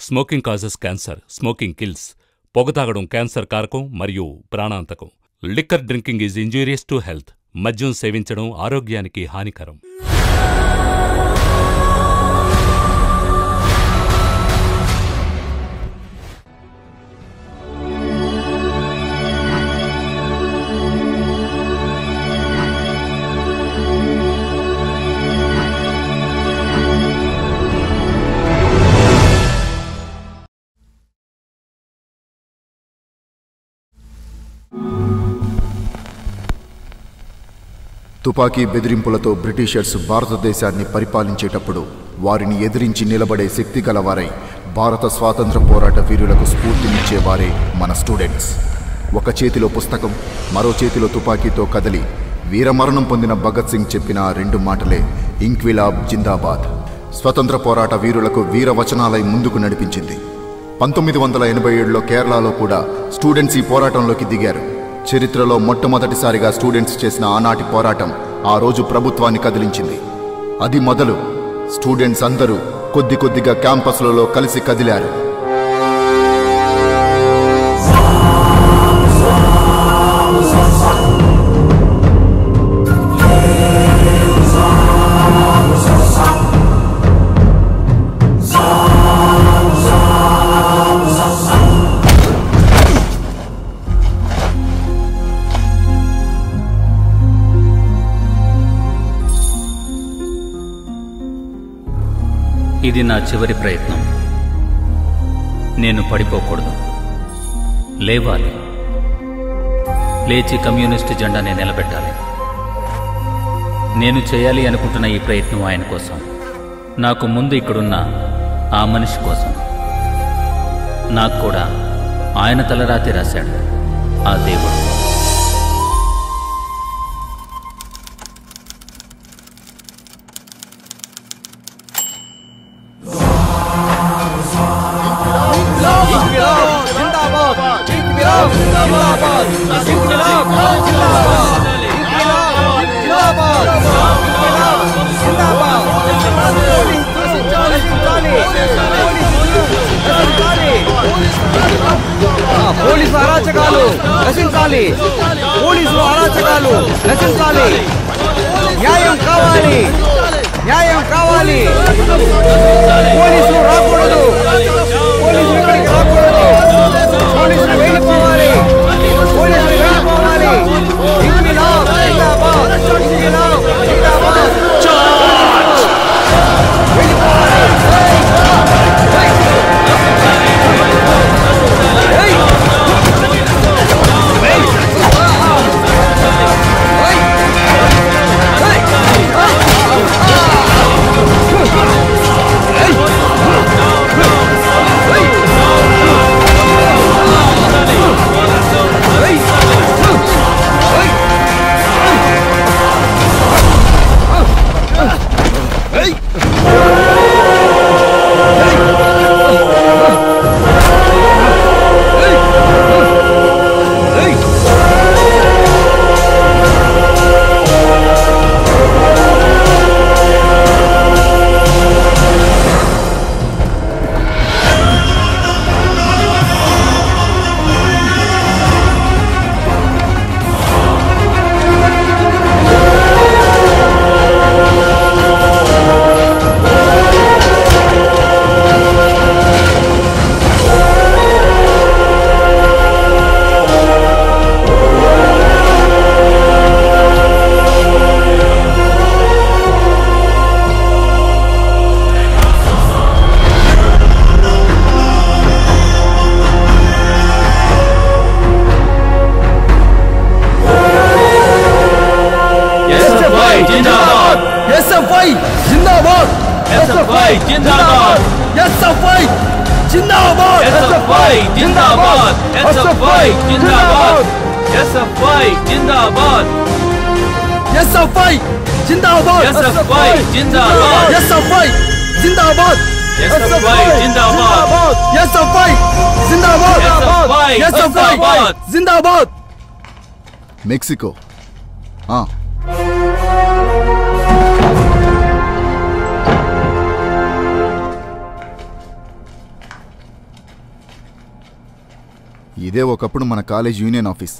Smoking causes cancer smoking kills పొగ తాగడం cancer కారకం మరియు ప్రాణాంతకం liquor drinking is injurious to health మద్యం సేవించడం ఆరోగ్యానికి హానికరం తుపాకీ బెదిరింపులతో బ్రిటిషర్స్ భారతదేశాన్ని పరిపాలించేటప్పుడు వారిని ఎదిరించి నిలబడే శక్తి గలవారై భారత స్వాతంత్ర పోరాట వీరులకు స్ఫూర్తినిచ్చేవారే మన స్టూడెంట్స్ ఒక చేతిలో పుస్తకం మరో చేతిలో తుపాకీతో కదిలి వీరమరణం పొందిన భగత్ సింగ్ చెప్పిన ఆ రెండు మాటలే ఇంక్విలాబ్ జిందాబాద్ స్వతంత్ర పోరాట వీరులకు వీరవచనాలై ముందుకు నడిపించింది పంతొమ్మిది వందల ఎనభై ఏడులో కేరళలో కూడా స్టూడెంట్స్ ఈ పోరాటంలోకి దిగారు చరిత్రలో మొట్టమొదటిసారిగా స్టూడెంట్స్ చేసిన ఆనాటి పోరాటం ఆ రోజు ప్రభుత్వాన్ని కదిలించింది అది మొదలు స్టూడెంట్స్ అందరూ కొద్ది కొద్దిగా క్యాంపస్లలో కలిసి కదిలారు ఇది నా చివరి ప్రయత్నం నేను పడిపోకూడదు లేవాలి లేచి కమ్యూనిస్టు జెండాని నిలబెట్టాలి నేను చేయాలి అనుకుంటున్న ఈ ప్రయత్నం ఆయన కోసం నాకు ముందు ఇక్కడున్న ఆ మనిషి కోసం నాకు కూడా ఆయన తలరాతి రాశాడు ఆ దేవుడు పోలీసు అరాచకాలు నశించాలి పోలీసులు అరాచకాలు నశించాలి న్యాయం కావాలి న్యాయం కావాలి పోలీసులు రాకూడదు పోలీసులు ఇక్కడికి రాకూడదు పోలీసులు వెళ్ళిపోవాలి పోలీసులు వెళ్ళిపోవాలి ఇంక్విలాబ్ జిందాబాద్ ఇంక్విలాబ్ జిందాబాద్ ఎస్ఎఫ్ఐ జిందాబాద్ ఎస్ఎఫ్ఐ జిందాబాద్ ఎస్ఎఫ్ఐ జిందాబాద్ ఎస్ఎఫ్ఐ జిందాబాద్ ఎస్ఎఫ్ఐ జిందాబాద్ ఎస్ఎఫ్ఐ జిందాబాద్ ఎస్ఎఫ్ఐ జిందాబాద్ ఎస్ఎఫ్ఐ జిందాబాద్ ఎస్ఎఫ్ఐ జిందాబాద్ ఎస్ఎఫ్ఐ జిందాబాద్ ఎస్ఎఫ్ఐ జిందాబాద్ ఎస్ఎఫ్ఐ జిందాబాద్ ఎస్ఎఫ్ఐ ఎస్ఎఫ్ఐ జిందాబాద్ జిందాబాద్ మెక్సికో ఆ, ఇదే ఒకప్పుడు మన కాలేజ్ యూనియన్ ఆఫీస్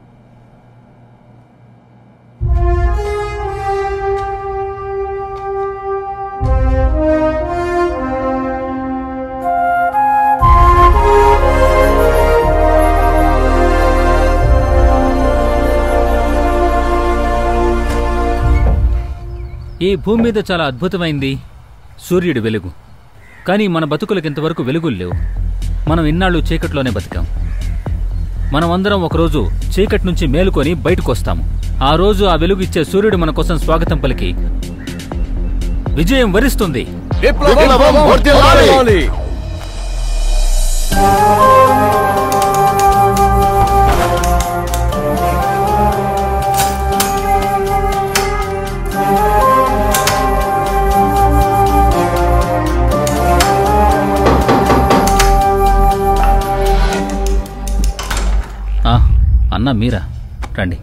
ఈ భూమి మీద చాలా అద్భుతమైంది సూర్యుడి వెలుగు కానీ మన బతుకులకు ఇంతవరకు వెలుగులు లేవు మనం ఇన్నాళ్ళు చీకట్లోనే బతికాం మనం అందరం ఒకరోజు చీకటి నుంచి మేలుకొని బయటకు వస్తాము ఆ రోజు ఆ వెలుగు ఇచ్చే సూర్యుడు మన కోసం స్వాగతం పలికి విజయం వరిస్తుంది విప్లవం వర్ధిల్లాలి! ఆ, అన్న మీరా రండి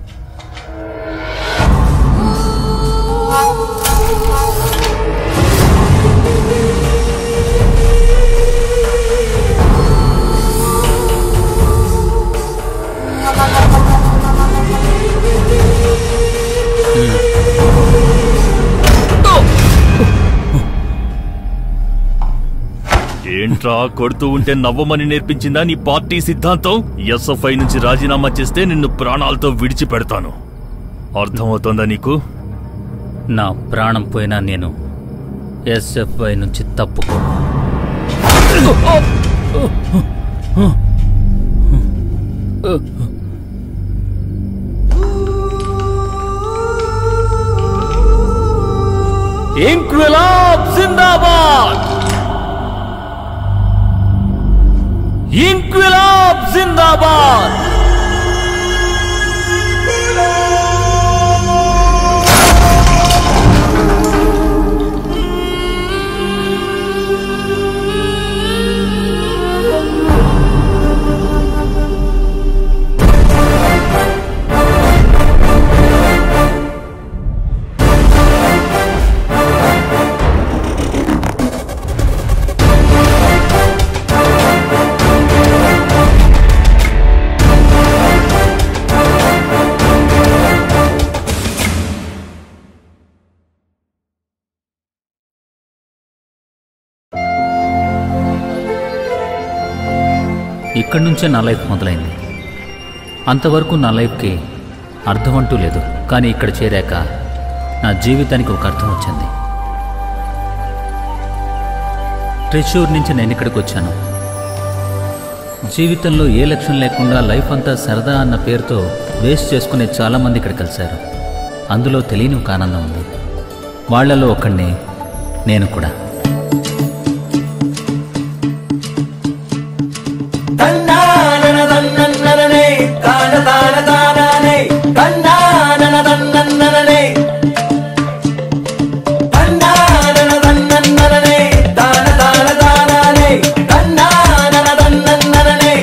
ఏంట్రా కొడుతూ ఉంటే నవ్వమని నేర్పించిందా నీ పార్టీ సిద్ధాంతం ఎస్ఎఫ్ఐ నుంచి రాజీనామా చేస్తే నిన్ను ప్రాణాలతో విడిచిపెడతాను అర్థమవుతోందా నీకు నా ప్రాణం పోయినా నేను ఎస్ఎఫ్ఐ నుంచి తప్పుకో ఇంక్విలాబ్ జిందాబాద్ ఇంక్విలాబ్ జిందాబాద్ ఇక్కడి నుంచే నా లైఫ్ మొదలైంది అంతవరకు నా లైఫ్కి అర్థం అంటూ లేదు కానీ ఇక్కడ చేరాక నా జీవితానికి ఒక అర్థం వచ్చింది ట్రెషూర్ నుంచి నేను ఇక్కడికి వచ్చాను జీవితంలో ఏ లక్ష్యం లేకుండా లైఫ్ అంతా సరదా అన్న పేరుతో వేస్ట్ చేసుకునే చాలామంది ఇక్కడ కలిశారు అందులో తెలియని ఒక ఆనందం ఉంది వాళ్ళలో ఒకడిని నేను కూడా తన్నాననదన్నన్నననే, తాన తాన తానానే, తన్నాననదన్నన్నననే. తన్నాననదన్నన్నననే, తాన తాన తానానే, తన్నాననదన్నన్నననే.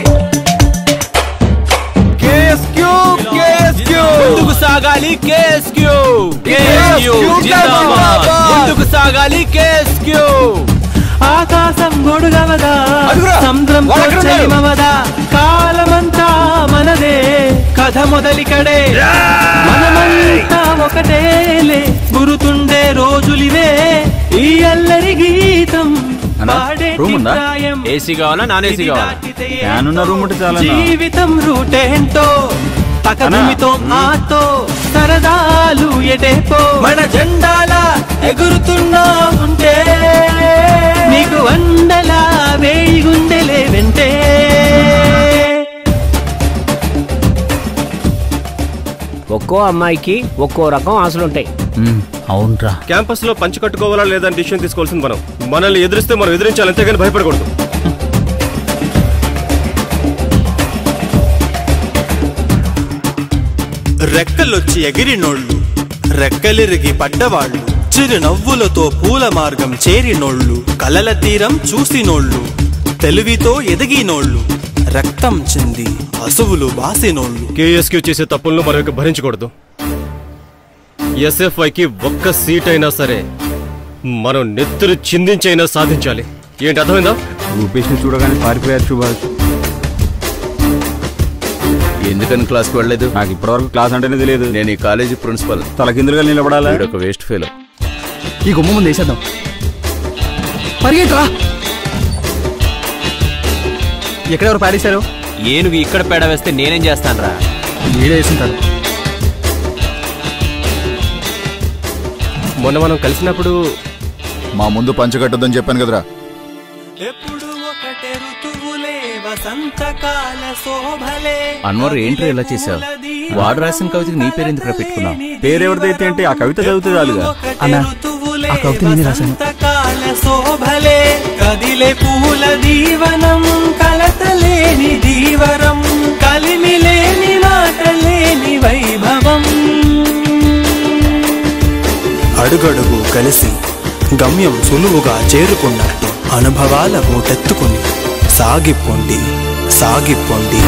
ముందుకు సాగాలి కేఎస్క్యూ కేఎస్క్యూ జిందాబాద్ ముందుకు సాగాలి కేఎస్క్యూ ఆకాశం గొడుగవదా సముద్రం చలిమవదా కాలమంతా మనదే కథ మొదలికడే మనమంతా ఒకటేలే గురుతుండే రోజులివే ఈ అల్లరి గీతం room ఉందా? ఏసీ కావాలా నాన్ ఏసీ కావాలా ఫ్యాన్ ఉన్న రూమ్ ఉంటే చాలా జీవితం రూటేంటో పకభూమితో ఆతో సరదాలు ఎటేపో మన జెండాల ఎగురుతున్నా ఉంటే నీకు వందలా వేయి గుండెలే వెంటే ఒక్కో అమ్మాయికి ఒక్కో రకం ఆశలుంటాయి మ్మ్, అవునరా క్యాంపస్ లో పంచి కట్టుకోవాలా లేదా డిసిషన్ తీసుకోవాల్సింది మనం మనల్ని ఎదిరిస్తే మనం ఎదిరించాలి అంతేగాని భయపడకూడదు రెక్కలొచ్చి ఎగిరినోళ్ళు రెక్కలిరిగి పడ్డవాళ్ళు చిరునవ్వులతో పూల మార్గం చేరినోళ్ళు కలల తీరం చూసినోళ్ళు తెలివితో ఎదిగినోళ్ళు రక్తం చింది అసువులు బాసినోళ్ళు కేఎస్క్యూ చేసే తప్పులను మనం ఇక భరించకూడదు ఎస్ఎఫ్ఐ కి ఒక్క సీట్ అయినా సరే మనం నెత్తురు చిందించైనా సాధించాలి ఏంటి అర్థమైందా రూపేష్ని చూడగానే పారిపోయారు సుభాష్ ఎందుకని క్లాస్కి వెళ్ళలేదు నాకు ఇప్పటివరకు క్లాస్ అంటేనే తెలియదు నేను ఈ కాలేజీ ప్రిన్సిపల్ తలకిందులుగా నిలబడాలా ఒక వేస్ట్ ఫెయిల్ ఈ గుమ్మ ముందు వేసేద్దాం పరిగెట్రా ఎక్కడెవరు పాడేశారు ఏనుగు ఇక్కడ పేడ వేస్తే నేనేం చేస్తాను రా వీడే వేసింటారు మొన్న మనం కలిసినప్పుడు మా ముందు పంచగట్టొద్దని చెప్పాను కదరా వసంతకాల శోభలే అన్వర్ ఏంట్రా ఇలా చేశావు వాడు రాసిన కవితకి నీ పేరు ఎందుకు పెట్టుకున్నావు పేరెవరిదైతే ఏంటి ఆ కవిత చదివితే చాలుగా అన్నా ఆ కవిత నేను రాశాను కాల శోభలే కదిలే పూల దీవనం కలతలేని దీవరం కలిమిలేని మాటలేని వైభవం అడుగడుగు కలిసి గమ్యం సులువుగా చేరుకున్నట్టు అనుభవాల మూటెత్తుకుని సాగిపోండి సాగిపోండి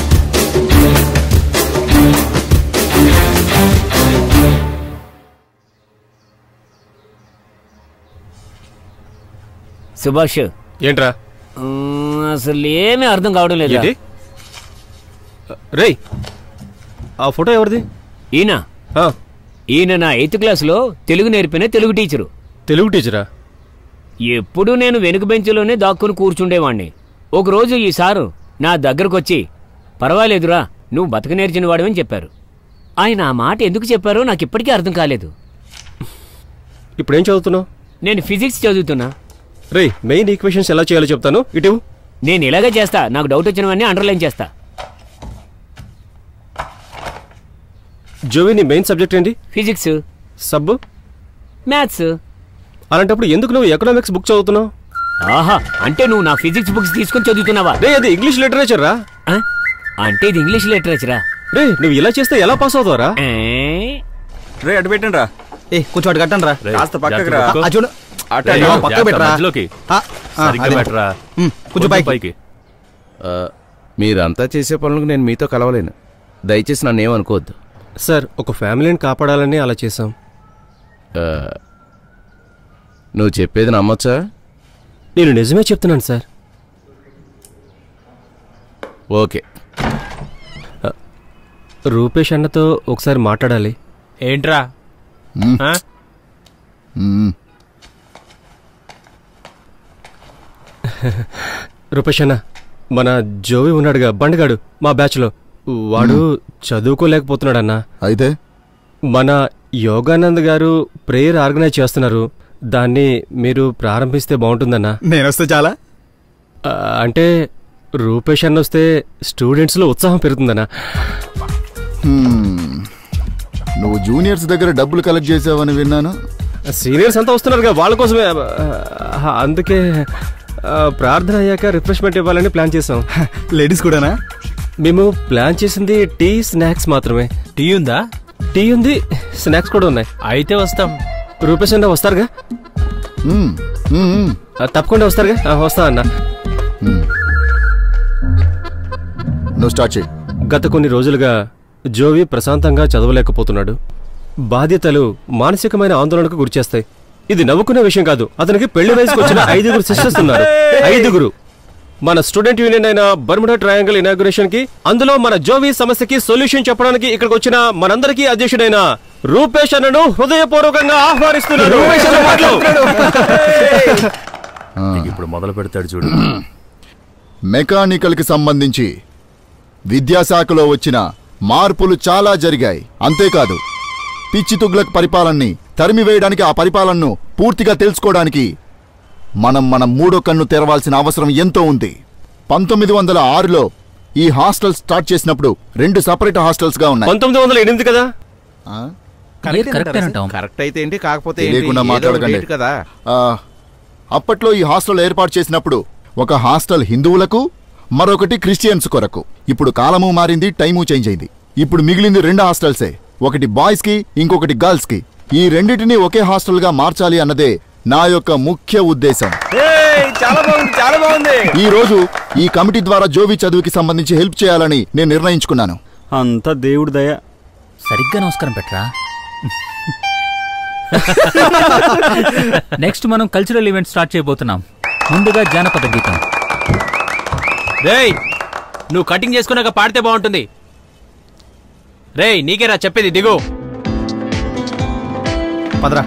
సుభాష్ ఏంట్రా మ్, అసలు ఏమీ అర్థం కావడం లేదు ఏంటి రేయ్ ఆ ఫోటో ఎవరిది ఈయన ఈయన నా ఎయిత్ క్లాస్లో తెలుగు నేర్పిన తెలుగు టీచరు తెలుగు టీచరా ఎప్పుడూ నేను వెనుక బెంచ్లోనే దాక్కుని కూర్చుండేవాణ్ణి ఒకరోజు ఈ సారు నా దగ్గరకొచ్చి పర్వాలేదురా నువ్వు బతక నేర్చిన వాడమని చెప్పారు ఆయన ఆ మాట ఎందుకు చెప్పారో నాకు ఇప్పటికీ అర్థం కాలేదు ఇప్పుడు ఏం చదువుతున్నావు నేను ఫిజిక్స్ చదువుతున్నా రే మెయిన్ ఈక్వేషన్స్ ఎలా చేయాలో చెప్తాను ఇటు నేను ఇలాగే చేస్తా నాకు డౌట్ వచ్చినవన్నీ అండర్లైన్ చేస్తా జోవి నీ మెయిన్ సబ్జెక్ట్ ఏంటి ఫిజిక్స్ సబ్ మ్యాథ్స్ అలాంటప్పుడు ఎందుకు నువ్వు ఎకనామిక్స్ బుక్ చదువుతున్నావు ఆహా అంటే నువ్వు నా ఫిజిక్స్ బుక్స్ తీసుకొని చదువుతున్నావా రే అది ఇంగ్లీష్ లిటరేచర్ రా ఆ? అంటే ఇది ఇంగ్లీష్ లిటరేచరా రే నువ్వు ఇలా చేస్తే ఎలా పాస్ అవుతావరా రే అటు పెట్టండి రా ఏ కొంచెం అటు కట్టండి రా కాస్త పక్కకి రా ఆ, చూడు అటు రేయ్, అటు. పక్కకు పెట్టరా మధ్యలోకి. ఆ, ఆ, సరిగ్గా అదే. పెట్టరా. ఉమ్, కొంచెం పైకి పైకి ఆ, మీరంతా చేసే పనులకు నేను మీతో కలవలేను దయచేసి నన్ను ఏమనుకోవద్దు సార్ ఒక ఫ్యామిలీని కాపాడాలని అలా చేసాం ఆ, నువ్వు చెప్పేది నమ్మొచ్చా నేను నిజమే చెప్తున్నాను సార్ ఓకే రూపేష్ అన్నతో ఒకసారి మాట్లాడాలి ఏంట్రా మ్మ్. ఆ? మ్మ్. రూపేష్ అన్న మన జోవి ఉన్నాడుగా బండిగాడు మా బ్యాచ్లో వాడు చదువుకోలేకపోతున్నాడన్నా అయితే మన యోగానంద్ గారు ప్రేయర్ ఆర్గనైజ్ చేస్తున్నారు దాన్ని మీరు ప్రారంభిస్తే బాగుంటుందన్నా నేను వస్తే చాలా ఆ, అంటే రూపేష్ అన్న వస్తే స్టూడెంట్స్లో ఉత్సాహం పెరుగుతుందన్నా హ్మ్. నువ్వు జూనియర్స్ దగ్గర డబ్బులు కలెక్ట్ చేసావని విన్నాను సీనియర్స్ అంతా వస్తున్నారుగా వాళ్ళ కోసమే ఆ, అందుకే ఆ, ప్రార్థన అయ్యాక రిఫ్రెష్మెంట్ ఇవ్వాలని ప్లాన్ చేసాం లేడీస్ కూడానా మేము ప్లాన్ చేసింది టీ స్నాక్స్ మాత్రమే టీ ఉందా టీ ఉంది స్నాక్స్ కూడా ఉన్నాయి అయితే వస్తాం రూపేష్ అన్న వస్తారుగా మ్మ్. మ్మ్, మ్మ్. ఆ, తప్పకుండా వస్తారుగా ఆ, వస్తా అన్న మ్మ్. నువ్వు స్టార్ట్ చేయి గత కొన్ని రోజులుగా జోవి ప్రశాంతంగా చదవలేకపోతున్నాడు బాధ్యతలు మానసికమైన ఆందోళనకు గురిచేస్తాయి ఇది నవ్వుకునే విషయం కాదు అతనికి పెళ్లి వయసుకు వచ్చిన ఐదుగురు సిస్టర్స్ ఉన్నారు ఐదుగురు మన స్టూడెంట్ యూనియన్ అయిన బర్ముడా ట్రయాంగిల్ ఇనాగ్రేషన్ కి అందులో మన జోవి సమస్యకి సొల్యూషన్ చెప్పడానికి ఇక్కడికి వచ్చిన మనందరికీ అధ్యక్షుడైన రూపేష్ అన్నను హృదయపూర్వకంగా ఆహ్వానిస్తున్నాడు రూపేష్ అన్న మాటలు. నీకు ఇప్పుడు మొదలు పెడతాడు చూడు మెకానికల్కి సంబంధించి విద్యాశాఖలో వచ్చిన మార్పులు చాలా జరిగాయి అంతేకాదు పిచ్చి తుగ్లక్ పరిపాలనని తరిమివేయడానికి ఆ పరిపాలనను పూర్తిగా తెలుసుకోవడానికి మనం మన మూడో కన్ను తెరవాల్సిన అవసరం ఎంతో ఉంది పంతొమ్మిది వందల ఆరులో ఈ హాస్టల్ స్టార్ట్ చేసినప్పుడు రెండు సపరేట్ హాస్టల్స్ గా ఉన్నాయి పంతొమ్మిది వందల ఎనిమిది కదా కరెక్ట్ అయితే ఏంటి కాకపోతే ఏంటి? తెలియకుండా ఏదో మాట్లాడకండి డేట్ కదా ఆ, అప్పట్లో ఈ హాస్టల్ ఏర్పాటు చేసినప్పుడు ఒక హాస్టల్ హిందువులకు మరొకటి క్రిస్టియన్స్ కొరకు ఇప్పుడు కాలము మారింది టైము చేంజ్ అయింది ఇప్పుడు మిగిలింది రెండు హాస్టల్సే ఒకటి బాయ్స్ కి ఇంకొకటి గర్ల్స్ కి ఈ రెండింటిని ఒకే హాస్టల్ గా మార్చాలి అన్నదే నా యొక్క ముఖ్య ఉద్దేశం చాలా బాగుంది చాలా బాగుంది ఈ రోజు ఈ కమిటీ ద్వారా జోవి చదువుకి సంబంధించి హెల్ప్ చేయాలని నేను నిర్ణయించుకున్నాను అంత దేవుడి దయ సరిగ్గా నమస్కారం పెట్టరా నెక్స్ట్ మనం కల్చరల్ ఈవెంట్ స్టార్ట్ చేయబోతున్నాం ముందుగా జానపద గీతం రేయ్ నువ్వు కటింగ్ చేసుకున్నాక పాడితే బాగుంటుంది రేయ్ నీకేరా చెప్పేది దిగు పదరా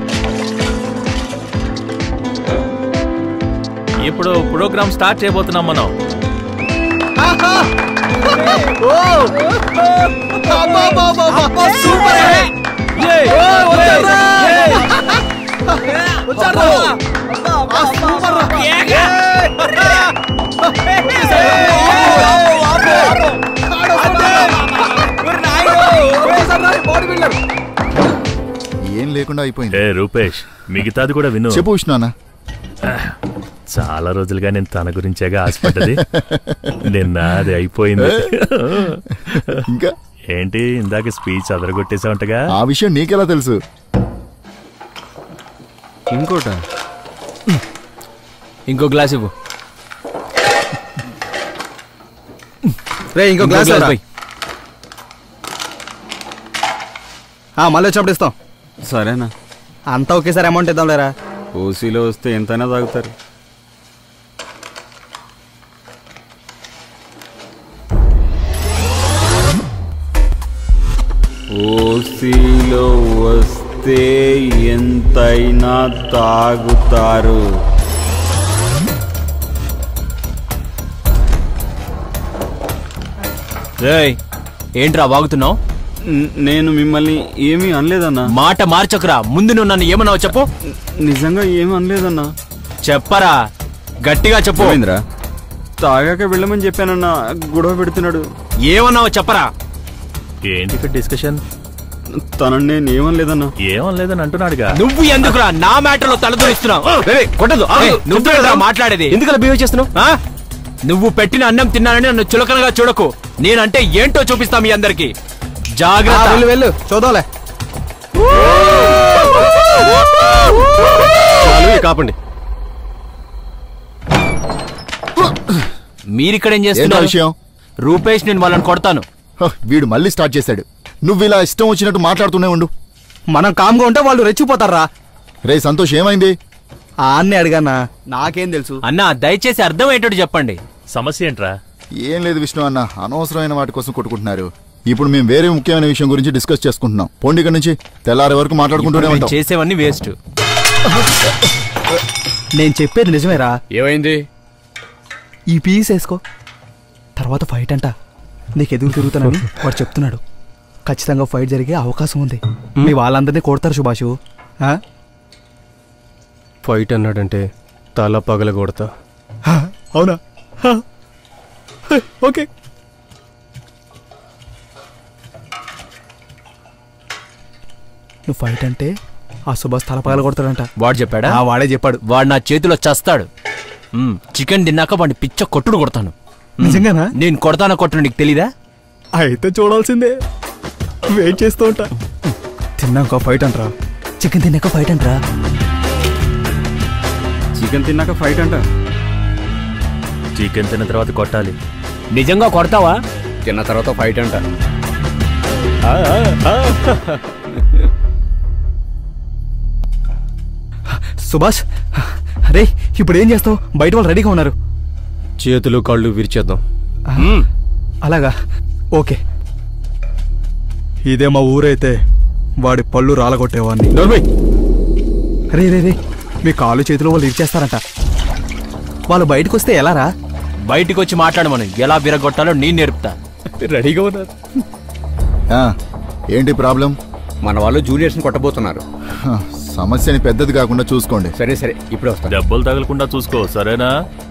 ఇప్పుడు ప్రోగ్రామ్ స్టార్ట్ చేయబోతున్నాం మనం ఏం లేకుండా అయిపోయింది ఏ రూపేష్ మిగతాది కూడా విను చెప్పు విష్ణు అన్న చాలా రోజులుగా నేను తన గురించేగా ఆశపడ్డది నిన్న అది అయిపోయింది ఇంకా ఏంటి ఇందాక స్పీచ్ అదరగొట్టేసావంటగా ఆ విషయం నీకెలా తెలుసు ఇంకోట ఇంకో గ్లాస్ ఇవ్వు రే ఇంకో ఇంకో గ్లాస్ గ్లాస్ రా. పోయి. ఆ, మళ్ళీ వచ్చినప్పుడు ఇస్తాం సరేనా అంతా ఒకేసారి అమౌంట్ ఇద్దాం లేరా ఓసీలో వస్తే ఎంతైనా తాగుతారు ఓసీలో వస్తే ఎంతైనా తాగుతారు రేయ్ ఏంట్రా వాగుతున్నావు న- నేను మిమ్మల్ని ఏమీ అనలేదన్నా మాట మార్చకురా ముందు నువ్వు నన్ను ఏమన్నావు చెప్పు నిజంగా ఏమీ అనలేదన్నా చెప్పరా గట్టిగా చెప్పు పోయిందిరా తాగాక వెళ్ళమని చెప్పానన్నా గొడవ పెడుతున్నాడు ఏమన్నావు చెప్పరా ఏంటి ఇక్కడ డిస్కషన్ తనని నేను ఏమనలేదన్నా ఏమనలేదని అంటున్నాడుగా నువ్వు ఎందుకురా నా మ్యాటర్లో తలదూరిస్తున్నావు రేయ్, కొట్టదు ఏయ్, నువ్వు కదరా మాట్లాడేది ఎందుకలా బిహేవ్ చేస్తున్నావు ఆ? నువ్వు పెట్టిన అన్నం తిన్నానని నన్ను చులకనగా చూడకు నేనంటే ఏంటో చూపిస్తా మీ అందరికి ఆ, జాగ్రత్త వెళ్ళు వెళ్ళు చూద్దాంలే చాలు ఇక ఆపండి మీరిక్కడ ఏం ఏంటా చేస్తున్నారు విషయం రూపేష్ నేను వాళ్ళని కొడతాను హ, వీడు మళ్ళీ స్టార్ట్ చేశాడు నువ్వు ఇలా ఇష్టం వచ్చినట్టు మాట్లాడుతూనే ఉండు మనం కామ్గా ఉంటే వాళ్ళు రెచ్చిపోతారా రే సంతోష్ ఏమైంది ఆ అన్ని అడిగానా నాకేం తెలుసు అన్నా దయచేసి అర్థం ఏంటో చెప్పండి సమస్య ఏంట్రా ఏం లేదు విష్ణు అన్న అనవసరమైన వాటి కోసం కొట్టుకుంటున్నారు ఇప్పుడు మేము వేరే ముఖ్యమైన విషయం గురించి డిస్కస్ చేసుకుంటున్నాం పోండి ఇక్కడ నుంచి తెల్లారి వరకు మాట్లాడుకుంటూనే ఇప్పుడు ఉంటాం నేను చేసేవన్నీ వేస్ట్ నేను చెప్పేది నిజమేరా ఏమైంది ఈ పీస్ వేసుకో తర్వాత ఫైట్ అంట నీకు ఎదురు తిరుగుతానని వాడు చెప్తున్నాడు ఖచ్చితంగా ఫైట్ జరిగే అవకాశం ఉంది మీ వాళ్ళందరినీ కొడతారు సుభాషు ఆ? ఫైట్ అన్నాడంటే తల పగల కొడతా అవునా హ. హ, ఓకే నువ్వు ఫైట్ అంటే ఆ సుభాష్ తల పగల కొడతాడంట వాడు చెప్పాడా ఆ, వాడే చెప్పాడు వాడు నా చేతిలో చస్తాడు మ్మ్, చికెన్ తిన్నాక వాడిని పిచ్చ కొట్టుడు కొడతాను మ్మ్. నిజంగానా? నేను కొడతానో కొట్టను నీకు తెలీదా అయితే చూడాల్సిందే వెయిట్ చేస్తూ ఉంటా తిన్నాక ఫైట్ అంటరా చికెన్ తిన్నాక ఫైట్ అంటరా చికెన్ తిన్నాక ఫైట్ అంట చికెన్ తిన్న తర్వాత కొట్టాలి నిజంగా కొడతావా తిన్న తర్వాత ఫైట్ అంట సుభాష్ అరే ఇప్పుడు ఏం చేస్తావు బయట వాళ్ళు రెడీగా ఉన్నారు చేతులు కాళ్ళు విరిచేద్దాం అలాగా ఓకే ఇదే మా ఊరైతే వాడి పళ్ళు రాలగొట్టేవాడిని రే రే రే మీ కాళ్ళు చేతిలో వాళ్ళు ఇచ్చేస్తారంట వాళ్ళు బయటకు వస్తే ఎలా రా బయటికి వచ్చి మాట్లాడమను ఎలా విరగొట్టాలో నేను నేర్పుతా రెడీగా ఉన్నారు ఆ, ఏంటి ప్రాబ్లం మన వాళ్ళు జూనియర్స్ ని కొట్టబోతున్నారు హ, సమస్యని పెద్దది కాకుండా చూసుకోండి సరే సరే ఇప్పుడే వస్తా దెబ్బలు తగలకుండా చూసుకో సరేనా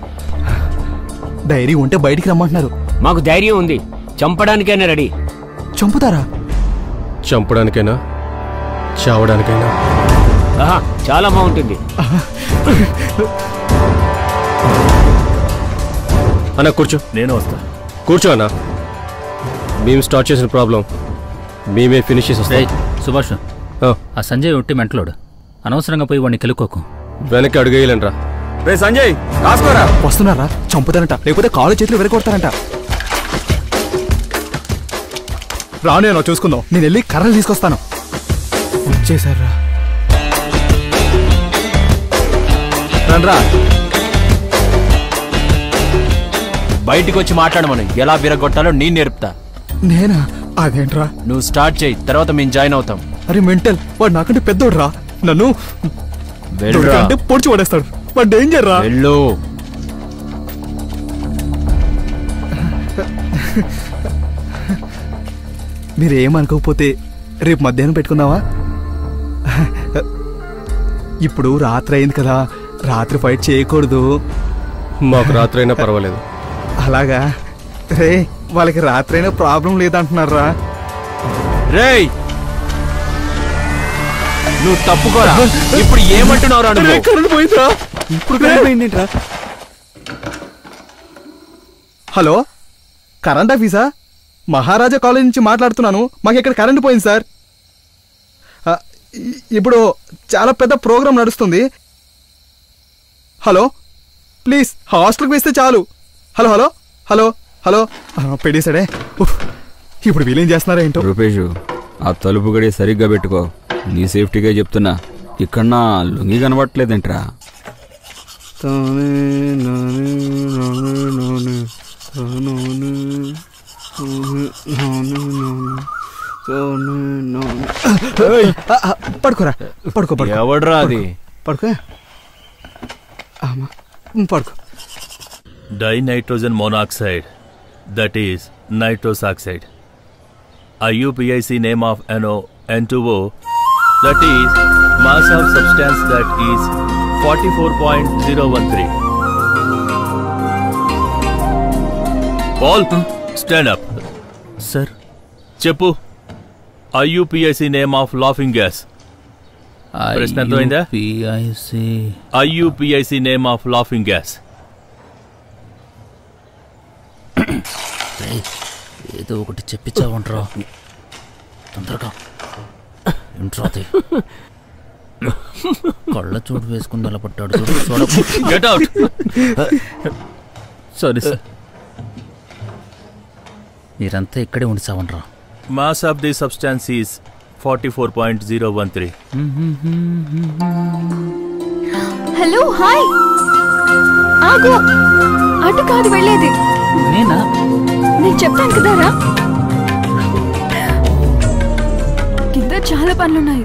డైరీ ఉంటే బయటికి రమ్మంటున్నారు మాకు ధైర్యం ఉంది చంపడానికైనా రెడీ చంపుతారా చంపడానికైనా చావడానికైనా ఆహా చాలా బాగుంటుంది అన్న కూర్చో నేను వస్తా కూర్చో అన్న మేము స్టార్ట్ చేసిన ప్రాబ్లం మేమే ఫినిష్ చేసి వస్తాం రేయ్, సుభాష్ ఆ, ఆ సంజయ్ ఒట్టి మెంటలోడు అనవసరంగా పోయి వాడిని కెలుక్కోకు వెనక్కి అడుగేయలేంట్రా రే సంజయ్ కాసుకోరా వస్తున్నారా చంపుతారంట లేకపోతే కాళ్ళు చేతులు విరగొడతారంట రాను చూసుకుందాం నేను వెళ్ళి కర్రలు తీసుకొస్తాను వచ్చేసారా రండ్రా బయటికి వచ్చి మాట్లాడమను ఎలా విరగొట్టాలో నేను నేర్పుతా నేనా అదేంట్రా నువ్వు స్టార్ట్ చేయి తర్వాత మేము జాయిన్ అవుతాం అరే మెంటల్ వాడు నాకంటే పెద్దోడు రా నన్ను వెళ్ళురా. అంటే పొడిచి పడేస్తాడు వాడు డేంజర్ రా వెళ్ళు మీరు ఏమనుకోకపోతే రేపు మధ్యాహ్నం పెట్టుకుందామా ఇప్పుడు రాత్రి అయింది కదా రాత్రి ఫైట్ చేయకూడదు మాకు రాత్రి అయినా పర్వాలేదు అలాగా రే వాళ్ళకి రాత్రి అయినా ప్రాబ్లం లేదంటున్నారా రేయ్ నువ్వు తప్పుకోరా ఇప్పుడు ఏమంటున్నావురా నువ్వు కరెంట్ పోయిందిరా ఇప్పుడు కరెంట్ పోయిందేంట్రా హలో కరెంట్ ఆఫీసా మహారాజా కాలేజ్ నుంచి మాట్లాడుతున్నాను మాకు ఇక్కడ కరెంట్ పోయింది సార్ ఆ, ఇ- ఇప్పుడు చాలా పెద్ద ప్రోగ్రాం నడుస్తుంది హలో ప్లీజ్ హాస్టల్కి వేస్తే చాలు హలో హలో హలో హలో ఆ, పెట్టేశాడే ఉఫ్. ఇప్పుడు వీళ్ళేం చేస్తున్నారా ఏంటో రూపేష్ ఆ తలుపు గడి సరిగ్గా పెట్టుకో నీ సేఫ్టీగా చెప్తున్నా ఇక్కడ నా లుంగి కనబట్టలేదేంట్రా ఆ, ఆ, పడుకోరా పడుకో పడుకో ఎవడ్రా అది పడుకో ఆమా, ఉమ్, పడుకో Dinitrogen monoxide, that is nitrous oxide. IUPAC name of NO N2O, that is mass of substance that is 44.013. Paul, stand up. Sir. చెప్పు IUPAC name of laughing gas ప్రశ్న అర్థమైందా IUPAC name of laughing gas ఏదో ఒకటి చెప్పించావంట్రా తొందరగా intra అది కళ్ళ చోటు వేసుకుని నిలబడ్డాడు చూడు చూడ Get out. సారీ సార్ మీరంతా ఇక్కడే ఉండి చావంట్రా mass of the substance is forty four point zero one three hello hi ఆగు అటు కాదు వెళ్ళేది నేనా నేను చెప్తాను కదా రా కింద చాలా పనులున్నాయి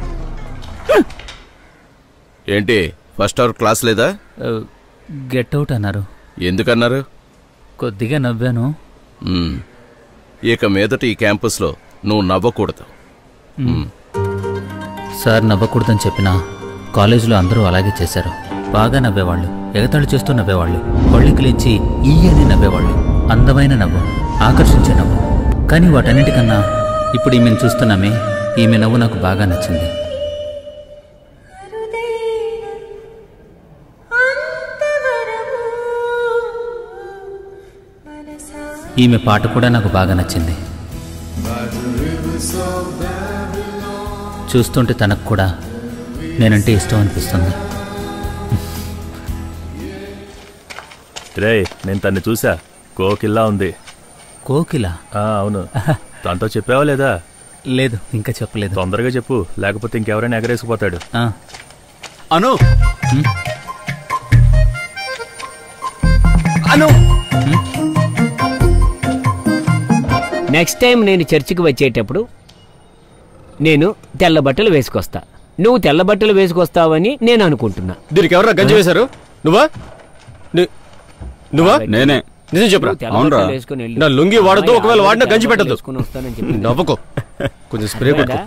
ఏంటి ఫస్ట్ అవర్ క్లాస్ లేదా గెట్ అవుట్ అన్నారు ఎందుకన్నారు కొద్దిగా నవ్వాను మ్మ్. ఇక మీదట ఈ క్యాంపస్లో నువ్వు నవ్వకూడదు మ్మ్. సార్ నవ్వకూడదని చెప్పినా కాలేజీలో అందరూ అలాగే చేశారు బాగా నవ్వేవాళ్ళు ఎగతాళి చేస్తూ నవ్వేవాళ్ళు పళ్ళికిలించి ఈ అని నవ్వేవాళ్ళు అందమైన నవ్వు ఆకర్షించే నవ్వు కానీ వాటన్నిటికన్నా ఇప్పుడు ఈమెను చూస్తున్నామే ఈమె నవ్వు నాకు బాగా నచ్చింది ఈమె పాట కూడా నాకు బాగా నచ్చింది చూస్తుంటే తనకు కూడా నేనంటే ఇష్టం అనిపిస్తుంది రే నేను తన్ని చూసా కోకిల్లా ఉంది కోకిల ఆ, అవును తనతో చెప్పావా లేదా లేదు ఇంకా చెప్పలేదు తొందరగా చెప్పు లేకపోతే ఇంకెవరైనా ఎగరేసుకుపోతాడు అను అను నెక్స్ట్ టైం నేను చర్చికి వచ్చేటప్పుడు నేను తెల్ల బట్టలు వేసుకొస్తా నువ్వు తెల్ల బట్టలు వేసుకొస్తావని నేను అనుకుంటున్నా దీనికి ఎవరా గంజి వేశారు నువ్వా ని- నువ్వా నేనే నిజం చెప్పరా నువ్వు తెల్ల బట్టలు వేసుకొని వెళ్ళు. నా లుంగి వాడద్దు అమ్మాయి ఒకవేళ వాడినా ఆల్రెడీ గంజి తెల్ల పెట్టద్దు బట్టలు వేసుకొని వస్తానని చెప్పింది. నవ్వుకో కొంచెం స్ప్రే కొట్టుకో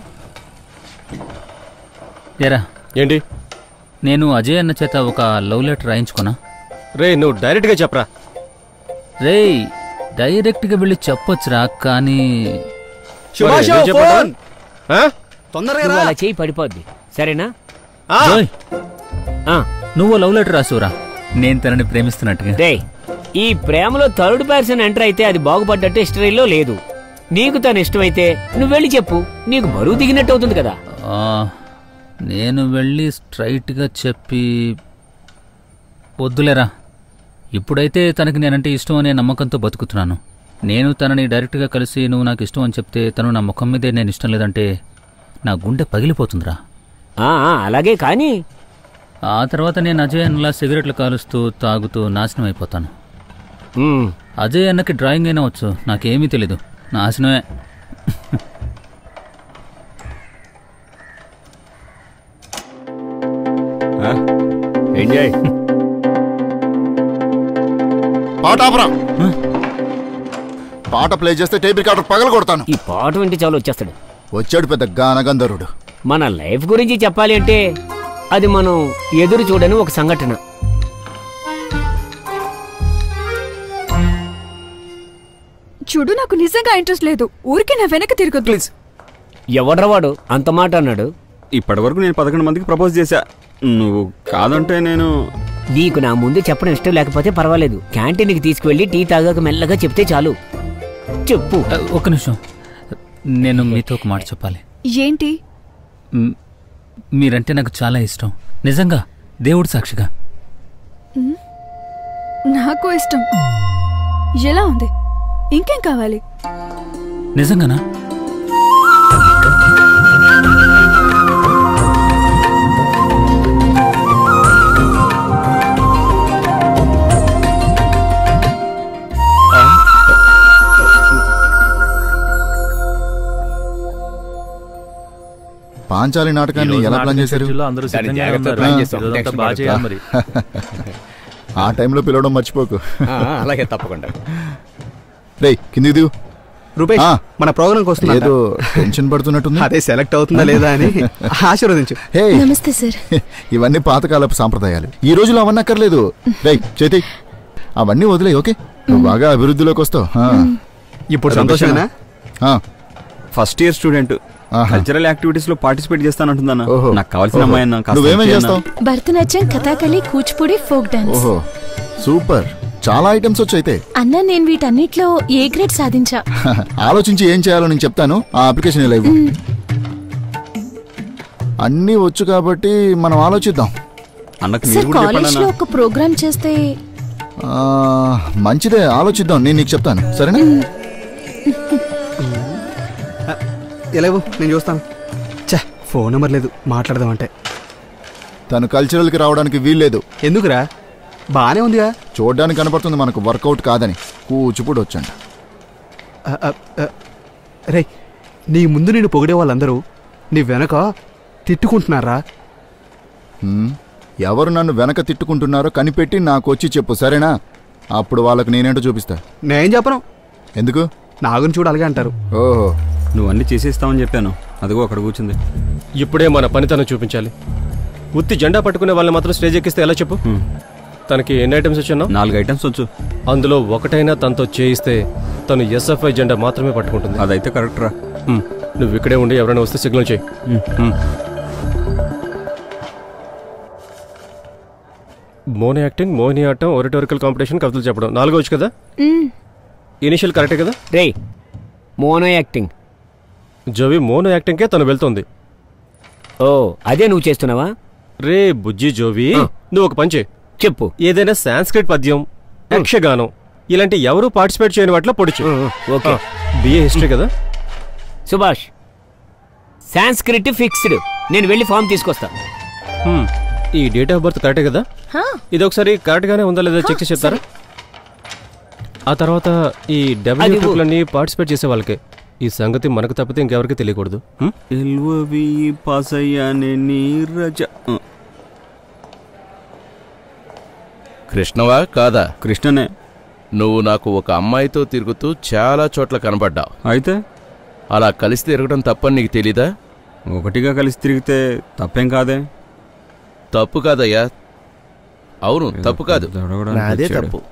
ఎరా ఏంటి నేను అజయ్ అన్న చేత ఒక లవ్ లెటర్ రాయించుకున్నా రే నువ్వు డైరెక్ట్ గా చెప్పరా రేయ్ డైరెక్ట్గా వెళ్ళి చెప్పొచ్చురా కానీ సుభాష్, మరి ఏం చెప్పమంటావు? ఫోన్! ఆ? నువ్వు అలా చేయి పడిపోద్ది సరేనా జోయ్, నువ్వు లవ్ లెటర్ రాసురా నేను తనని ప్రేమిస్తున్నట్టుగా డే ఈ ప్రేమలో థర్డ్ పర్సన్ ఎంటర్ అయితే అది బాగుపడ్డట్టు హిస్టరీలో లేదు నీకు తను ఇష్టమైతే నువ్వు వెళ్ళి చెప్పు నీకు బరువు దిగినట్టు అవుతుంది కదా ఆ, నేను వెళ్ళి స్ట్రైట్గా చెప్పి వద్దులేరా ఇప్పుడైతే తనకి నేనంటే ఇష్టం అనే నమ్మకంతో బతుకుతున్నాను నేను తనని డైరెక్ట్గా కలిసి నువ్వు నాకు ఇష్టం అని చెప్తే తను నా ముఖం మీదే నేను ఇష్టం లేదంటే నా గుండె పగిలిపోతుందిరా ఆ, ఆ, అలాగే కానీ ఆ తర్వాత నేను అజయ్ అన్నలా సిగరెట్లు కాలుస్తూ తాగుతూ నాశనం అయిపోతాను అజయ్ అన్నకి డ్రాయింగ్ అయినా వచ్చు నాకేమీ తెలీదు నాశనమే ఎంజాయ్ పాట ఆపరా పాట ప్లే చేస్తే టేప్ రికార్డర్ పగల కొడతాను ఈ పాట వింటే చాలు వచ్చేస్తాడు వచ్చాడు పెద్ద గానగంధరుడు మన లైఫ్ గురించి చెప్పాలి అంటే అది మనం ఎదురు చూడని ఒక సంఘటన చూడు నాకు నిజంగా ఇంట్రెస్ట్ లేదు ఊరికే నా వెనక తిరగదు ప్లీజ్ ఎవడ్రా వాడు అంత మాట అన్నాడు ఇప్పటి వరకు నేను పదకొండు మందికి ప్రపోజ్ చేశా నువ్వు కాదంటే నేను నీకు నా ముందు చెప్పడం ఇష్టం లేకపోతే పర్వాలేదు క్యాంటీన్కి తీసుకువెళ్ళి టీ తాగాక మెల్లగా చెప్తే చాలు చెప్పు ఒక్క నిమిషం నేను మీతో ఒక మాట చెప్పాలి ఏంటి మ్, మీరంటే నాకు చాలా ఇష్టం నిజంగా దేవుడు సాక్షిగా ఉమ్, నాకు ఇష్టం ఎలా ఉంది ఇంకేం కావాలి నిజంగానా పాంచాలి నాటకాన్ని ఈరోజు ఎలా ప్లాన్ నాటకం చేశారు schedule లో అందరూ దాన్ని సిద్ధంగానే జాగ్రత్తగా ఉన్నారు. ప్లాన్ చేస్తాం. ఈరోజంతా టెన్షన్ బాగా పడకు. చేయాలి మరి ఆ టైంలో పిలవడం మర్చిపోకు ఆ, అలాగే తప్పకుండా రేయ్ కిందికి దిగు రూపేష్ ఆ. మన ప్రోగ్రామ్ కోసం ఏదో టెన్షన్ పడుతున్నట్టుంది అదే సెలెక్ట్ అవుతుందా లేదా అని ఆశీర్వదించు హే నమస్తే సార్ ఇవన్నీ పాతకాలపు సాంప్రదాయాలు ఈ రోజులో అవన్నీ అక్కర్లేదు రేయ్ చేతి అవన్నీ వదిలే ఓకే నువ్వు బాగా అభివృద్ధిలోకి వస్తావు ఆ. ఇప్పుడు రమేష్ సంతోషమేనా ఆ. ఫస్ట్ ఇయర్ స్టూడెంట్ ఆహా. కల్చరల్ యాక్టివిటీస్ లో పార్టిసిపేట్ చేస్తానంటుందన్న ఓహో. నాకు కావాల్సిన ఓహో. అమ్మాయి అన్న కాస్త నువ్వేమేం help చేయన్నా? చేస్తావు భరతనాట్యం కథాకళి కూచిపూడి ఫోక్ డాన్స్ ఓహో సూపర్ చాలా ఐటమ్స్ వచ్చాయితే అన్న నేను వీటన్నిటిలో ఏ గ్రేడ్ సాధించా ఆలోచించి ఏం చేయాలో నేను చెప్తాను ఆ అప్లికేషన్ ఇలా ఇవ్వు అన్నీ వచ్చు కాబట్టి మనం ఆలోచిద్దాం అన్నకు సార్ మీరు కూడా చెప్పండి కాలేజ్ లో అన్న ఒక ప్రోగ్రామ్ చేస్తే ఆ, మంచిదే ఆలోచిద్దాం నేను నీకు చెప్తాను సరేనా ఎలా ఇవ్వు, నేను చూస్తాను చా ఫోన్ నెంబర్ లేదు మాట్లాడదామంటే తను కల్చరల్కి రావడానికి వీల్లేదు ఎందుకురా బానే ఉందిగా చూడడానికి కనపడుతుంది మనకు వర్కౌట్ కాదని కూచిపూడి వచ్చండి ఆ, ఆ, ఆ, రేయ్ నీ ముందు నేను పొగిడే వాళ్ళందరూ నీ వెనక తిట్టుకుంటున్నారా హ్మ్. ఎవరు నన్ను వెనక తిట్టుకుంటున్నారో కనిపెట్టి నాకు వచ్చి చెప్పు సరేనా అప్పుడు వాళ్ళకి నేనేంటో చూపిస్తా నేను చెప్పను ఎందుకు నా గురించి చూడ అలాగే అంటారు ఓహో నువ్వు అన్ని చేసేస్తావని చెప్పాను అదిగో అక్కడ కూర్చుంది ఇప్పుడే మన పనితనం చూపించాలి ఉత్తి జెండా పట్టుకునే వాళ్ళని మాత్రం స్టేజ్ ఎక్కిస్తే ఎలా చెప్పు తనకి ఎన్ని ఐటమ్స్ వచ్చాను నాలుగు ఐటమ్స్ వచ్చు అందులో ఒకటైనా తనతో చేయిస్తే తను ఎస్ఎఫ్ఐ జెండా మాత్రమే పట్టుకుంటుంది అదైతే కరెక్ట్ రా ఉమ్, నువ్వు ఇక్కడే ఉండి ఎవరైనా వస్తే సిగ్నల్ చేయి ఉమ్. Mono acting Mohiniyattam oratorical competition కవితలు చెప్పడం నాలుగో వచ్చు కదా ఇనిషియల్ కరెక్టే కదా రే మోనో యాక్టింగ్ జోవి మోనో యాక్టింగ్కే తను వెళ్తుంది ఓ అదే నువ్వు చేస్తున్నావా రే బుజ్జి జోవి ఆ. నువ్వు ఒక పంచే చెప్పు ఏదైనా సాంస్క్రిట్ పద్యం యక్షగానం ఇలాంటి ఎవరు పార్టిసిపేట్ చేయని వాటిలో పొడిచు ఓకే బిఏ హిస్టరీ కదా సుభాష్ సాంస్క్రిట్ ఫిక్స్డ్ నేను వెళ్ళి ఫామ్ తీసుకొస్తా హ్మ్. ఈ డేట్ ఆఫ్ బర్త్ కరెక్టే కదా హా, ఇది ఒకసారి కరెక్ట్ గానే ఉందా లేదా చెక్ చేసి చెప్తారా ఆ తర్వాత ఈ డబ్ల్యూ అది ట్రిపుల్ అన్ని పార్టిసిపేట్ చేసే వాళ్ళకే ఈ సంగతి మనకు తప్పితే ఇంకెవరికి తెలియకూడదు హ్మ్? ఎల్వవి పాస్ అయ్యానే నీరజ ఆ, కృష్ణవా కాదా కృష్ణనే నువ్వు నాకు ఒక అమ్మాయితో తిరుగుతూ చాలా చోట్ల కనబడ్డావు అయితే అలా కలిసి తిరగడం తప్పని నీకు తెలీదా ఒకటిగా కలిసి తిరిగితే తప్పేం కాదే తప్పు కాదయ్యా అవును తప్పు కాదు దొడవడానికి నాదే వచ్చాడు. తప్పు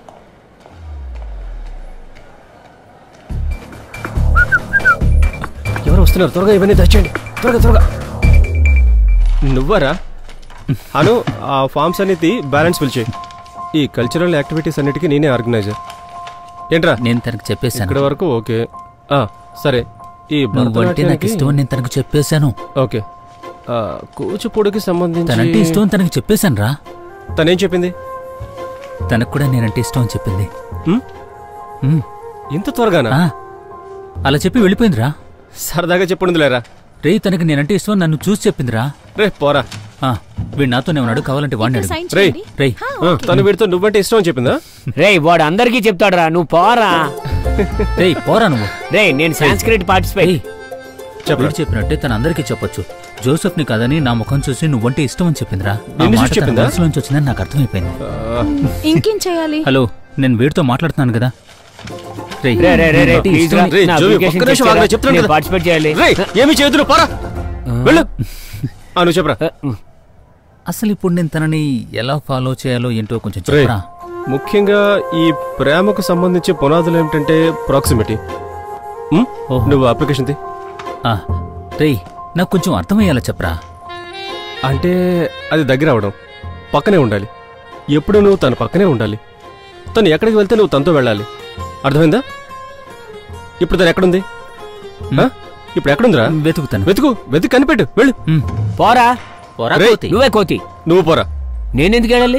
ఎవరు వస్తున్నారు త్వరగా ఇవన్నీ తెచ్చండి త్వరగా త్వరగా నువ్వరా అను ఆ ఫామ్స్ అన్నిటి బ్యాలెన్స్ పిలిచే ఈ కల్చరల్ యాక్టివిటీస్ అన్నిటికీ నేనే ఆర్గనైజర్ ఏంట్రా నేను తనకు చెప్పేశాను ఇక్కడ వరకు ఓకే ఆ, సరే ఈ నువ్వు అంటే నాకు భరతనాట్యానికి- ఇష్టం అని నేను తనకు చెప్పేశాను ఓకే ఆ, కూచిపూడికి సంబంధించి తనంటే ఇష్టం అని తనకు చెప్పేశాను రా తనేం చెప్పింది తనకు కూడా నేనంటే ఇష్టం అని చెప్పింది హ్మ్? ఉమ్. ఇంత త్వరగానా ఆ, అలా చెప్పి వెళ్ళిపోయిందిరా సరదాగా చెప్పుంది లేరా రే తనకి నేనంటే ఇష్టం అని నన్ను చూసి చెప్పిందిరా రే పోరా ఆ, వీడు నాతోనే ఉన్నాడు కావాలంటే వాడిని ఇక్కడ అడుగు. సైన్ రేయ్ చేయండి. రేయ్ హా, ఆ, ఓకే. తను వీడితో నువ్వంటే ఇష్టం అని చెప్పిందా రే వాడు అందరికీ చెప్తాడురా నువ్వు పోరా రేయ్ పోరా నువ్వు రే నేను సాంస్క్రిట్ పార్టిసిపేట్ వీడు చెప్పినట్టే తన అందరికీ చెప్పొచ్చు జోసెఫ్ ని కాదని నా ముఖం చూసి నువ్వంటే ఇష్టం అని చెప్పిందిరా ఆ నిన్ను మాట చూసి తన చెప్పిందా? మనసులోంచి వచ్చిందని నాకు అర్థమైపోయింది ఇంకేం చేయాలి హలో నేను వీడితో మాట్లాడుతున్నాను కదా రేయ్, రే, రే, రే, రే, నువ్వంటే please ఇష్టం రా. అని- రేయ్, నా జోవి, application ఒక్క నిమిషం check ఆగరా, చేయరా? చెప్తాను నేను కదా. participate చేయాలి. రేయ్, ఏమి చేతులు పోరా వెళ్ళు ఆ, నువ్వు చెప్పరా అసలు ఇప్పుడు నేను తనని ఎలా ఫాలో చేయాలో ఏంటో కొంచెం రేయ్, చెప్పరా ముఖ్యంగా ఈ ప్రేమకు సంబంధించి పునాదులు ఏమిటంటే ప్రాక్సిమిటీ నువ్వు అప్లికేషన్ తీ ఆ, రేయ్ నాకు కొంచెం అర్థమయ్యేలా చెప్పరా అంటే అది దగ్గర అవడం పక్కనే ఉండాలి ఎప్పుడు నువ్వు తన పక్కనే ఉండాలి తను ఎక్కడికి వెళ్తే నువ్వు తనతో వెళ్ళాలి అర్థమైందా ఇప్పుడు తను ఎక్కడుంది ఆ? ఇప్పుడు ఎక్కడుందిరా వెతుకుతాను వెతుకు వెతుకు కనిపెట్టు వెళ్ళు పోరా పోరా రేయ్, కోతి. నువ్వే కోతి నువ్వు పోరా నేనెందుకు వెళ్ళాలి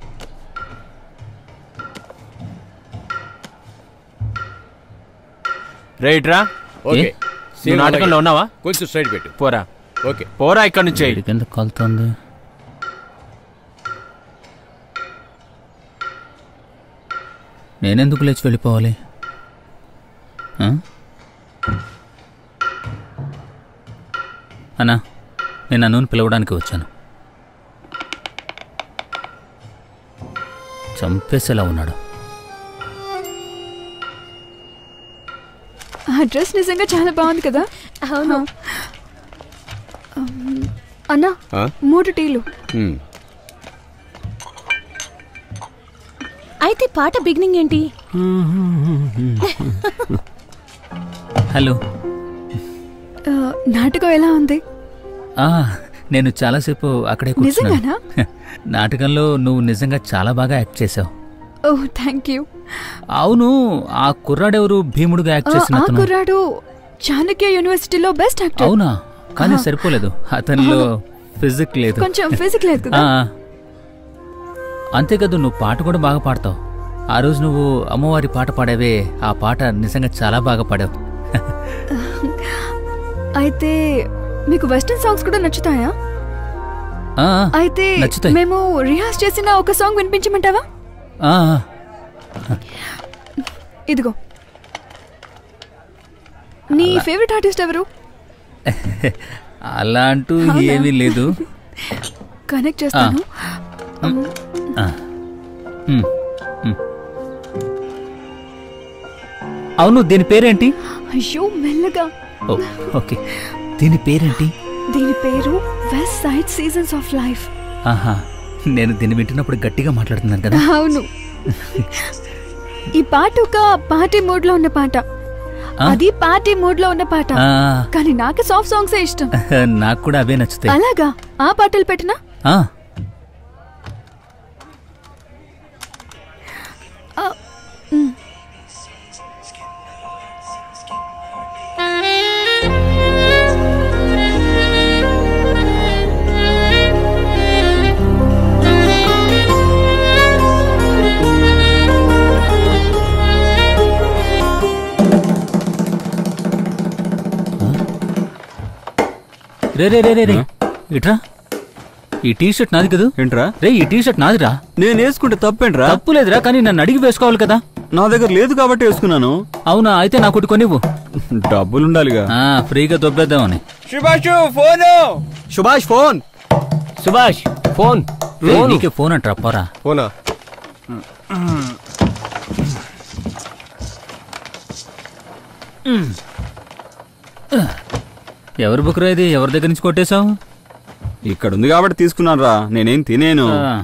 రైట్ రా ఓకే. నువ్వు నాటకంలో ఉన్నావా కొంచెం సైడ్ పెట్టు పోరా ఓకే పోరా ఇక్కడ నుంచి వీడి కింద కాలుతోంది నేనెందుకు లేచి వెళ్ళిపోవాలి ఆ? అన్నా నేను అనుని పిలవడానికి వచ్చాను చంపేసేలా ఉన్నాడు ఆ డ్రెస్ నిజంగా చాలా బాగుంది కదా అవును అన్నా ఆ? మూడు టీలు ఉమ్. అయితే పాట బిగినింగ్ ఏంటి హలో ఆ, నాటకం ఎలా ఉంది ఆ, నేను చాలాసేపు అక్కడే కూర్చున్నాను నిజంగానా? నాటకంలో నువ్వు నిజంగా చాలా బాగా యాక్ట్ చేసావు ఓ థ్యాంక్ యూ అవును ఆ కుర్రాడెవరు భీముడుగా యాక్ట్ ఆ చేసిన అతను కుర్రాడు చాణక్య యూనివర్సిటీలో బెస్ట్ యాక్టర్ అవునా కానీ ఆ. సరిపోలేదు అతనిలో అవును. ఫిజిక్ లేదు కొంచెం ఫిజిక్ లేదు కదా ఆ, అంతేకాదు నువ్వు పాట కూడా బాగా పాడతావు ఆ రోజు నువ్వు అమ్మవారి పాట పాడావే ఆ పాట నిజంగా చాలా బాగా పాడావు అయితే మీకు వెస్టర్న్ సాంగ్స్ కూడా నచ్చుతాయా ఆ, ఆ, అయితే నచ్చుతాయి మేము రిహార్స్ చేసిన ఒక సాంగ్ వినిపించమంటావా ఆ, ఆ. ఇదిగో నీ ఫేవరెట్ ఆర్టిస్ట్ ఎవరు అలా అంటూ అవునా? ఏమీ లేదు కనెక్ట్ చేస్తాను ఆ. ఉమ్, ఉమ్. అవును దీని పేరేంటి అయ్యో మెల్లగా ఓ ఓకే దీని పేరేంటి దీని పేరు west side seasons of life ఆహా నేను దీన్ని వింటున్నప్పుడు గట్టిగా మాట్లాడుతున్నాను కదా అవును ఈ పాట ఒక పార్టీ మూడ్ లో ఉన్న పాట ఆ? అది పార్టీ మూడ్ లో ఉన్న పాట ఆ. కానీ నాకు సాఫ్ట్ సాంగ్స్ ఇష్టం నాకు కూడా అవే నచ్చుతాయి అలాగా ఆ పాటలు పెట్టినా ఆ, ఆ, మ్. రే రే రే రే రే ఇట్రా ఈ టీ షర్ట్ నాది కదా ఏంట్రా రే ఈ టీ షర్ట్ నాదిరా నేను వేసుకుంటే తప్పేంట్రా తప్పు లేదురా కానీ నన్ను అడిగి వేసుకోవాలి కదా నా దగ్గర లేదు కాబట్టి వేసుకున్నాను అవునా అయితే నాకు ఒకటి కొనివ్వు డబ్బులుండాలిగా ఆ, ఫ్రీగా దొబ్బేద్దామని Subhash phone Subhash phone Subhash phone రే, నీకే ఫోన్ అంటారా పోరా పోనా ఎవరి బుక్ ఇది ఎవరి దగ్గర నుంచి కొట్టేశావు ఇక్కడ ఉంది కాబట్టి తీసుకున్నాను రా నేనేం తినేను ఆ,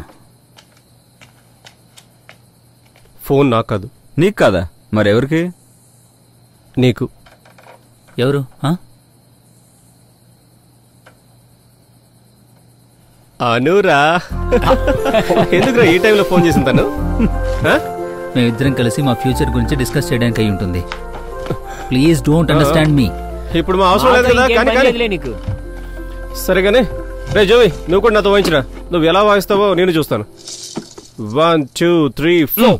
ఫోన్ నాకు కాదు నీకు కాదా మరెవరికి నీకు ఎవరు ఆ? అనురా ఎందుకురా ఈ టైంలో ఫోన్ చేసిన తను ఆ? మేమిద్దరం కలిసి మా ఫ్యూచర్ గురించి డిస్కస్ చేయడానికి అయి ఉంటుంది ప్లీజ్ డోంట్ అండర్స్టాండ్ మీ ఇప్పుడు మా అవసరం లేదు కదా కానీ కానీ నీకు సరేగానే రే జోవి నువ్వు కూడా నాతో వాయించరా నువ్వు ఎలా వాయిస్తావో నేను చూస్తాను one two three four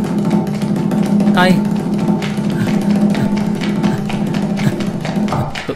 hi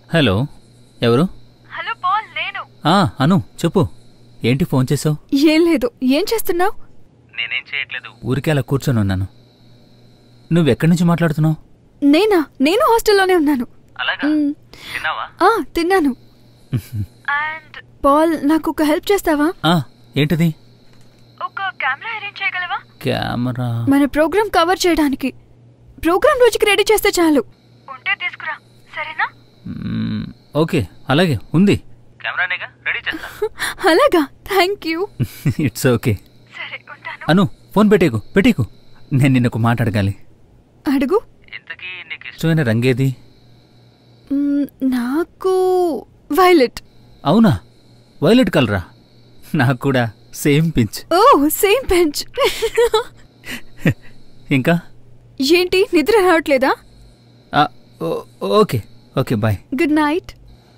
hello ఎవరు హలో పాల్ నేను ఆ అను చెప్పు ఏంటి ఫోన్ చేసావు ఏం లేదు ఏం చేస్తున్నావు నేనేం చేయట్లేదు ఊరికే అలా కూర్చొని ఉన్నాను నువ్వెక్కడి నుంచి మాట్లాడుతున్నావు నేనా నేను హాస్టల్లోనే ఉన్నాను అలాగా మ్, తిన్నావా ఆ తిన్నాను అండ్ పాల్ నాకు ఒక హెల్ప్ చేస్తావా ఆ ఏంటిది ఒక కెమెరా అరేంజ్ చేయగలవా కెమెరా మన ప్రోగ్రామ్ కవర్ చేయడానికి ప్రోగ్రామ్ రోజుకి రెడీ చేస్తే చాలు ఉంటే తీసుకురా సరేనా మ్మ్, ఓకే అలాగే ఉంది కెమెరానేగా రెడీ చేస్తా అలాగా thank you it's okay Anu phone పెట్టేకు పెట్టేకు నేను నిన్నకు మాట్లాడగాలి అడుగు ఇష్టమైన రంగేది మ్, నాకు వైలెట్ అవునా వైలెట్ కలరా నాకు కూడా సేమ్ పించ్ ఓ సేమ్ బెంచ్ ఇంకా ఏంటి నిద్ర రావట్లేదా ఆ, ఓ- okay okay bye good night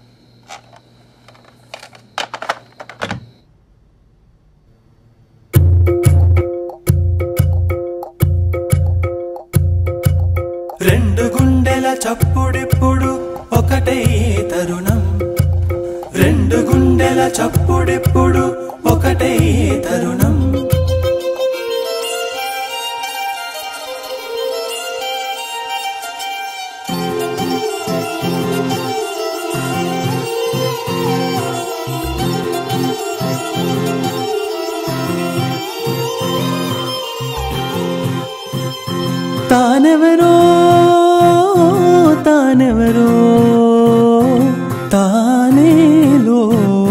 రెండు గుండెల చప్పుడిప్పుడు ఒకటే తరుణం రెండు గుండెల చప్పుడిప్పుడు ఒకటే తరుణం తానెవరో తానెవరో తానేలో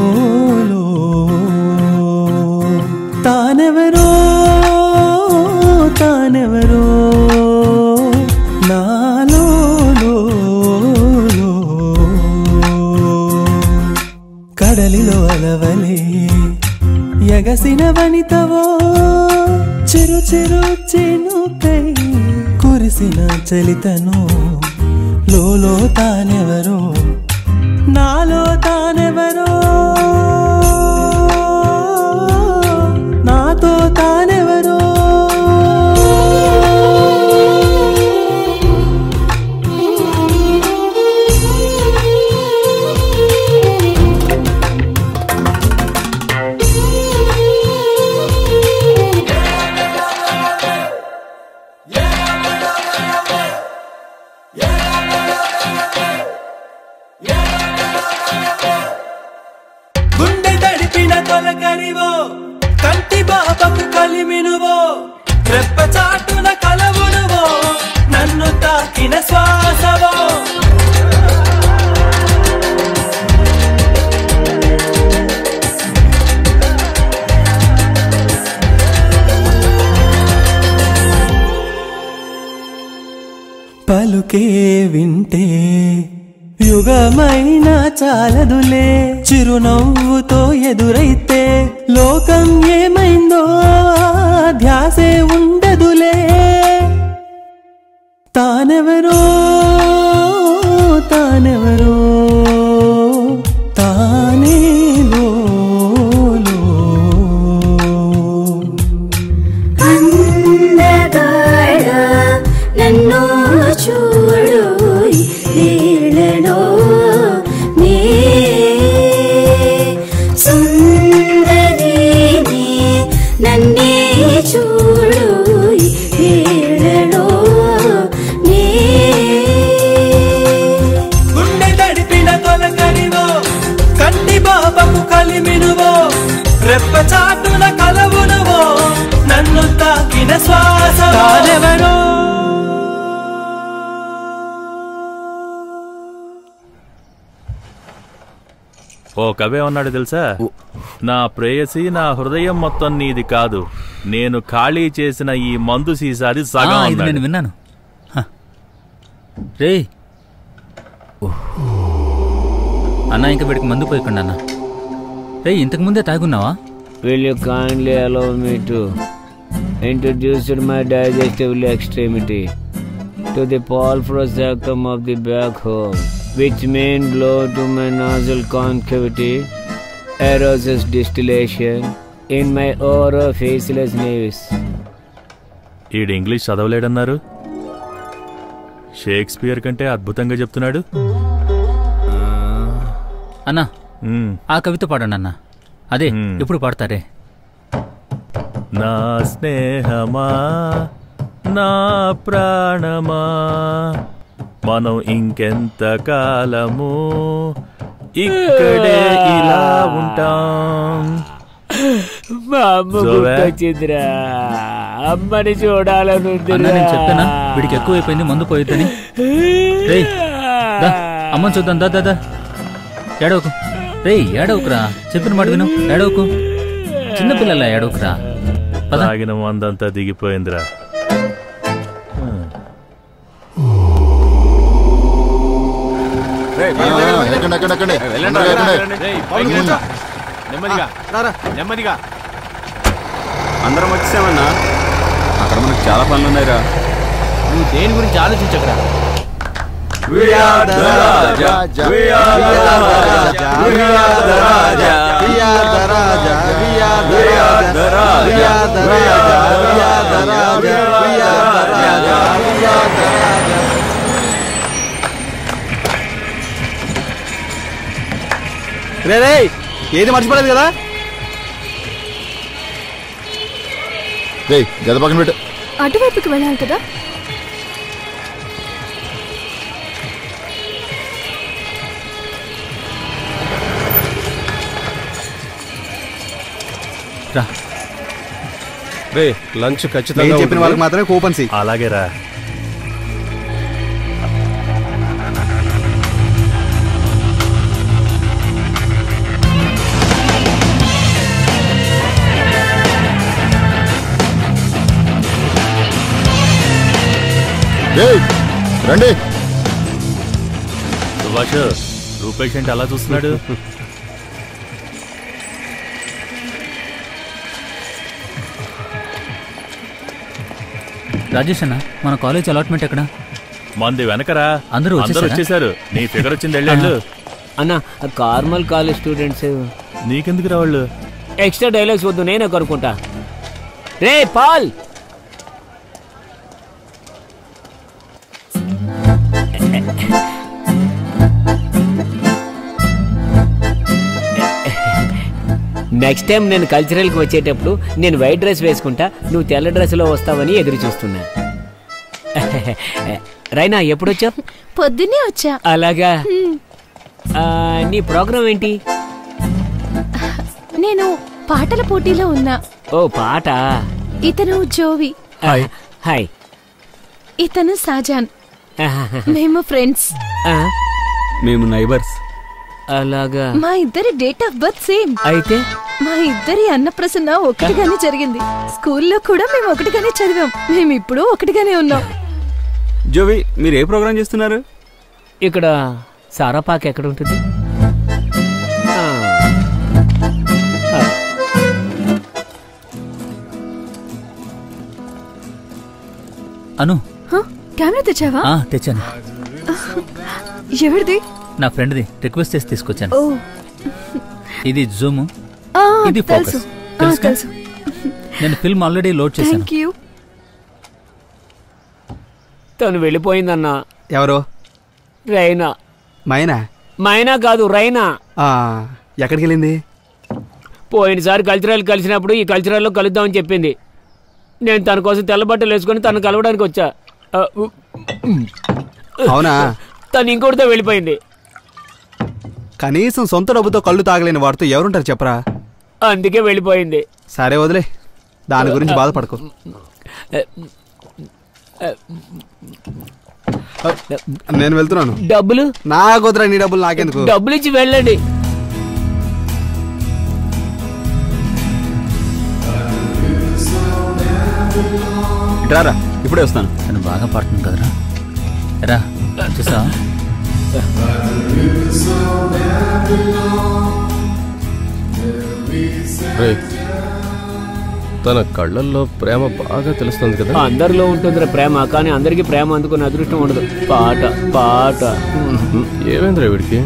తానెవరో తానెవరో నాలో కడలిలో అలవలే ఎగసిన వనితవో చిరు చిరు చినుకై కురిసిన చలితను లోలో తానెవరో నాలో తానెవరో నాతో తానెవరో గుండె తడిపిన తొలకరివో కంటి బాబకు కలిమినువో రెప్ప చాటున కలవునువో నన్ను తాకిన శ్వాసవో పలుకే వింటే యుగమైనా చాలదులే చిరునవ్వుతో ఎదురైతే లోకం ఏమైందో ఆ ధ్యాసే ఉండదులే తానెవరో తానెవరో తానేలో అందగాడ నన్ను చూడు నీళ్ళలో నీ సుందరిని నన్నే చూడు నీళ్ళలో నీ గుండె తడిపిన తొలకరివో కంటి బాబకు కలిమినువో రెప్ప చాటున కలవునువో నన్ను తాకిన శ్వాస తానెవరో ఓ కవే ఉన్నాడు తెలుసా నా ప్రేయసి నా హృదయం మొత్తం నీది కాదు నేను ఖాళీ చేసిన ఈ మందు సీసాది ఆ, సగం ఇది నేను అన్నాడు. విన్నాను హ. రే అన్న ఇంకా వీడికి మందు పోయకుండా అన్న రే ఇంతకు ముందే తాగున్నావా Will you kindly allow me to introduce my digestive extremity to the pulfrosactum of the back hole, which main blow to my nasal concavity, aeroses distillation in my orofacial naves. ఈడు ఇంగ్లీష్ చదవలేడన్నారు Shakespeare కంటే అద్భుతంగా చెప్తున్నాడు ఆ, అన్నా ఆ కవిత పాడండి అన్నా అదే ఎప్పుడు పాడతారే నా స్నేహమా నా ప్రాణమా మనం ఇంకెంత కాలము ఇక్కడే ఇలా ఉంటాం మా అమ్మ జోవే? గుర్తొచ్చిందిరా అమ్మని చూడాలని అన్నా నేను చెప్పానా వీడికి ఎక్కువైపోయింది మందు పోయిద్దని రేయ్ దా అమ్మని చూద్దాం దా దా దా ఏడవకు రేయ్ ఏడవకురా చెప్పిన మాట విను ఏడవకు చిన్నపిల్లల ఏడవకురా పద తాగిన మందంతా దిగిపోయిందిరా ఎక్కండి ఎక్కండి ఎక్కండి తొందరగా ఎక్కండి. నెమ్మదిగా నెమ్మదిగా అందరం వచ్చామన్నా అక్కడ మనకు చాలా పనులు ఉన్నాయిరా నువ్వు దేని గురించి ఆలోచించకరా We are the Raja. We are the Raja. We are the Raja. We are the Raja. We are the Raja. We are the Raja. We are the Raja. We are the Raja. We are the Raja. రే రే ఏది మర్చిపోలేదు కదా రేయ్ గద పక్కన పెట్టు అటువైపుకి వెళ్ళాలి కదా రా రే లంచ్ ఖచ్చితంగా నేను చెప్పిన ఉంటుంది. వాళ్ళకి మాత్రమే కూపన్స్ ఇయ్యి. అలాగే రా రేయ్ రండి సుభాష్ రూపేష్ ఏంటి అలా చూస్తున్నాడు రాజేష్ అన్న మన కాలేజ్ అలాట్మెంట్ ఎక్కడ మంది వెనకరా అందరూ అందరూ వచ్చేసారా? వచ్చేసారు నీ ఫిగర్ వచ్చింది వెళ్ళాళ్ళు అన్న కార్మల్ కాలేజ్ స్టూడెంట్స్ నీకెందుకు రా వాళ్ళు ఎక్స్ట్రా డైలాగ్స్ వద్దు నేనే కనుక్కుంటా రే పాల్ నెక్స్ట్ టైం నేను కల్చరల్కి వచ్చేటప్పుడు నేను వైట్ డ్రెస్ వేసుకుంటా నువ్వు తెల్ల డ్రెస్లో వస్తావని ఎదురు చూస్తున్నా రైనా ఎప్పుడొచ్చావు పొద్దున్నే వచ్చా అలాగా ఆ, నీ ప్రోగ్రామ్ ఏంటి నేను పాటల పోటీలో ఉన్నా ఓ పాట ఇతను జోవి హాయ్ హాయ్ ఇతను సాజాన్ మేము ఫ్రెండ్స్ మేము నైబర్స్ అలాగా మా ఇద్దరి డేట్ ఆఫ్ బర్త్ సేమ్ అయితే మా ఇద్దరి అన్నప్రసన్న ఒకటిగానే జరిగింది స్కూల్లో కూడా మేము ఒకటిగానే చదివాం మేము ఇప్పుడు ఒకటిగానే ఉన్నాం జోవి మీరు ఏ ప్రోగ్రామ్ చేస్తున్నారు ఇక్కడ సారా పాక్ ఎక్కడ ఉంటుంది ఆ. ఆ. అను హ? కెమెరా తెచ్చావా ఆ, తెచ్చాను ఎవరిది నా ఫ్రెండ్ది రిక్వెస్ట్ చేసి తీసుకొచ్చాను ఓ ఇది జూమ్ ఆ, ఇది తెలుసు ఫోకస్ ఆ, తెలుసుగా? తెలుసు నేను ఫిల్మ్ ఆల్రెడీ లోడ్ చేశాను థ్యాంక్ యూ తను వెళ్ళిపోయిందన్నా ఎవరు రైనా మైనా మైనా కాదు రైనా ఆ, ఎక్కడికి వెళ్ళింది పోయినసారి కల్చరల్ కలిసినప్పుడు ఈ కల్చరల్లో కలుద్దామని చెప్పింది నేను తన కోసం తెల్ల బట్టలు వేసుకొని తను కలవడానికి వచ్చా ఆ, ఉ- అవునా తను ఇంకోటితో వెళ్ళిపోయింది కనీసం సొంత డబ్బుతో కళ్ళు తాగలేని వాడితో ఎవరుంటారు చెప్పరా అందుకే వెళ్ళిపోయింది సరే వదిలే దాని గురించి బాధపడకు నేను వెళ్తున్నాను డబ్బులు నా కుదరా నీ డబ్బులు నాకెందుకు డబ్బులు ఇచ్చి వెళ్ళండి రారా ఇప్పుడే వస్తాను తను బాగా పాడుతుంది కదరా రా చూసా రే తన కళ్ళల్లో ప్రేమ బాగా తెలుస్తుంది కదా అందరిలో ఉంటుందిరా ప్రేమ కానీ అందరికీ ప్రేమ అందుకునే అదృష్టం ఉండదు పాట పాట ఏమైందిరా వీడికి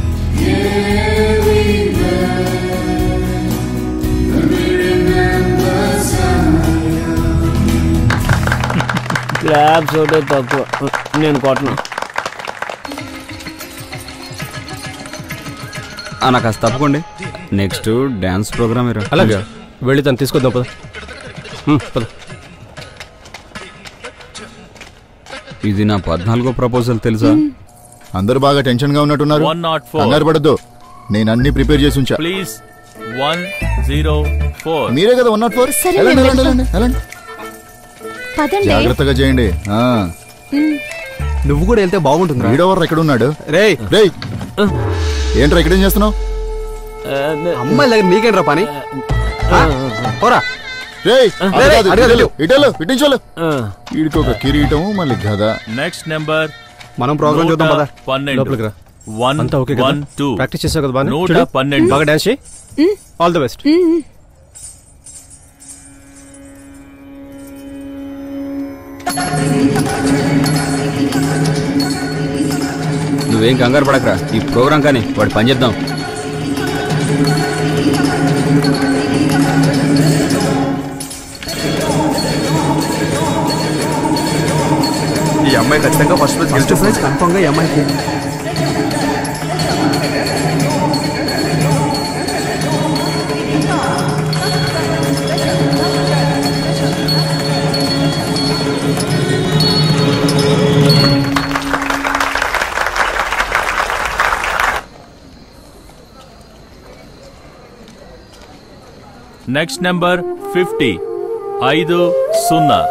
క్లాప్స్ ఒకటే తక్కువ నేను కొట్టను అన్న కాస్త తప్పకోండి నెక్స్ట్ డ్యాన్స్ ప్రోగ్రామ్ ఇరా అలాగా వెళ్ళి తను తీసుకొద్దాం పద హ్మ్, పద ఇది నా పద్నాలుగో ప్రపోజల్ తెలుసా అందరూ బాగా టెన్షన్ గా ఉన్నట్టున్నారు 104. కంగారు పడద్దు నేను అన్ని ప్రిపేర్ చేసి ఉంచా ప్లీజ్ వన్ జీరో ఫోర్ మీరే కదా వన్ నాట్ ఫోర్ సరే, వెళ్ళండి మేము వెళ్ళండి వెళ్ళండి వెళ్ళండి పదండి జాగ్రత్తగా చేయండి ఆ. నువ్వు కూడా వెళ్తే బాగుంటుంది వీడెవరు ఎక్కడ ఉన్నాడు రే రే ఏంట్రా ఇక్కడేం చేస్తున్నావు అమ్మాయి దగ్గర నీకేంట్రా పని ఆ? పోరా రేయ్ రే, రే, అడగదు. ఇటెళ్ళు ఇటించోలు వీడికి ఒక కిరీటం మళ్ళీ గద నెక్స్ట్ నెంబర్ మనం ప్రోగ్రామ్ చూద్దాం పద పన్నెండు లోపలికి రా. వన్ అంతా ఓకే కదా వన్ టూ ప్రాక్టీస్ చేసావు కదా బాగా నూట పన్నెండు బాగా డాన్స్ చేయి ఆల్ ది బెస్ట్ నువ్వేం కంగారు పడకరా ఈ ప్రోగ్రామ్ కానీ వాడు పని చేద్దాం ఈ అమ్మాయి ఖచ్చితంగా first prize first prize confirm గా ఈ అమ్మాయికి నెక్స్ట్ నెంబర్ ఫిఫ్టీ ఐదు సున్నా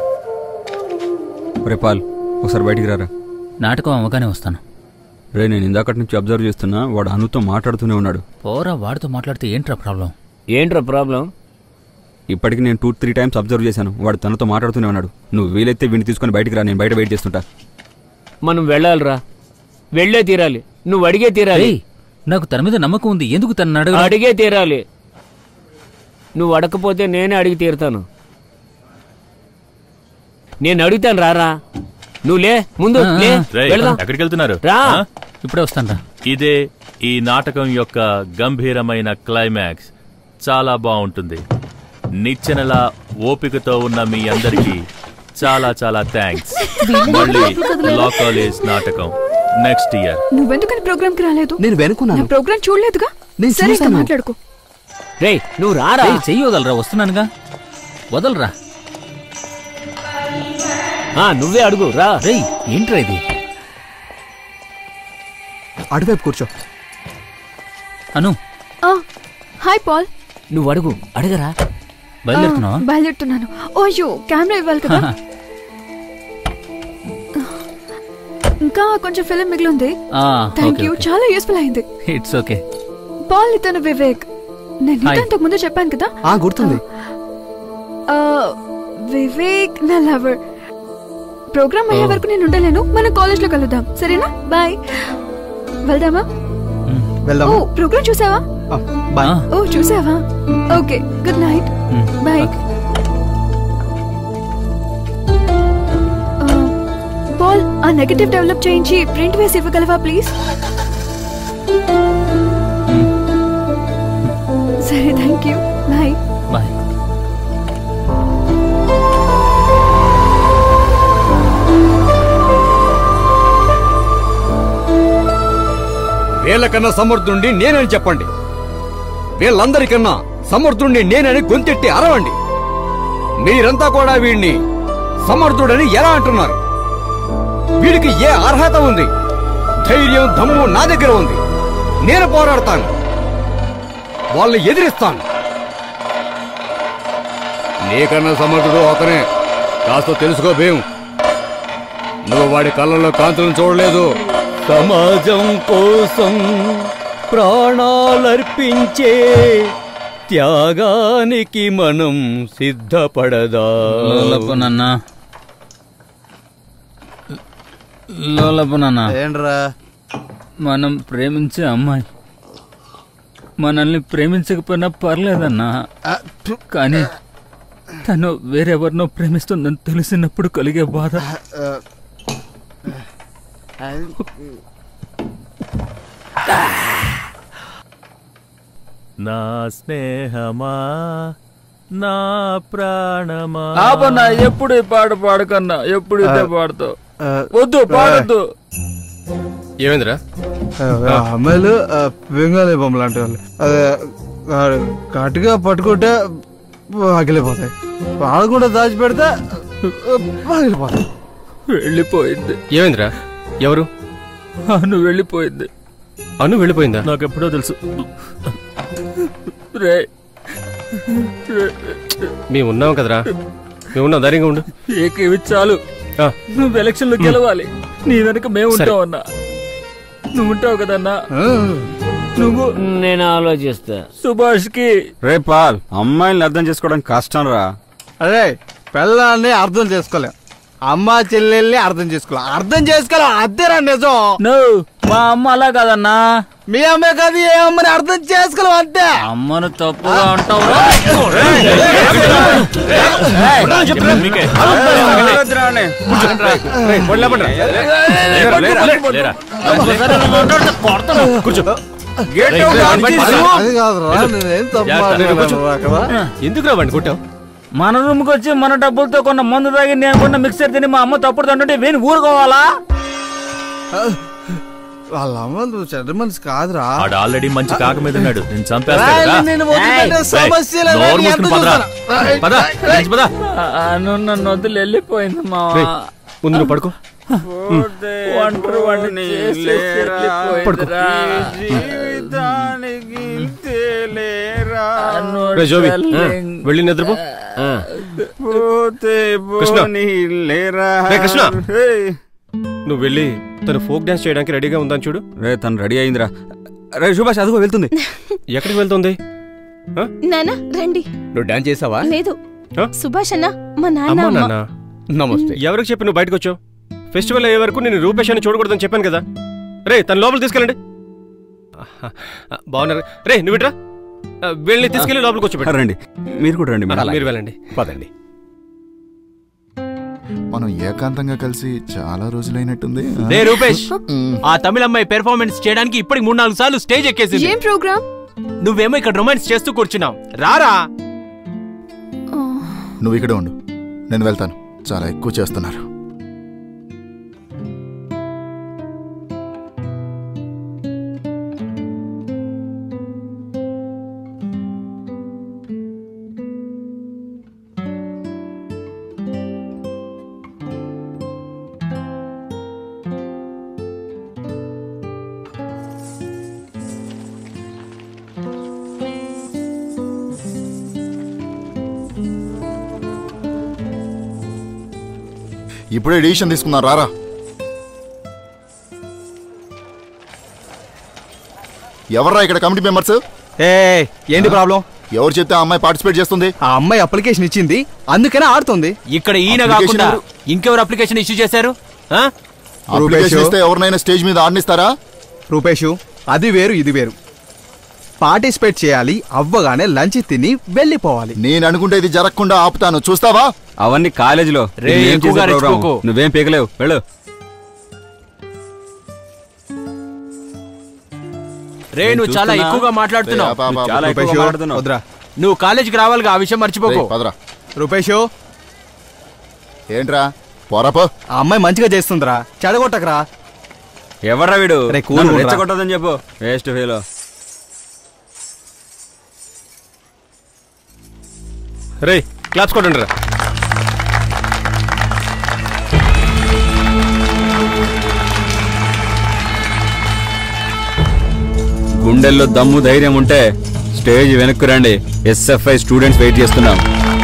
రే పాల్ ఒకసారి బయటికి రారా నాటకం అవ్వగానే వస్తాను రే నేను ఇందాకటి నుంచి అబ్జర్వ్ చేస్తున్నా వాడు అనుతో మాట్లాడుతూనే ఉన్నాడు పోరా వాడితో మాట్లాడితే ఏంట్రా ప్రాబ్లం ఏంట్రా ప్రాబ్లం ఇప్పటికి నేను టూ త్రీ టైమ్స్ అబ్జర్వ్ చేశాను వాడు తనతో మాట్లాడుతూనే ఉన్నాడు నువ్వు వీలైతే వీడిని తీసుకొని బయటికి రా నేను బయట వెయిట్ చేస్తుంటా మనం వెళ్ళాలిరా వెళ్ళే తీరాలి నువ్వు అడిగే తీరాలి ఏయ్, నాకు తన మీద నమ్మకం ఉంది ఎందుకు తన అడగ అడిగే తీరాలి నువ్వు అడగకపోతే నేనే అడిగి తీరుతాను నేను అడుగుతాను రారా నువ్వు లే ముందు ఆ, లే రేయ్, వెళ్దాం ఎక్కడికి వెళ్తున్నారు రా ఆ? ఇప్పుడే వస్తాను రా ఇదే ఈ నాటకం యొక్క గంభీరమైన క్లైమాక్స్ చాలా బాగుంటుంది నిచ్చెనలా ఓపికతో ఉన్న మీ అందరికీ చాలా చాలా థ్యాంక్స్ మళ్ళీ లా కాలేజ్ నాటకం నెక్స్ట్ ఇయర్ నువ్వెందుకని ప్రోగ్రామ్ కి రాలేదు నేను వెనుకున్నాను నా ప్రోగ్రామ్ చూడలేదుగా నేను సరే ఇంకా చూశాను. మాట్లాడుకో రే నువ్వు రారా ఏయ్, చెయ్యి వదలరా వస్తున్నానుగా వదలరా ఆ, నువ్వే అడుగు రా రేయ్ ఏంట్రా ఇది అటువైపు కూర్చో అను ఆ, హాయ్ పాల్ నువ్వు అడుగు అడగరా బయలుదేరుతున్నావా ఆ, బయలుదేరుతున్నాను ఓ అయ్యో కెమెరా ఇవ్వాలి కదా ఇంకా కొంచెం ఫిలిం మిగిలింది ఆ, థ్యాంక్ ఓకే, యూ ఓకే. చాలా యూస్ఫుల్ అయింది ఇట్స్ ఓకే పాల్ ఇతను వివేక్ నేను హాయ్. నీతో ఇంతకు ముందు చెప్పాను కదా ఆ గుర్తుంది ఆ, వివేక్ నా లవర్ ప్రోగ్రామ్ అయ్యే వరకు నేను ఉండలేను మన కాలేజ్ లో కలుద్దాం సరేనా బాయ్ వెళ్దామా వెళ్దాం ఓ ప్రోగ్రామ్ చూసావా బాయ్ ఓ చూసావా okay good night bye Paul ఆ నెగటివ్ డెవలప్ చేయించి ప్రింట్ వేసి ఇవ్వగలవా ప్లీజ్ సరే థ్యాంక్ యూ బాయ్ బాయ్ వీళ్ళకన్నా సమర్థుండి నేనని చెప్పండి వీళ్ళందరికన్నా సమర్థుండి నేనని గొంతెట్టి అరవండి మీరంతా కూడా వీడిని సమర్థుడని ఎలా అంటున్నారు వీడికి ఏ అర్హత ఉంది ధైర్యం దమ్ము నా దగ్గర ఉంది నేను పోరాడతాను వాళ్ళని ఎదిరిస్తాను నీకన్నా సమర్థుడు అతనే కాస్త తెలుసుకో భీం నువ్వు వాడి కళ్ళల్లో కాంతులను చూడలేదు సమాజం కోసం ప్రాణాలర్పించే త్యాగానికి మనం సిద్ధపడదా లోలపు నాన్న లోలపు నాన్న ఏంట్రా మనం ప్రేమించే అమ్మాయి మనల్ని ప్రేమించకపోయినా పర్లేదన్నా కానీ తను వేరెవరినో ప్రేమిస్తుందని తెలిసినప్పుడు కలిగే బాధ నా స్నేహమా నా ప్రాణమా ఆపన్నా ఎప్పుడు ఈ పాట పాడకన్నా ఎప్పుడు ఇదే పాడతావు వద్దు పాడద్దు ఏమైందిరా ఆ, అమ్మాయిలు ఆ, బెంగాలీ బొమ్మలు లాంటి వాళ్ళు అదే ఆ, గట్టిగా పట్టుకుంటే పగిలిపోతాయి పాడకుండా దాచిపెడితే పగిలిపోతాయి వెళ్ళిపోయింది ఏమైందిరా ఎవరు అను వెళ్ళిపోయింది అను వెళ్ళిపోయిందా నాకు ఎప్పుడో తెలుసు రే రే. మేము ఉన్నాం కదరా మేము ఉన్నాం ధైర్యంగా ఉండు ఏకేవి చాలు నువ్వు ఎలక్షన్ లో గెలవాలి నీ వెనక మేము సరే. ఉంటావన్నా నువ్వు ఉంటావు కదన్నా నువ్వు నేను ఆలోచిస్తా సుభాష్ కి రే పాల్ అమ్మాయిల్ని అర్థం చేసుకోవడానికి కష్టం రా అరే పిల్లల్ని అర్థం చేసుకోలేం అమ్మ చెల్లెల్ని అర్థం చేసుకోలేం అర్థం చేసుకోలేం అద్దెరా నిజం నువ్వు మా అమ్మ అలా కాదన్నా మీ అమ్మే కాదు ఏ అమ్మని అర్థం చేసుకోలేం అంతే అమ్మను తప్పుగా అంటావు అది కాదురా నేనేం తప్పు మాట్లాడను అక్కడ ఎందుకు రావండి కొట్టావు మన రూమ్ కి వచ్చి మన డబ్బులతో కొన్న మందు తాగి నేను కొన్న మిక్సర్ తిని మా అమ్మ తప్పుడు తంటుంటే వీని ఊరుకోవాలా వాళ్ళ అమ్మ నువ్వు చెడ్డ మనిషి కాదురా ఆడు ఆల్రెడీ మంచి కాక మీద ఉన్నాడు నేను రాయ్, చంపేస్తాను నేను వదిలిపెట్టే సమస్య లేదు, నోరు ఎంత మూసుకుని పదరా. చూస్తాను. పద, లేచి పద. అను నన్ను వదిలి వెళ్ళిపోయింది మా రేయ్, ముందు నువ్వు పడుకో ఒంటరి వాడిని చేసేసి వెళ్ళిపోయిందిరా. అను రే జోవి darling. వెళ్ళి నిద్రపో పోతే కృష్ణ. పోనీ లేరా రే కృష్ణ. రే. నువ్వు వెళ్ళి తను ఫోక్ డాన్స్ చేయడానికి రెడీగా ఉందని చూడు రే తను రెడీ అయిందిరా రే సుభాష్ అదిగో వెళ్తుంది ఎక్కడికి వెళ్తుంది నాన్న రండి నువ్వు డాన్స్ చేసావా లేదు సుభాష్ అన్న మా నాన్న అమ్మా అమ్మ. నాన్న నమస్తే ఎవరికి చెప్పి నువ్వు బయటకు వచ్చావు ఫెస్టివల్ అయ్యే వరకు నేను రూపేష్ అని చూడకూడదని చెప్పాను కదా రే తన లోపల తీసుకెళ్ళండి ఆహా, బాగున్నారు రే నువ్వు ఇట్రా ఆ, వీళ్ళని తీసుకెళ్ళి లోపలికి వచ్చి రండి మీరు కూడా రండి మేడం. మీరు వెళ్ళండి పదండి మనం ఏకాంతంగా కలిసి చాలా రోజులైనట్టుంది ఆ? రే రూపేష్ మ్. ఆ తమిళ అమ్మాయి పెర్ఫార్మెన్స్ చేయడానికి ఇప్పటికి మూడు నాలుగు సార్లు స్టేజ్ ఎక్కేసింది ఏం ప్రోగ్రామ్ నువ్వేమో ఇక్కడ రొమాన్స్ చేస్తూ కూర్చున్నావు రారా నువ్వు ఇక్కడ ఉండు నేను వెళ్తాను చాలా ఎక్కువ చేస్తున్నారు ఇప్పుడే డిసిషన్ తీసుకున్నారు రారా ఎవర్రా ఇక్కడ కమిటీ మెంబర్స్ ఏ ఏంటి ప్రాబ్లం ఎవరు చెప్తే ఆ అమ్మాయి పార్టిసిపేట్ చేస్తుంది ఆ అమ్మాయి అప్లికేషన్ ఇచ్చింది అందుకనే ఆడుతుంది ఇక్కడ ఈయన Application కాకుండా ఎవరు? ఇంకెవరు అప్లికేషన్ ఇష్యూ చేశారు ఆ? అప్లికేషన్ ఇస్తే ఎవరినైనా స్టేజ్ మీద ఆడనిస్తారా రూపేషు అది వేరు ఇది వేరు పార్టిసిపేట్ చేయాలి అవ్వగానే లంచ్ తిని వెళ్ళిపోవాలి నేను అనుకుంటే ఇది జరగకుండా ఆపుతాను చూస్తావా అవన్నీ కాలేజీలో రే, నువ్వేం ఎక్కువగా చేసే ప్రోగ్రాం? రెచ్చిపోకు. నువ్వేం పీకలేవు వెళ్ళు రే నువ్వు చాలా చూస్తున్నా? ఎక్కువగా మాట్లాడుతున్నావు రే, ఆ, నువ్వు చాలా ఎక్కువగా రూపేషు, మాట్లాడుతున్నావు. వద్దురా నువ్వు కాలేజీకి రావాలిగా ఆ విషయం మర్చిపోకు రేయ్, పదరా రూపేషు ఏంట్రా పోరాపో ఆ అమ్మాయి మంచిగా చేస్తుందిరా చెడగొట్టకరా ఎవర్రా వీడు రే, కూల్ నన్ను ఉండరా. రెచ్చగొట్టదని చెప్పు వేస్ట్ ఫీలో రే క్లాప్స్ కొట్టండి రా గుండెల్లో దమ్ము ధైర్యం ఉంటే స్టేజ్ వెనక్కు రండి ఎస్ఎఫ్ఐ స్టూడెంట్స్ వెయిట్ చేస్తున్నాం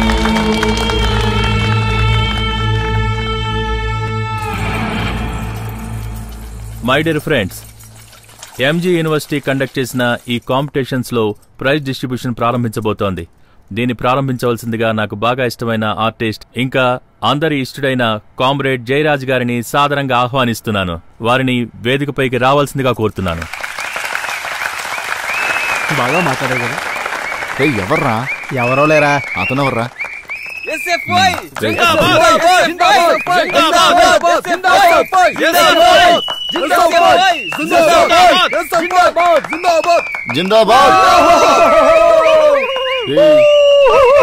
my dear friends MG university conduct చేసిన ఈ కాంపిటీషన్స్ లో ప్రైజ్ డిస్ట్రిబ్యూషన్ ప్రారంభించబోతోంది దీన్ని ప్రారంభించవలసిందిగా నాకు బాగా ఇష్టమైన ఆర్టిస్ట్ ఇంకా అందరి ఇష్టడైన కామ్రేడ్ జయరాజ్ గారిని సాదరంగా ఆహ్వానిస్తున్నాను వారిని వేదికపైకి రావాల్సిందిగా కోరుతున్నాను బాగా మాట్లాడారు కదా రే ఎవర్రా ఎవరో లేరా అతను ఎవర్రా జిందాబాద్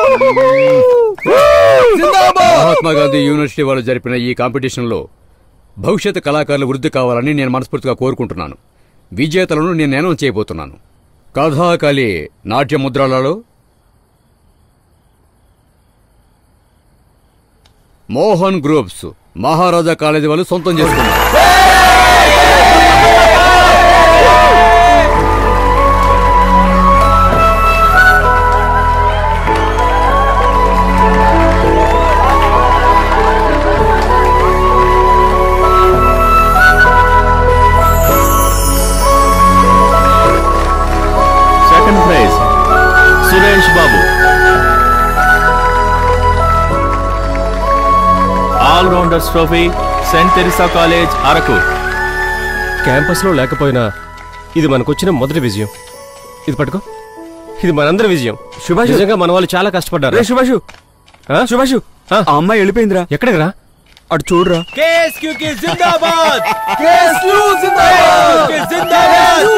మహాత్మా గాంధీ యూనివర్సిటీ వాళ్ళు జరిపిన ఈ కాంపిటీషన్ లో భవిష్యత్ కళాకారులు వృద్ధి కావాలని నేను మనస్ఫూర్తిగా కోరుకుంటున్నాను విజేతలను నేను అనౌన్స్ చేయబోతున్నాను కథాకళి నాట్య ముద్రలలో మోహన్ గ్రూప్స్ మహారాజా కాలేజీ వాళ్ళు సొంతం చేసుకున్నారు second prize Suresh Babu all rounders trophy Saint Teresa college Araku క్యాంపస్లో లేకపోయినా ఇది మనకొచ్చిన మొదటి విజయం ఇది పట్టుకో ఇది మనందరి విజయం సుభాష్. నిజంగా మన వాళ్ళు చాలా కష్టపడ్డారు రే సుభాషు సుభాషు ఆ అమ్మాయి వెళ్ళిపోయిందిరా ఎక్కడికి రా అటు చూడరా కేఎస్క్యూ కి జిందాబాద్ కేఎస్యూ జిందాబాద్! కేఎస్క్యూ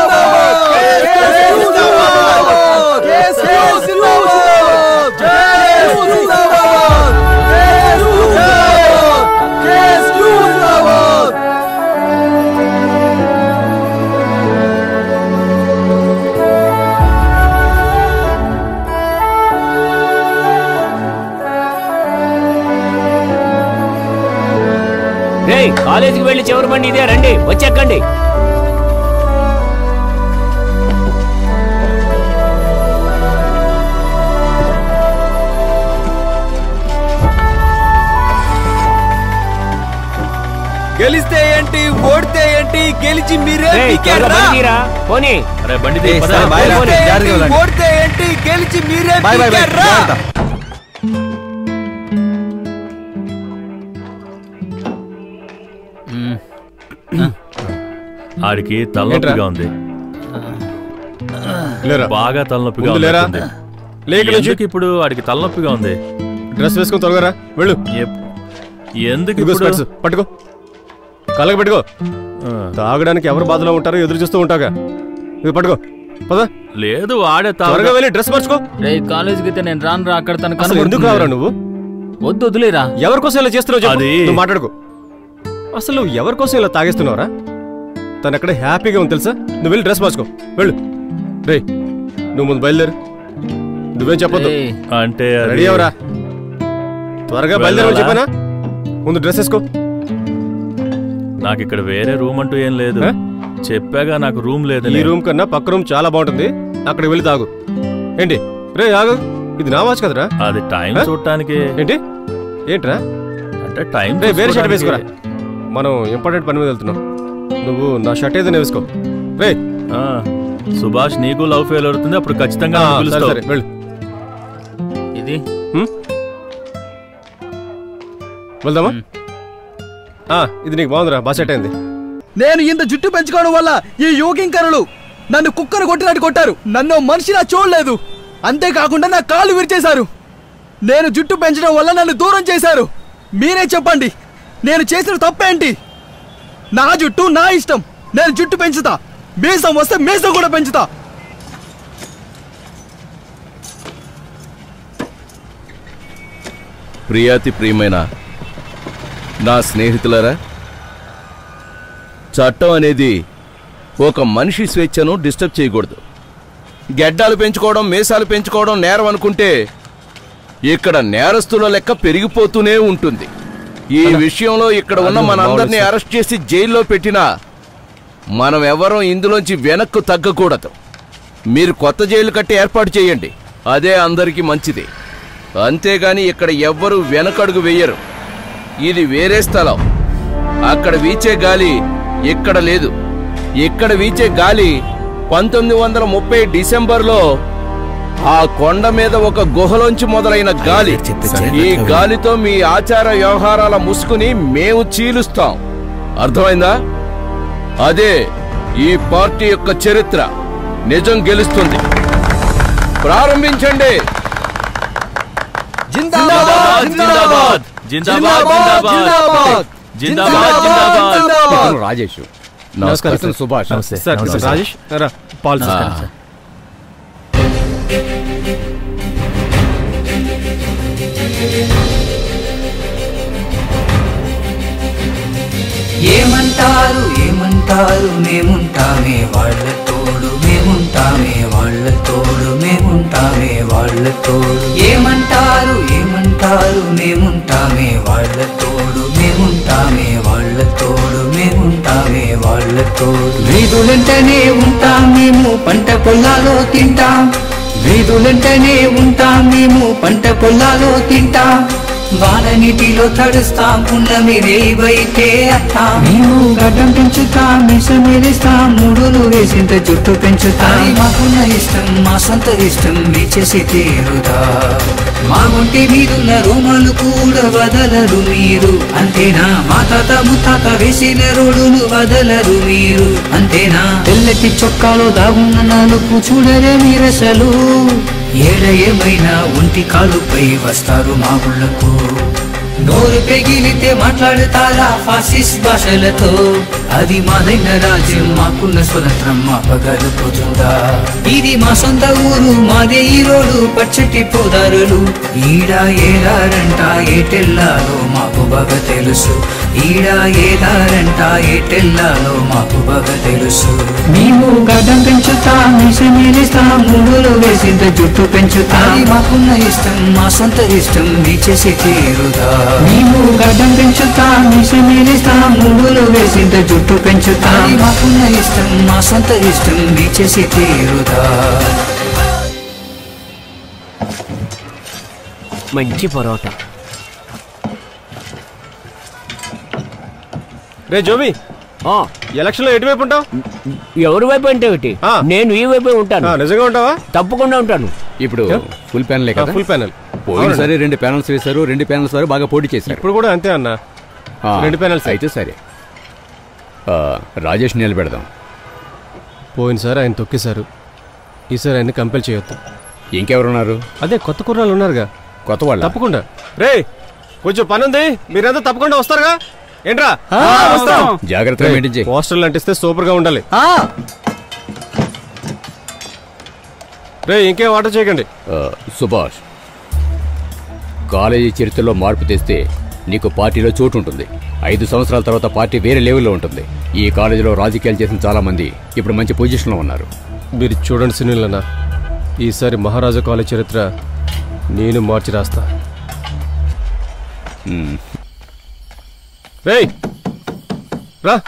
రే కాలేజీకి వెళ్ళి చివరి బండి ఇదే రండి వచ్చెక్కండి గెలిస్తే ఏంటి ఓడితే ఏంటి గెలిచి మీరే రేయ్, పీకారా? త్వరగా బండి తీరా, పోనీ అరే బండి ఏయ్, తీయ్, పద. సరే, బాయ్ రా. పోనీ. గెలిస్తే ఏంటి, ఓడితే ఏంటి గెలిచి మీరే బాయ్ బాయ్ బాయ్ పీకారా? ఆడికి తలనొప్పిగా ఉంది లేరా. బాగా తలనొప్పిగా ముందు లేరా. ఉంది లే ఇక్కడి నుంచి. ఎందుకు ఇప్పుడు ఆడికి తలనొప్పిగా ఉంది డ్రెస్ వేసుకొని త్వరగా రా వెళ్ళు ఎందుకు ఇదిగో ఇప్పుడు స్పెట్స్ పట్టుకో కళ్ళకి పెట్టుకో తాగడానికి ఎవరు బాధలో ఉంటారో ఎదురు చూస్తూ ఉంటాగా ఇది పట్టుకో పద లేదు ఆడే త్వరగా వెళ్ళి డ్రెస్ మార్చుకో రే కాలేజీకి అయితే నేను రాను రా అక్కడ తన అసలు ఎందుకు రావురా నువ్వు వద్దు వదిలేరా ఎవరి కోసం ఇలా చేస్తున్నావు చెప్పు. అది- నువ్వు మాట్లాడుకో అసలు నువ్వు ఎవరి కోసం ఇలా తాగేస్తున్నావురా తను అక్కడ హ్యాపీగా ఉంది తెలుసా నువ్వు వెళ్ళి డ్రెస్ మార్చుకో వెళ్ళు రే నువ్వు ముందు బయలుదేరు నువ్వేం చెప్పొద్దు అంటే అది- రెడీ అవరా త్వరగా బయలుదేరమని చెప్పానా ముందు డ్రెస్ వేసుకో నాకు ఇక్కడ వేరే రూమ్ అంటూ ఏం లేదు ఆ? చెప్పాగా నాకు రూమ్ లేదు ఈ రూమ్ కన్నా పక్క రూమ్ చాలా బాగుంటుంది అక్కడికి వెళ్ళి తాగు ఏంటి రే ఆగు ఇది నా వాచ్ కదరా అది టైం ఆ? చూడటానికి ఏంటి ఏంట్రా అంటే టైం రే వేరే షర్ట్ వేసుకోరా చూసుకోవడానికి. మనం ఇంపార్టెంట్ పని మీద వెళ్తున్నాం నువ్వు నా షర్ట్ ఏదైనా వేసుకో రే ఆ, సుభాష్ నీకు లవ్ ఫెయిల్ అవుతుంది అప్పుడు ఖచ్చితంగా ఆ, నన్ను సరే పిలుస్తావు. సరే వెళ్ళు ఇది వెళ్దామా ఆ, ఇది నీకు బాగుందిరా బాగా సెట్ అయింది నేను ఇంత జుట్టు పెంచుకోవడం వల్ల ఈ యోగింకరులు నన్ను కుక్కను కొట్టినట్టు కొట్టారు నన్ను మనిషిలా చూడలేదు అంతేకాకుండా నా కాళ్ళు విరిచేశారు నేను జుట్టు పెంచడం వల్ల నన్ను దూరం చేశారు మీరే చెప్పండి నేను చేసిన తప్పేంటి నా జుట్టు నా ఇష్టం నేను జుట్టు పెంచుతా మీసం వస్తే మీసం కూడా పెంచుతా ప్రియాతి ప్రియమైన నా స్నేహితులరా చట్టం అనేది ఒక మనిషి స్వేచ్ఛను డిస్టర్బ్ చేయకూడదు గెడ్డాలు పెంచుకోవడం మీసాలు పెంచుకోవడం నేరం అనుకుంటే ఇక్కడ నేరస్తుల లెక్క పెరిగిపోతూనే ఉంటుంది ఈ విషయంలో ఇక్కడ ఉన్న మనందరినీ అరెస్ట్ చేసి జైల్లో పెట్టినా మనం ఎవరం ఇందులోంచి వెనక్కు తగ్గకూడదు మీరు కొత్త జైలు కట్టి ఏర్పాటు చేయండి అదే అందరికీ మంచిది అంతేగాని ఇక్కడ ఎవ్వరూ వెనకడుగు వెయ్యరు ఇది వేరే స్థలం అక్కడ వీచే గాలి ఇక్కడ లేదు ఇక్కడ వీచే గాలి పంతొమ్మిది వందల ముప్పై డిసెంబర్లో ఆ కొండ మీద ఒక గుహలోంచి మొదలైన గాలి ఈ గాలితో మీ ఆచార వ్యవహారాల ముసుగుని మేము చీలుస్తాం అర్థమైందా అదే ఈ పార్టీ యొక్క చరిత్ర నిజం గెలుస్తుంది ప్రారంభించండి జిందాబాద్ జిందాబాద్ జిందాబాద్ జిందాబాద్ జిందాబాద్ జిందాబాద్ ఇతను రాజేష్ నమస్కారం ఇతను సుభాష్ నమస్తే సార్ నమస్తే సార్ రాజేష్ రా పాల్ ఆ. తీసుకురండి సార్. ఏమంటారు ఏమంటారు మేముంటామే వాళ్ళ తోడు మేముంటామే వాళ్ళ తోడు మేముంటామే వాళ్ళ తోడు ఏమంటారు ఏమంటారు మేముంటామే వాళ్ళ తోడు మేముంటామే వాళ్ళ తోడు మేముంటామే వాళ్ళ తోడు వీధులంటనే ఉంటాం మేము పంట పొలాలో తింటాం వీధులంటనే ఉంటాం మేము పంట పొలాలో తింటాం వాన నీటిలో తడుస్తాం పున్నమి రేవైతే అత్తాం మేము గడ్డం పెంచుతాం మిషం మెరుస్తాం ముడులు వేసింత జుట్టు పెంచుతాం మాకున్న ఇష్టం మా సొంత ఇష్టం మీ చేసి తీరుదా మా ఒంటి మీదున్న రోమాలు కూడా వదలరు మీరు అంతేనా మా తాత ముత్తాత వేసిన రోడ్డును వదలరు మీరు అంతేనా తెల్లటి చొక్కాలో దాగున్న నాలుగు చూడరే మీరసలు ఏడ ఏమైనా ఒంటి కాలుపై వస్తారు మా ఊళ్ళకు నోరు పెగిలితే మాట్లాడతారా ఫాసిస్ట్ భాషలతో అది మాదైన రాజ్యం మాకున్న స్వతంత్రం మాపగలుపుతుందా ఇది మా సొంత ఊరు మాదే ఈ రోడ్డు పచ్చటి పోదారులు ఈడ ఏదారంట ఏటెల్లాలో మాకు బాగా తెలుసు ఈడ ఏదారంట ఏటెల్లాలో మాకు బాగా తెలుసు మేము గడ్డం పెంచుతాం మిషమేలిస్తాం ముడులు వేసింత జుట్టు పెంచుతాం అది మాకున్న ఇష్టం మా సొంత ఇష్టం మీ చేసి తీరుదా మేము గడ్డం పెంచుతాం మిషమేలిస్తాం ముడులు వేసింత జుట్టు పెంచుతాం అది మాకున్న ఇష్టం మా సొంత ఇష్టం మీ చేసి తీరుదా మంచి పరోటా రే జోవి ఎలక్షన్ లో ఎటువైపు ఉంటావు ఎవరి వైపు అంటే ఒకటి నేను ఈ వైపు ఉంటాను నిజంగా ఉంటావా తప్పకుండా ఉంటాను ఇప్పుడు ఫుల్ ప్యానల్ కదా ఫుల్ ప్యానల్ పోయినసారి రెండు ప్యానల్స్ వేశారు రెండు ప్యానల్స్ వారు బాగా పోటీ చేశారు ఇప్పుడు కూడా అంతే అన్న ఆ, రెండు ప్యానల్స్ అయితే సరే ఆ, రాజేష్ నిలబెడదాం పోయినసారి ఆయన తొక్కేశారు ఈసారి ఆయన్ని కంపెల్ చేయొద్దు ఇంకెవరున్నారు అదే కొత్త కుర్రాళ్ళు ఉన్నారుగా కొత్త వాళ్ళు తప్పకుండా రే కొంచెం పని ఉంది మీరంతా తప్పకుండా వస్తారుగా ఏంట్రా జాగ్రత్తగా మెయింటైన్ చేయి పోస్టర్లు అంటిస్తే సూపర్ గా ఉండాలి రే ఇంకేం ఆర్డర్ చేయకండి ఆ, సుభాష్ కాలేజీ చరిత్రలో మార్పు తెస్తే నీకు పార్టీలో చోటు ఉంటుంది ఐదు సంవత్సరాల తర్వాత పార్టీ వేరే లెవెల్లో ఉంటుంది ఈ కాలేజీలో రాజకీయాలు చేసిన చాలా మంది ఇప్పుడు మంచి పొజిషన్లో ఉన్నారు మీరు చూడండి సునీలన్న ఈసారి మహారాజా కాలేజ్ చరిత్ర నేను మార్చి రాస్తా రేయ్ రా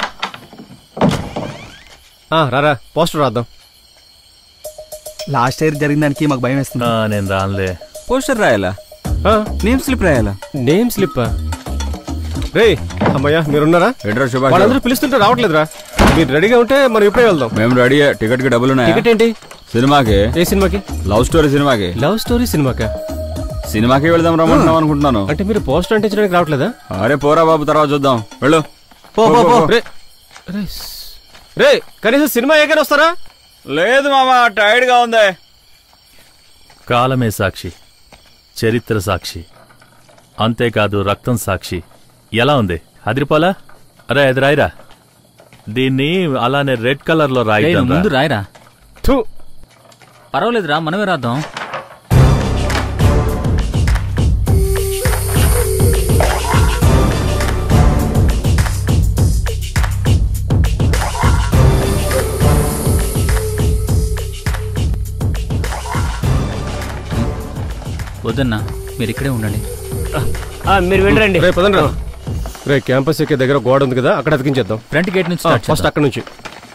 ఆ, రారా పోస్టర్ రాద్దాం లాస్ట్ ఇయర్ జరిగిన దానికి మాకు భయం వేస్తుంది నేను రానులే పోస్టర్ రాయాలా నేమ్ స్లిప్ రాయాలా నేమ్ స్లిప్ రే అమ్మయ్యా మీరున్నారా ఏంట్రా సుభాష్ వాళ్ళందరూ పిలుస్తుంటే రావట్లేదురా మీరు రెడీగా ఉంటే మనం ఇప్పుడే వెళ్దాం మేము రెడీ టికెట్ కి డబ్బులు ఉన్నాయా టికెట్ ఏంటి సినిమాకి ఏ సినిమాకి లవ్ స్టోరీ సినిమాకి లవ్ స్టోరీ సినిమాకా సినిమాకి వెళ్దాం రమ్మంటున్నాం అనుకుంటున్నాను అంటే మీరు పోస్టర్ అంటించడానికి రావట్లేదా అరే పోరా బాబు తర్వాత చూద్దాం వెళ్ళు పో పో పో రే రే, రే కనీసం సినిమా ఏకైనా వస్తారా లేదు మామ టైర్డ్ గా ఉంది కాలమే సాక్షి చరిత్ర సాక్షి అంతేకాదు రక్తం సాక్షి ఎలా ఉంది అదిరిపోలా అరే అది రాయిరా దీన్ని అలానే రెడ్ కలర్ లో రేయ్, నువ్వు ముందు రాయి రాయరా పర్వాలేదురా మనమే రాద్దాం వద్దన్నా మీరు ఇక్కడే ఉండండి మీరు వెళ్ళండి రే పదండి రా రే క్యాంపస్ ఎక్కే దగ్గర గోడ ఉంది కదా అక్కడ అతికించేద్దాం ఫ్రంట్ గేట్ నుంచి start ఫస్ట్ చేద్దాం. అక్కడ నుంచి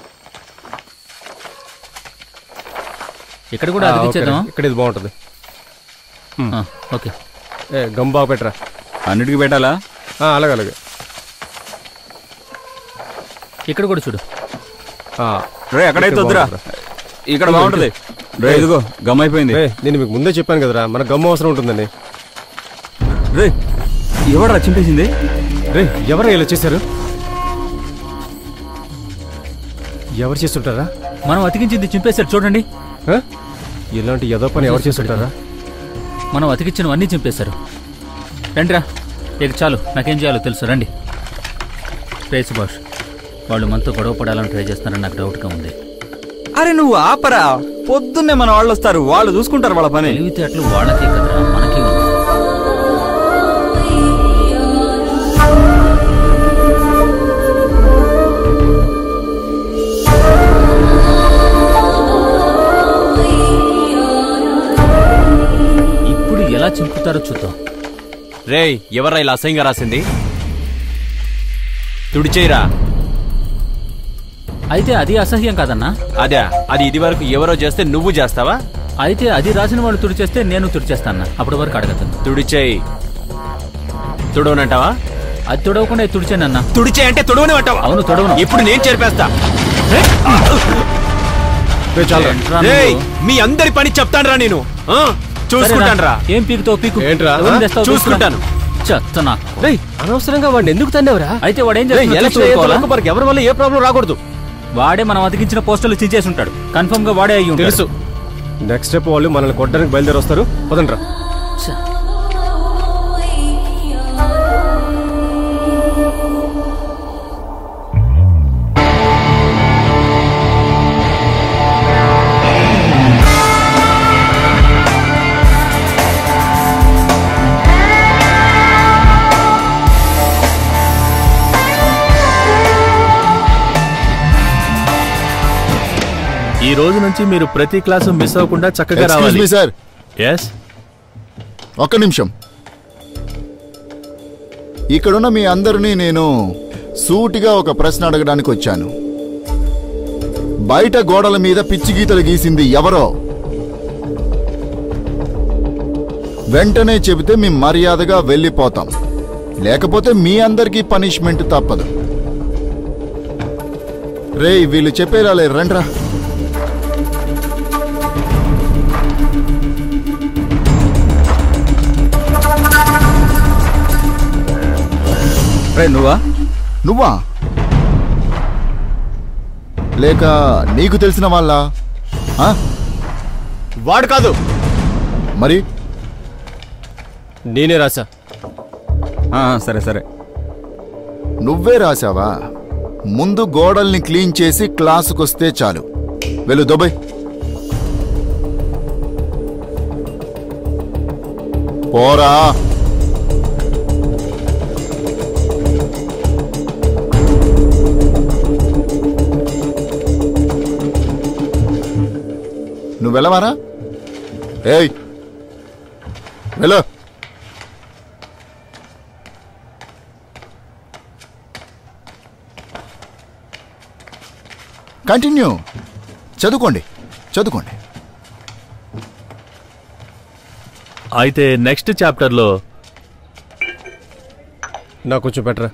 ఇక్కడ కూడా ఆ, అతికించేద్దామా? ఓకే. ఇక్కడ ఇది బాగుంటుంది ఆ, ఓకే ఏ గమ్ బాగా పెట్టరా అన్నిటికీ పెట్టాలా ఆ, అలాగే అలాగే ఇక్కడ కూడా చూడు రే ఎక్కడైతే వద్దురా ఇక్కడ బాగుంటది రే ఇదిగో గమ్ అయిపోయింది రే నేను మీకు ముందే చెప్పాను కదరా మన గమ్ అవసరం ఉంటుందండి రే ఎవడరా చింపేసింది రే ఎవరు ఇలా చేశారు ఎవరు చేస్తుంటారా మనం అతికించింది చింపేశారు చూడండి ఆ? ఇలాంటి ఎదో పని ఎవరు చేస్తుంటారా మనం అతికించినవన్నీ చింపేశారు రండిరా ఇక చాలు నాకేం చేయాలో తెలుసు రండి రే సుభాష్ వాళ్ళు మనతో గొడవ పడాలని ట్రై చేస్తున్నారని నాకు డౌట్గా ఉంది అరే నువ్వు ఆపరా పొద్దున్నే మన వాళ్ళు వస్తారు వాళ్ళు చూసుకుంటారు వాళ్ళ పని తెలివితేటలు వాళ్ళకే కదరా మనకి ఉంది చెప్తారో చూద్దాం రేయ్ ఎవర్రా ఇలా అసహ్యంగా రాసింది తుడిచేయరా అయితే అది అసహ్యం కాదన్నా అదే అది ఇది వరకు ఎవరో చేస్తే నువ్వు చేస్తావా అయితే అది రాసిన వాళ్ళు తుడిచేస్తే నేను తుడిచేస్తాను అప్పటి వరకు అడగదు తుడిచేయి తుడవనంటావా అది తుడవకుండా తుడిచానన్నా తుడిచే అంటే తుడవని అంటావా అవును తుడవను ఇప్పుడు నేను చేర్పేస్తా ఏంట్రా రేయ్, నువ్వు? మీ అందరి పని చెప్తానురా నేను ఆ, చూసుకుంటానురా సరేనా? ఏం పీకుతావు పీకు ఏంట్రా? ఎవరిని తెస్తావు చూసుకుంటాను. చెత్తనా రేయ్ అనవసరంగా వాడిని ఎందుకు తన్నావురా అయితే వాడు ఏం రేయ్, చేస్తున్నాడో ఎలక్షన్ చూసుకోవాలా? అయ్యేంత వరకు మనకి ఎవరి వల్ల ఏ ప్రాబ్లం రాకూడదు వాడే మనం అతికించిన పోస్టర్లు చించేసి ఉంటాడు కన్ఫర్మ్ గా వాడే అయ్యి ఉంటాడు తెలుసు నెక్స్ట్ స్టెప్ వాళ్ళు మనల్ని కొట్టడానికి బయలుదేరి వస్తారు పదండ్రా ఈ రోజు నుంచి మీరు ప్రతి క్లాసు మిస్ అవ్వకుండా చక్కగా Excuse రావాలి me, sir. ఎస్ ఒక్క నిమిషం ఇక్కడున్న మీ అందరినీ నేను సూటిగా ఒక ప్రశ్న అడగడానికి వచ్చాను బయట గోడల మీద పిచ్చి గీతలు గీసింది ఎవరో వెంటనే చెబితే మేము మర్యాదగా వెళ్ళిపోతాం లేకపోతే మీ అందరికీ పనిష్మెంట్ తప్పదు రేయ్ వీళ్ళు చెప్పేరాలే రండ్రా రే నువ్వా నువ్వా లేక నీకు తెలిసిన వాళ్ళ వాడు కాదు మరి నేనే రాసా సరే సరే నువ్వే రాసావా ముందు గోడల్ని క్లీన్ చేసి క్లాసుకొస్తే చాలు వెళ్ళు దుబాయ్ పోరా నువ్వు వెళ్ళవారా ఏయ్ వెళ్ళు కంటిన్యూ చదువుకోండి చదువుకోండి అయితే నెక్స్ట్ చాప్టర్లో నాకు కొంచెం బెటరా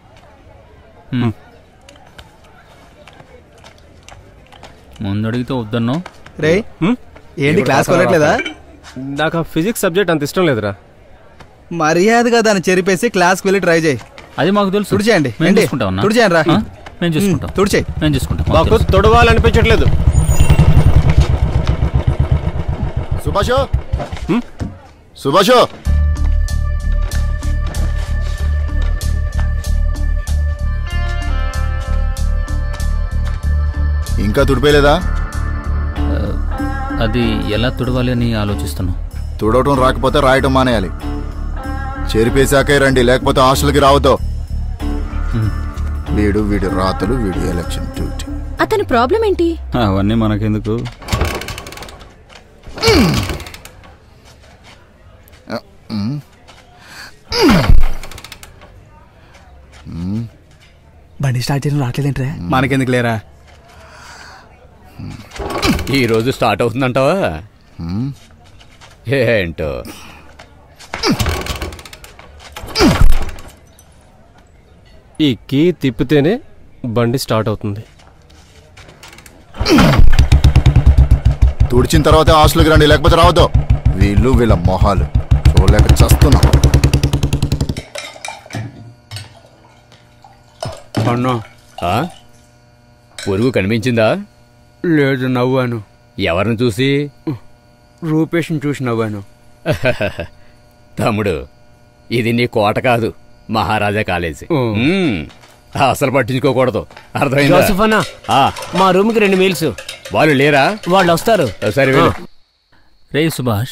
ముందు అడిగితే వద్దన్నో రే ఏంటి క్లాస్ కొనట్లేదా నాకు ఆ ఫిజిక్స్ సబ్జెక్ట్ అంత ఇష్టం లేదురా మర్యాదగా దాన్ని చెరిపేసి క్లాస్కి వెళ్ళి ట్రై చేయి అది మాకు తెలుసు తుడిచేయండి మేము ఏంటి? చూసుకుంటాం అన్నా. తుడిచేయండి రా ఆ? మేము చూసుకుంటాం తుడిచేయి మేము చూసుకుంటాం మాకు మాకు తెలుసు. తొడవాలనిపించట్లేదు సుభాష్ సుభాష్ ఇంకా తుడిపోయలేదా అది ఎలా తుడవాలి అని ఆలోచిస్తున్నాం తుడవటం రాకపోతే రాయటం మానేయాలి చెరిపేశాకే రండి లేకపోతే హాస్టల్కి రావద్దు వీడు వీడు రాతలు వీడు ఎలక్షన్ డ్యూటీ అతని ప్రాబ్లం ఏంటి అవన్నీ మనకెందుకు బండి స్టార్ట్ చేయడం రావట్లేదేంట్రా మనకెందుకు లేరా ఈ రోజు స్టార్ట్ అవుతుందంటావా ఏంటో ఈ కీ తిప్పితేనే బండి స్టార్ట్ అవుతుంది తుడిచిన తర్వాత హాస్టల్కి రండి లేకపోతే రావద్దు వీళ్ళు వీళ్ళ మొహాలు చూడలేక చస్తున్నా అన్నా పురుగు కనిపించిందా లేదు నవ్వాను ఎవరిని చూసి రూపేష్ని చూసి నవ్వాను తమ్ముడు ఇది నీ కోట కాదు మహారాజా కాలేజీ ఓ. మ్మ్. అసలు పట్టించుకోకూడదు అర్థమైందా జోసఫ్ అన్న ఆ, మా రూమ్ కి రెండు మీల్స్ వాళ్ళు లేరా వాళ్ళు వస్తారు సరే వెళ్ళు. రే సుభాష్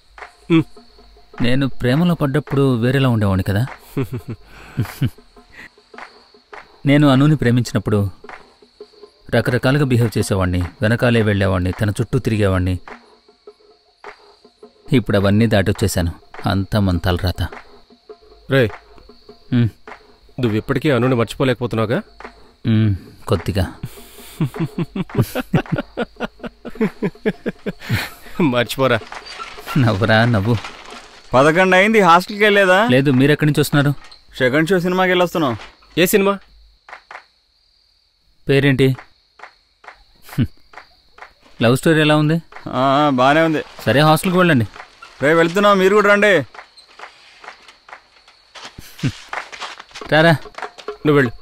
నేను ప్రేమలో పడ్డప్పుడు వేరేలా ఉండేవాడిని కదా నేను అనుని ప్రేమించినప్పుడు రకరకాలుగా బిహేవ్ చేసేవాడిని వెనకాలే వెళ్ళేవాడిని తన చుట్టూ తిరిగేవాడిని ఇప్పుడు అవన్నీ దాటొచ్చేశాను అంతా మన తలరాత రే ఉమ్. నువ్వు ఇప్పటికీ అనుని మర్చిపోలేకపోతున్నావుగా ఉమ్, కొద్దిగా మర్చిపోరా నవ్వురా నవ్వు పదకొండు అయింది హాస్టల్కి వెళ్ళేదా లేదు మీరెక్కడి నుంచి వస్తున్నారు సెకండ్ షో సినిమాకి వెళ్ళొస్తున్నాం ఏ సినిమా పేరేంటి హ్మ్. లవ్ స్టోరీ ఎలా ఉంది ఆ, బానే ఉంది సరే హాస్టల్కి వెళ్ళండి రేపు వెళ్తున్నాం మీరు కూడా రండి రారా నువ్వు వెళ్ళు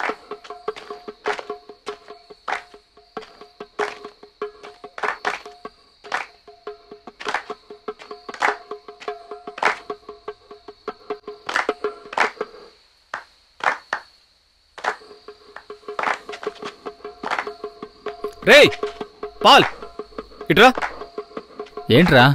రేయ్ పాల్ ఇట్రా ఏంట్రా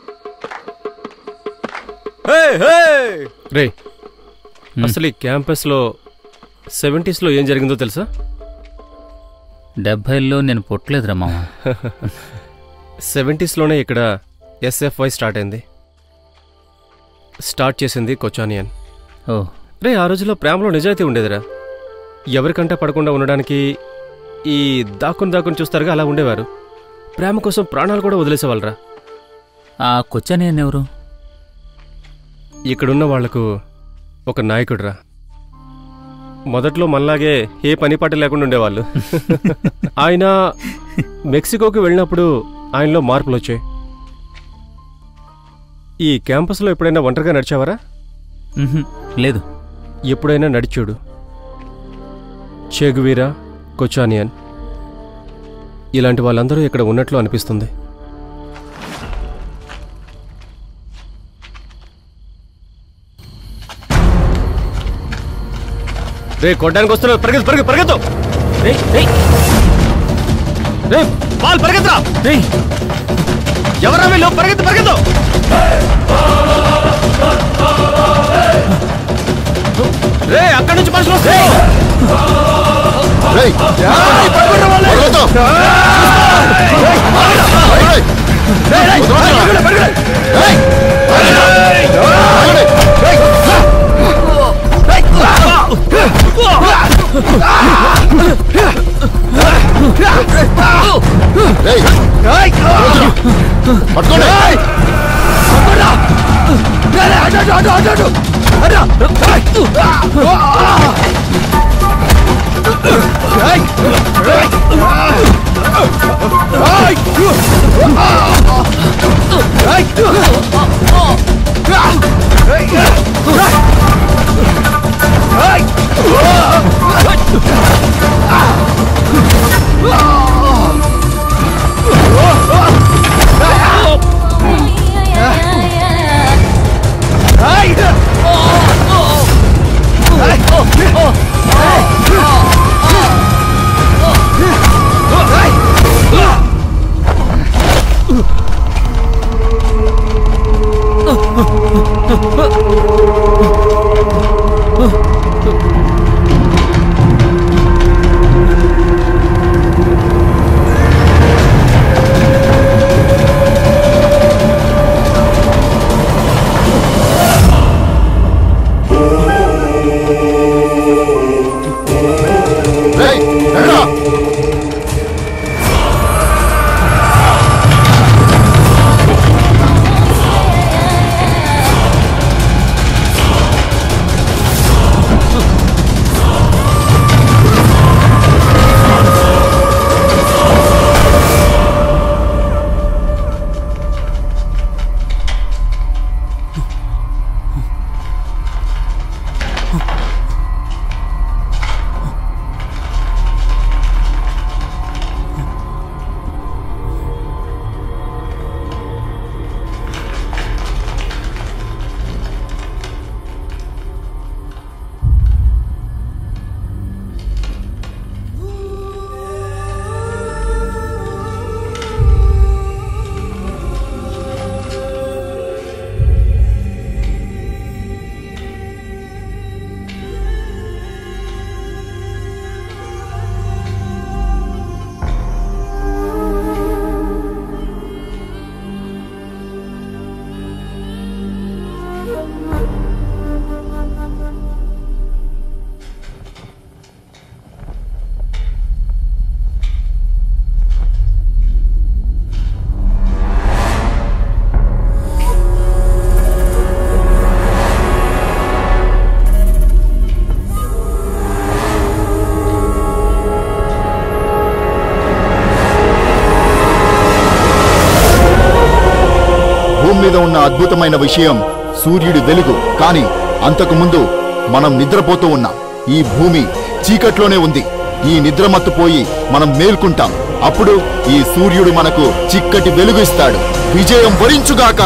రే అసలు ఈ క్యాంపస్లో సెవెంటీస్లో ఏం జరిగిందో తెలుసా డెబ్భైల్లో నేను పుట్టలేదురా మామ సెవెంటీస్లోనే ఇక్కడ ఎస్ఎఫ్ఐ స్టార్ట్ అయింది స్టార్ట్ చేసింది కొచానియన్ ఓ రే ఆ రోజుల్లో ప్రేమలో నిజాయితీ ఉండేదిరా ఎవరికంట పడకుండా ఉండడానికి ఈ దాక్కుని దాక్కుని చూస్తారుగా అలా ఉండేవారు ప్రేమ కోసం ప్రాణాలు కూడా వదిలేసేవాళ్ళరా ఆ కొచ్చానియన్ ఎవరు ఇక్కడున్న వాళ్లకు ఒక నాయకుడురా మొదట్లో మనలాగే ఏ పని పాట లేకుండా ఉండేవాళ్ళు ఆయన మెక్సికోకి వెళ్ళినప్పుడు ఆయనలో మార్పులు వచ్చాయి ఈ క్యాంపస్లో ఎప్పుడైనా ఒంటరిగా నడిచావరా మ్హూ, లేదు ఎప్పుడైనా నడిచూడు చెగువీరా కొచానియన్ ఇలాంటి వాళ్ళందరూ ఇక్కడ ఉన్నట్లు అనిపిస్తుంది రే కొట్టడానికి వస్తున్నారు పరిగెత్తు పరిగెత్తు పరిగెత్తు రేయ్, రేయ్. రేయ్, పాల్ పరిగెత్తరా ఎవరా వీళ్ళు పరిగెత్తు పరిగెత్తు రే అక్కడి నుంచి మనుషులు వస్తారు Hey! మీద ఉన్న అద్భుతమైన విషయం సూర్యుడి వెలుగు కానీ అంతకు ముందు మనం నిద్రపోతూ ఉన్నాం ఈ భూమి చీకట్లోనే ఉంది ఈ నిద్రమత్తు పోయి మనం మేల్కుంటాం అప్పుడు ఈ సూర్యుడు మనకు చిక్కటి వెలుగు ఇస్తాడు విజయం వరించుగాక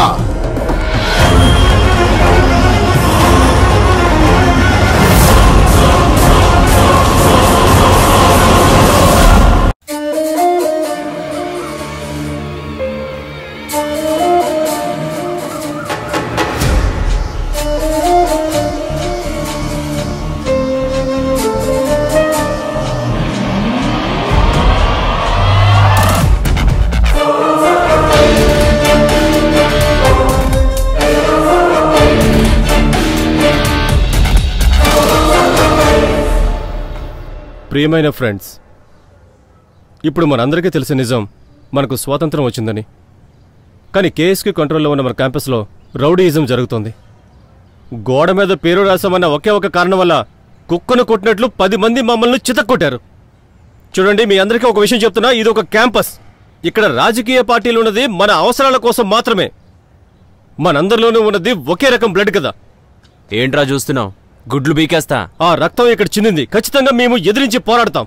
ప్రియమైన ఫ్రెండ్స్ ఇప్పుడు మనందరికీ తెలిసిన నిజం మనకు స్వాతంత్రం వచ్చిందని కానీ కేఎస్కి కంట్రోల్లో ఉన్న మన క్యాంపస్లో రౌడీయిజం జరుగుతోంది గోడ మీద పేరు రాసామన్న ఒకే ఒక కారణం వల్ల కుక్కను కొట్టినట్లు పది మంది మమ్మల్ని చితక్కొట్టారు చూడండి మీ అందరికీ ఒక విషయం చెప్తున్నా ఇది ఒక క్యాంపస్ ఇక్కడ రాజకీయ పార్టీలు ఉన్నది మన అవసరాల కోసం మాత్రమే మనందరిలోనూ ఉన్నది ఒకే రకం బ్లడ్ కదా ఏంట్రా చూస్తున్నావు గుడ్లు బీకేస్తా ఆ రక్తం ఇక్కడ చిందింది ఖచ్చితంగా మేము ఎదిరించి పోరాడతాం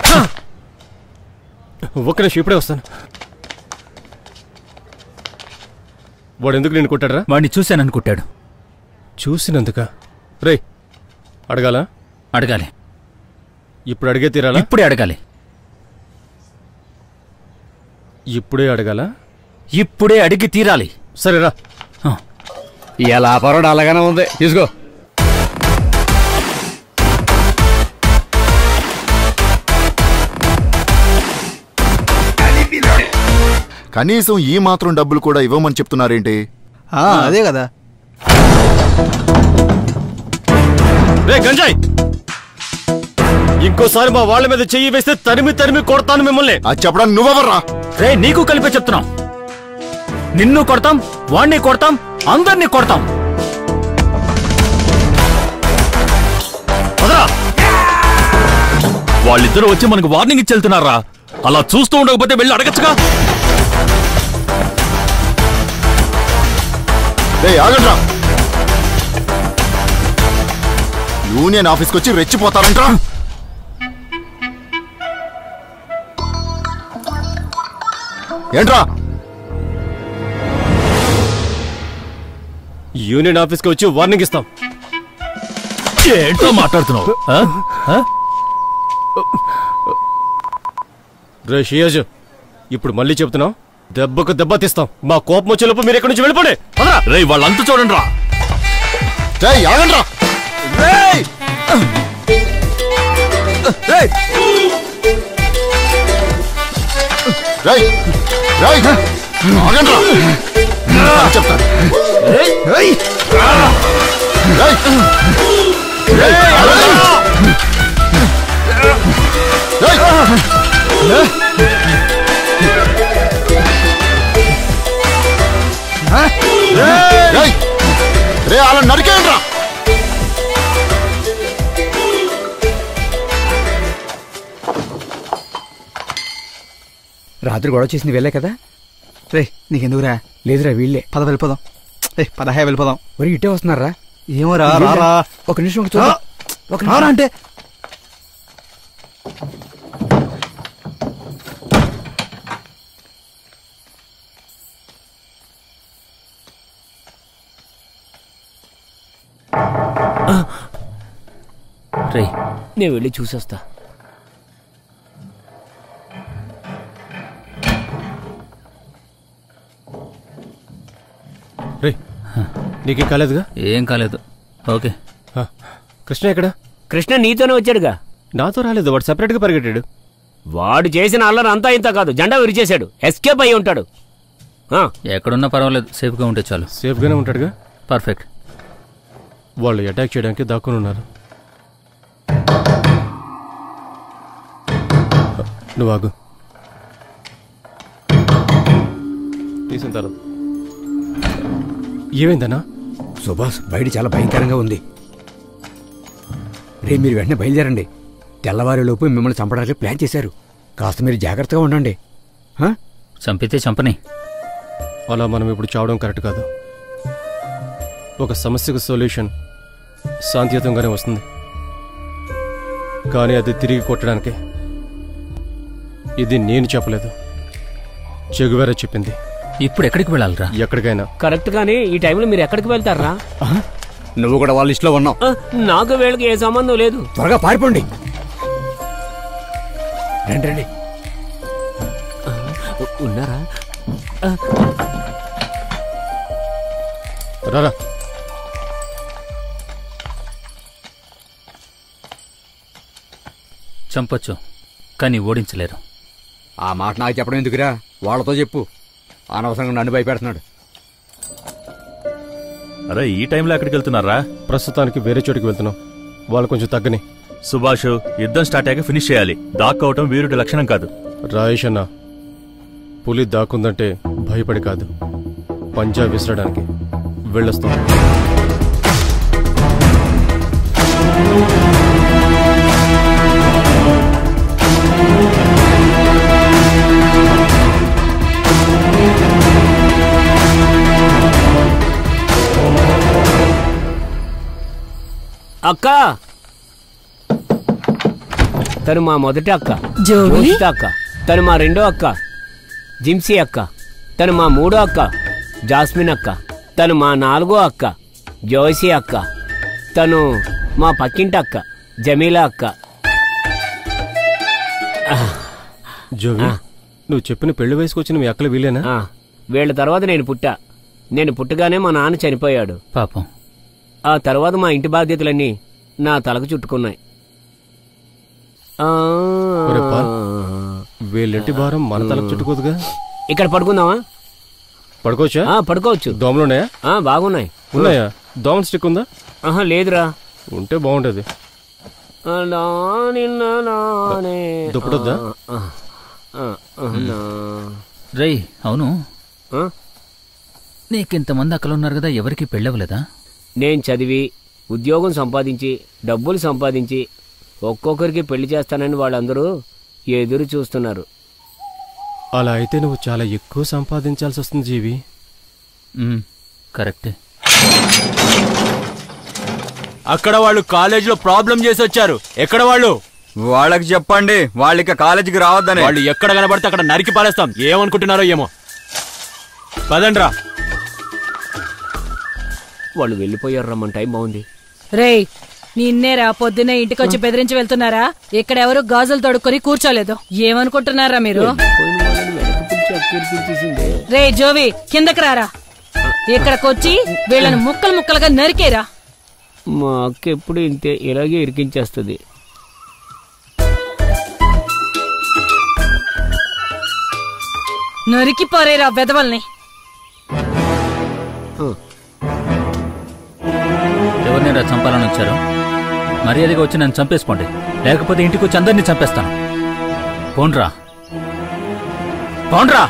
ఒక్క నిమిషం ఇప్పుడే వస్తాను వాడు ఎందుకు నేను కొట్టాడరా వాడిని చూశానని కొట్టాడు చూసినందుక రే అడగాల అడగాలి ఇప్పుడు అడిగే తీరాలా ఇప్పుడే అడగాలి ఇప్పుడే అడగాల ఇప్పుడే అడిగి తీరాలి సరేరా ఇలా పరోడా అలాగానే ఉంది తీసుకో కనీసం ఈ మాత్రం డబ్బులు కూడా ఇవ్వమని చెప్తున్నారేంటి ఆ, అదే కదా రే గంజాయ్ ఇంకోసారి మా వాళ్ళ మీద చెయ్యి వేస్తే తరిమి తరిమి కొడతాను మిమ్మల్ని అది చెప్పడానికి నువ్వెవర్రా రే నీకు కలిపే చెప్తున్నాం నిన్ను కొడతాం వాణ్ణి కొడతాం అందరినీ కొడతాం వాళ్ళిద్దరూ వచ్చి మనకు వార్నింగ్ ఇచ్చి వెళ్తున్నారా అలా చూస్తూ ఉండకపోతే వెళ్ళి అడగచ్చుగా రే ఆగండ్రా యూనియన్ ఆఫీస్కి వచ్చి రెచ్చిపోతారంట్రా ఏంట్రా యూనియన్ ఆఫీస్కి వచ్చి వార్నింగ్ ఇస్తాం ఏంటో మాట్లాడుతున్నావు ఆ? ఆ? రే షియాజ్ ఇప్పుడు మళ్ళీ చెప్తున్నాం దెబ్బకు దెబ్బ తీస్తాం మా కోపం వచ్చేలోపు మీరు ఎక్కడి నుంచి వెళ్ళిపోండి రేయ్ వాళ్ళంతా చూడండి రా రేయ్ ఆగండ్రా రేయ్ రేయ్ రేయ్ రేయ్ ఆగండ్రా అని చెప్తాను రేయ్ రేయ్ రేయ్ ఆగండ్రా. రేయ్ రేయ్ రే అలా నరికేయండ్రా రాత్రి గొడవ చేసింది వెళ్ళే కదా రే నీకెందుకురా లేదురా వీళ్ళే పద వెళ్ళిపోదాం ఏ పదహే వెళ్ళిపోదాం ఒరి ఇట్టే వస్తున్నారా ఏమో రా రారా ఒక నిమిషం చూద్దాం. ఒక నిమిషం. రారా అంటే రే నేను వెళ్ళి చూసొస్తా రే నీకేం కాలేదుగా ఏం కాలేదు ఓకే కృష్ణ ఎక్కడ కృష్ణ నీతోనే వచ్చాడుగా నాతో రాలేదు వాడు సెపరేట్గా పరిగెట్టాడు వాడు చేసిన అల్లరి అంతా ఇంత కాదు జెండా విరిచేశాడు ఎస్కేప్ అయి ఉంటాడు ఆ, ఎక్కడున్నా పర్వాలేదు సేఫ్గా ఉంటే చాలు సేఫ్గానే ఉంటాడుగా పర్ఫెక్ట్ వాళ్ళు అటాక్ చేయడానికి దాక్కుని ఉన్నారు నువ్వు ఆగు తీసిన తర్వాత ఏమైందన్నా సుభాష్ బయట చాలా భయంకరంగా ఉంది రే మీరు వెంటనే బయలుదేరండి తెల్లవారిలోపు మిమ్మల్ని చంపడానికి ప్లాన్ చేశారు కాస్త మీరు జాగ్రత్తగా ఉండండి చంపితే చంపని అలా మనం ఇప్పుడు చావడం కరెక్ట్ కాదు ఒక సమస్యకు సొల్యూషన్ శాంతియుతంగానే వస్తుంది కానీ అది తిరిగి కొట్టడానికి ఇది నేను చెప్పలేదు చెగువేరా చెప్పింది ఇప్పుడు ఎక్కడికి వెళ్ళాలిరా ఎక్కడికైనా కరెక్ట్ గానీ ఈ టైంలో మీరు ఎక్కడికి వెళ్తారా నువ్వు కూడా వాళ్ళ లిస్టులో ఉన్నావు ఆ, నాకు వీళ్ళకి ఏ సంబంధం లేదు త్వరగా పారిపోండి రండి రండి ఉన్నారా రారా చంపొచ్చు కానీ ఓడించలేరు ఆ మాట నాకు చెప్పడం ఎందుకురా వాళ్ళతో చెప్పు అనవసరంగా నన్ను భయపెడుతున్నాడు అరే ఈ టైంలో ఎక్కడికి వెళ్తున్నారా ప్రస్తుతానికి వేరే చోటికి వెళ్తున్నాం వాళ్ళు కొంచెం తగ్గని సుభాష్ యుద్ధం స్టార్ట్ అయ్యాక ఫినిష్ చేయాలి దాక్కోవటం వీరుడి లక్షణం కాదు రాయేష్ అన్న పులి దాక్కుందంటే భయపడి కాదు పంజా విసరడానికి వెళ్ళొస్తాం అక్క తను మా మొదటి అక్క జోవి? జోషిత అక్క తను మా రెండో అక్క జిమ్సీ అక్క తను మా మూడో అక్క జాస్మిన్ అక్క తను మా నాలుగో అక్క జోయిసీ అక్క తను మా పక్కింటి అక్క జమీలా అక్క జోవి నువ్వు చెప్పిన పెళ్లి వయసుకు వచ్చిన మీ అక్కలు వీలేనా ఆ, వీళ్ళ తర్వాత నేను పుట్టా నేను పుట్టగానే మా నాన్న చనిపోయాడు పాపం ఆ తర్వాత మా ఇంటి బాధ్యతలన్నీ నా తలకు చుట్టుకున్నాయి ఆ, ఒరే పాల్, వీళ్ళింటి భారం మన తలకు చుట్టుకోదుగా ఇక్కడ పడుకుందామా పడుకోవచ్చా ఆ, పడుకోవచ్చు దోమలున్నాయా ఆ, బాగున్నాయి ఉన్నాయా దోమల స్టిక్ ఉందా ఆహా లేదురా ఉంటే బాగుంటది అలా నిన్న నానే. దుప్పటొద్దా? ఆ, ఆ, ఆ, నా. రేయ్ అవును ఆ? నీకింతమంది అక్కలు ఉన్నారు కదా ఎవరికి పెళ్ళవలేదా నేను చదివి ఉద్యోగం సంపాదించి డబ్బులు సంపాదించి ఒక్కొక్కరికి పెళ్లి చేస్తానని వాళ్ళందరూ ఎదురు చూస్తున్నారు అలా అయితే నువ్వు చాలా ఎక్కువ సంపాదించాల్సి వస్తుంది జీవి కరెక్టే అక్కడ వాళ్ళు కాలేజీలో ప్రాబ్లం చేసి వచ్చారు ఎక్కడ వాళ్ళు వాళ్ళకి చెప్పండి వాళ్ళకి కాలేజీకి రావద్దని వాళ్ళు ఎక్కడ కనబడితే అక్కడ నరికి పారేస్తాం ఏమనుకుంటున్నారో ఏమో పదండ్రా వాళ్ళు వెళ్ళిపోయారు రమ్మని టైం బాగుంది రేయ్ నిన్నేరా పొద్దున్నే ఇంటికొచ్చి బెదిరించి వెళ్తున్నారా ఇక్కడ ఎవరు గాజులు తొడుక్కొని కూర్చోలేదు ఏమనుకుంటున్నారా మీరు రే జోవి కిందకి రారా ఇక్కడికొచ్చి వీళ్ళని ముక్కలు ముక్కలుగా నరికేరా మా అక్క ఎప్పుడు ఇంతే ఇలాగే ఇరికించేస్తుంది నరికిపోరేరా వెదవల్ని ఎవరినైనా చంపాలని వచ్చారు మర్యాదగా వచ్చి నన్ను చంపేసుకోండి లేకపోతే ఇంటికి వచ్చి అందరినీ చంపేస్తాను పోండ్రా పోండ్రా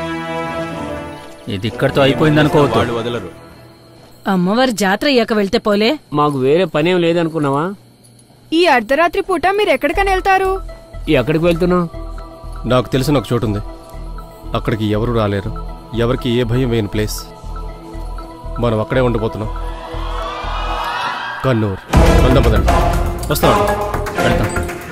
ఇది ఇక్కడితో అయిపోయింది అనుకోవద్దు వదలరు అమ్మవారి జాతర అయ్యాక వెళ్తే పోలే మాకు వేరే పనేం లేదనుకున్నావా ఈ అర్ధరాత్రి పూట మీరు ఎక్కడికని వెళ్తారు ఎక్కడికి వెళ్తున్నావు నాకు తెలిసిన ఒక చోటు ఉంది అక్కడికి ఎవరు రాలేరు ఎవరికి ఏ భయం వేయని ప్లేస్ మనం అక్కడే ఉండిపోతున్నాం కన్నూర్ వెళ్దాం పదండి వస్తాం వెళ్తాం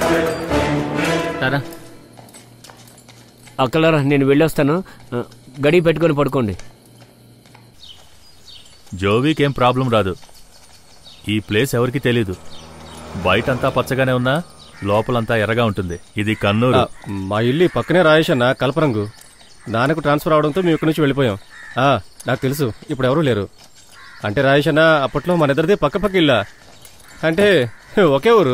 రారా అక్కలరా నేను వెళ్ళొస్తాను ఆ, గడి పెట్టుకొని పడుకోండి జోవీకి ఏం ప్రాబ్లం రాదు ఈ ప్లేస్ ఎవరికి తెలీదు బయటంతా పచ్చగానే ఉన్నా లోపలంతా ఎర్రగా ఉంటుంది ఇది కన్నూరు ఆ, మా ఇల్లు ఈ పక్కనే రాయేష్ అన్న కల్పరంగు నాన్నకు ట్రాన్స్ఫర్ అవడంతో మేము ఇక్కడి నుంచి వెళ్ళిపోయాం ఆ, నాకు తెలుసు ఇప్పుడు ఎవరూ లేరు అంటే రాయేష్ అన్న అప్పట్లో మన ఇద్దరిది పక్క పక్క ఇల్లా అంటే ఒకే ఊరు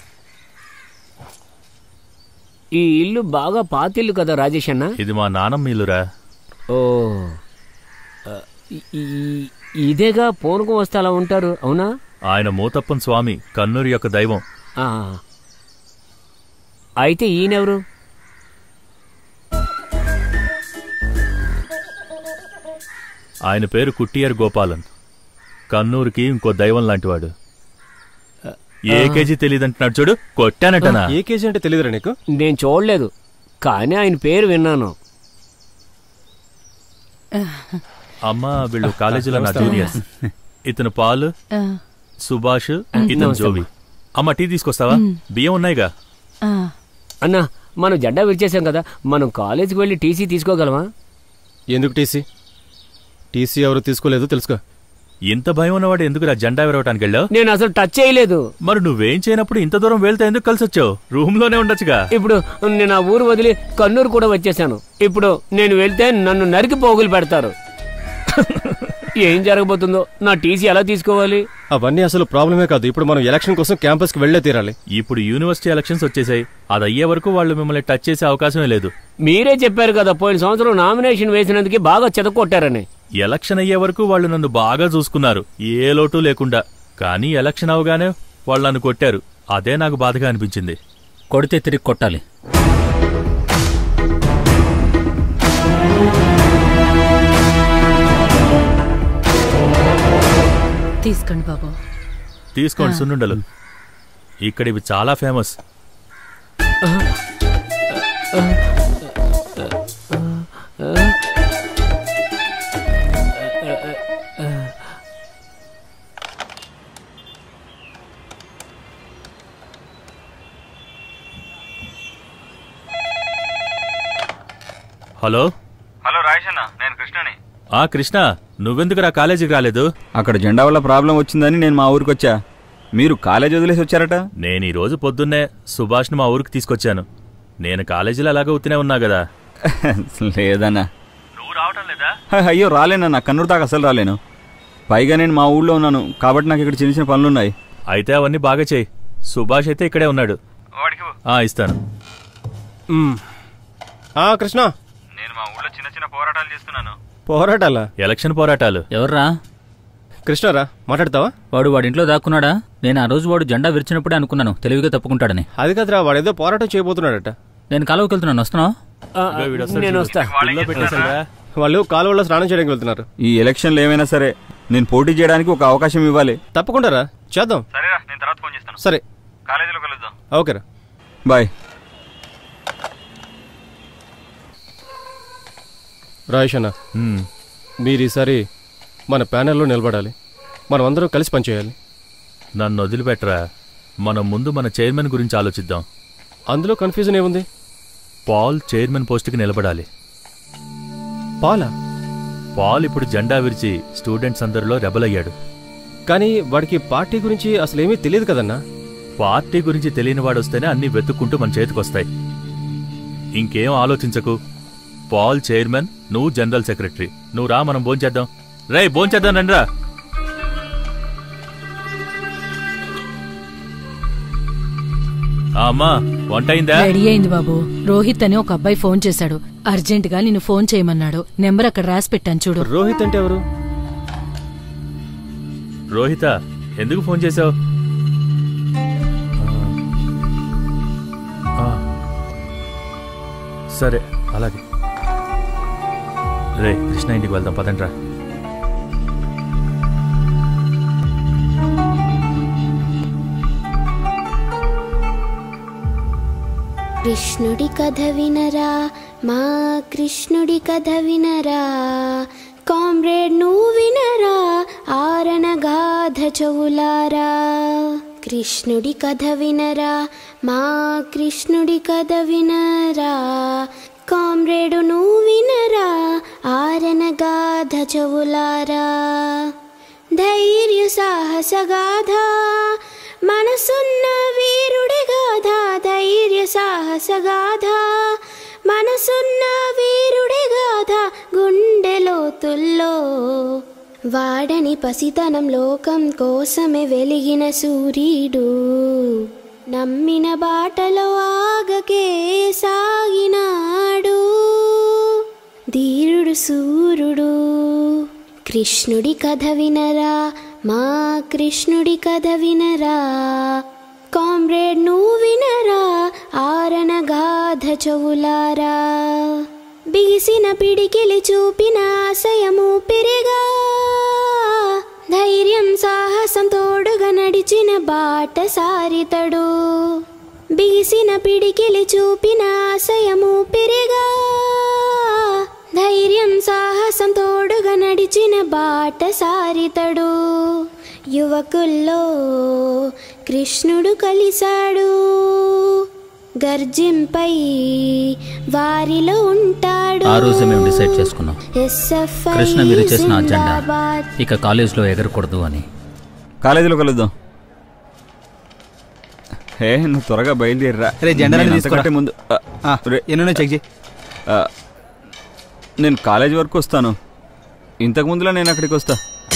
ఈ ఇల్లు బాగా పాతిల్లు కదా రాజేష్ అన్న ఇది మా నానమ్మ ఇల్లురా ఓ ఆ, ఈ- ఈ- ఇదేగా పూనకం వస్తే అలా ఉంటారు అవునా ఆయన మూతప్పన్ స్వామి కన్నూరు యొక్క దైవం ఆ. అయితే ఈయనెవరు ఆయన పేరు కుట్టియర్ గోపాలన్ కన్నూరుకి ఇంకో దైవం లాంటివాడు ఏ కేజీ తెలియదంటున్నాడు చూడు కొట్టానటనా ఏ కేజీ అంటే తెలియదురా నీకు నేను చూడలేదు కానీ ఆయన పేరు విన్నాను అమ్మ వీళ్ళు కాలేజీలో నా నమస్తే. జూనియర్స్ ఇతను పాల్ ఆ, సుభాష్ మ్. ఇతను నమస్తే జోవి అమ్మ టీ తీసుకొస్తావా మ్. బియ్యం ఉన్నాయిగా ఆ. అన్నా మనం జెండా విరిచేసాం కదా మనం కాలేజీకి వెళ్ళి టీసీ తీసుకోగలమా ఎందుకు టీసీ టీసీ ఎవరు తీసుకోలేదు తెలుసుకో ఇంత భయం ఉన్నవాడు ఎందుకురా జెండా విరవటానికి వెళ్ళావు నేను అసలు టచ్ చేయలేదు మరి నువ్వేం చేయనప్పుడు ఇంత దూరం వెళ్తే ఎందుకు కలిసి వచ్చావు రూమ్ లోనే ఉండొచ్చుగా ఇప్పుడు నేను ఆ ఊరు వదిలి కన్నూరు కూడా వచ్చేసాను ఇప్పుడు నేను వెళ్తే నన్ను నరికి పోగులు పెడతారు ఏం జరగబోతుందో నా టీసీ ఎలా తీసుకోవాలి అవన్నీ అసలు ప్రాబ్లమే కాదు ఇప్పుడు మనం ఎలక్షన్ కోసం క్యాంపస్కి వెళ్ళే తీరాలి ఇప్పుడు యూనివర్సిటీ ఎలక్షన్స్ వచ్చేసాయి అది అయ్యే వరకు వాళ్ళు మిమ్మల్ని టచ్ చేసే అవకాశమే లేదు మీరే చెప్పారు కదా పోయిన సంవత్సరం నామినేషన్ వేసినందుకు బాగా చెదకొట్టారని ఎలక్షన్ అయ్యే వరకు వాళ్ళు నన్ను బాగా చూసుకున్నారు ఏ లోటు లేకుండా కానీ ఎలక్షన్ అవగానే వాళ్ళు నన్ను కొట్టారు అదే నాకు బాధగా అనిపించింది కొడితే తిరిగి కొట్టాలి తీసుకోండి బాబు తీసుకోండి ఆ. సున్నుండలు ఇక్కడ ఇవి చాలా ఫేమస్ హలో హలో రాజేష్ అన్న నేను కృష్ణని ఆ కృష్ణ నువ్వెందుకురా కాలేజీకి రాలేదు అక్కడ జెండా వల్ల ప్రాబ్లం వచ్చిందని నేను మా ఊరికి వచ్చా మీరు కాలేజ్ వదిలేసి వచ్చారట నేను ఈ రోజు పొద్దున్నే సుభాష్ని మా ఊరికి తీసుకొచ్చాను నేను కాలేజీలో అలాగే ఉత్తినే ఉన్నా కదా లేదన్నా నువ్వు రావటం లేదా హ, అయ్యో రాలేనన్నా కన్నూరు దాకా అసలు రాలేను పైగా నేను మా ఊళ్ళో ఉన్నాను కాబట్టి నాకు ఇక్కడ చిన్న చిన్న పనులున్నాయి అయితే అవన్నీ బాగా చేయి సుభాష్ అయితే ఇక్కడే ఉన్నాడు ఆ ఇస్తాను ఆ కృష్ణ నేను మా ఊళ్ళో చిన్న చిన్న పోరాటాలు చేస్తున్నాను పోరాటాలా ఎలక్షన్ పోరాటాలు ఎవర్రా కృష్ణరా మాట్లాడతావా వాడు వాడి ఇంట్లో దాక్కున్నాడా నేను ఆ రోజు వాడు జెండా విరిచినప్పుడే అనుకున్నాను తెలివిగా తప్పుకుంటాడని అది కదరా వాడేదో పోరాటం చేయబోతున్నాడట నేను కాలువకి వెళ్తున్నాను వస్తున్నావు నేను వస్తా వాళ్ళు కాలువలో స్నానం చేయడానికి వెళ్తున్నారు ఈ ఎలక్షన్లు ఏమైనా సరే నేను పోటీ చేయడానికి ఒక అవకాశం ఇవ్వాలి తప్పకుండా రా చేద్దాం సరేరా నేను తర్వాత ఫోన్ చేస్తాను సరే కాలేజీలో కలుద్దాం ఓకేరా బాయ్ రాయేష్ అన్న మీరు ఈసారి మన ప్యానెల్లో నిలబడాలి మనం అందరం కలిసి పనిచేయాలి నన్ను వదిలిపెట్టరా మనం ముందు మన చైర్మన్ గురించి ఆలోచిద్దాం అందులో కన్ఫ్యూజన్ ఏముంది పాల్ చైర్మన్ పోస్టుకి నిలబడాలి పాలా పాల్ ఇప్పుడు జెండా విరిచి స్టూడెంట్స్ అందరిలో రెబల్ అయ్యాడు కానీ వాడికి పార్టీ గురించి అసలు ఏమీ తెలియదు కదన్నా పార్టీ గురించి తెలియని వాడు వస్తేనే అన్ని వెతుక్కుంటూ మన చేతికొస్తాయి ఇంకేం ఆలోచించకు పాల్ చైర్మన్ నువ్వు జనరల్ సెక్రటరీ నువ్వు రా మనం భోంచేద్దాం రే భోంచేద్దాం రండిరా ఆ, అమ్మా వంట అయిందా రెడీ అయింది బాబు రోహిత్ అని ఒక అబ్బాయి ఫోన్ చేశాడు అర్జెంట్ గా నిన్ను ఫోన్ చేయమన్నాడు నెంబర్ అక్కడ రాసి పెట్టాను చూడు రోహిత్ అంటే ఎవరు రోహిత ఎందుకు ఫోన్ చేశావు ఆ. సరే అలాగే రే కృష్ణ ఇంటికి వెళ్దాం పదండ్రా కృష్ణుడి కథ వినరా మా కృష్ణుడి కథ వినరా కామ్రేడ్ నువ్వు వినరా ఆరణ గాథ చెవులారా కృష్ణుడి కథ వినరా మా కృష్ణుడి కథ వినరా కామ్రేడు నువ్వు వినరా ఆరణ గాథ చెవులారా ధైర్య సాహస గాథ మనసున్న వీరుడి గాథ ధైర్య సాహస గాథ మనసున్న వీరుడి గాథ గుండెలోతుల్లో వాడని పసితనం లోకం కోసమే వెలిగిన సూర్యుడు నమ్మిన బాటలో ఆగకే సాగినాడు ధీరుడు సూర్యుడు కృష్ణుడి కథ వినరా మా కృష్ణుడి కథ వినరా కామ్రేడ్ నువ్వు వినరా ఆరణ గాథ చెవులారా బిగిసిన పిడికిలి చూపిన ఆశయము పెరిగా ధైర్యం సాహసం తోడుగా నడిచిన బాట సారితడు బిగిసిన పిడికిలి చూపిన ఆశయము పెరిగా ధైర్యం సాహసం తోడుగా నడిచిన బాట సారితడు యువకుల్లో కృష్ణుడు కలిశాడు గర్జింపై వారిలో ఉంటాడు ఆ రోజే మేము డిసైడ్ చేసుకున్నాం SFI కృష్ణ మీరు చేసిన ఆ జెండా జిందాబాద్. ఇక కాలేజీలో ఎగరకూడదు అని కాలేజీలో కలుద్దాం హే నువ్వు త్వరగా బయలుదేరిరా రే, జెండాలను నేను తీసుకురా. అంతకంటే ముందు ఆ, ఆ, రే. ఎన్నో చెక్ చేయి ఆ, నేను కాలేజీ వరకు వస్తాను ఇంతకు ముందులో నేను అక్కడికి వస్తా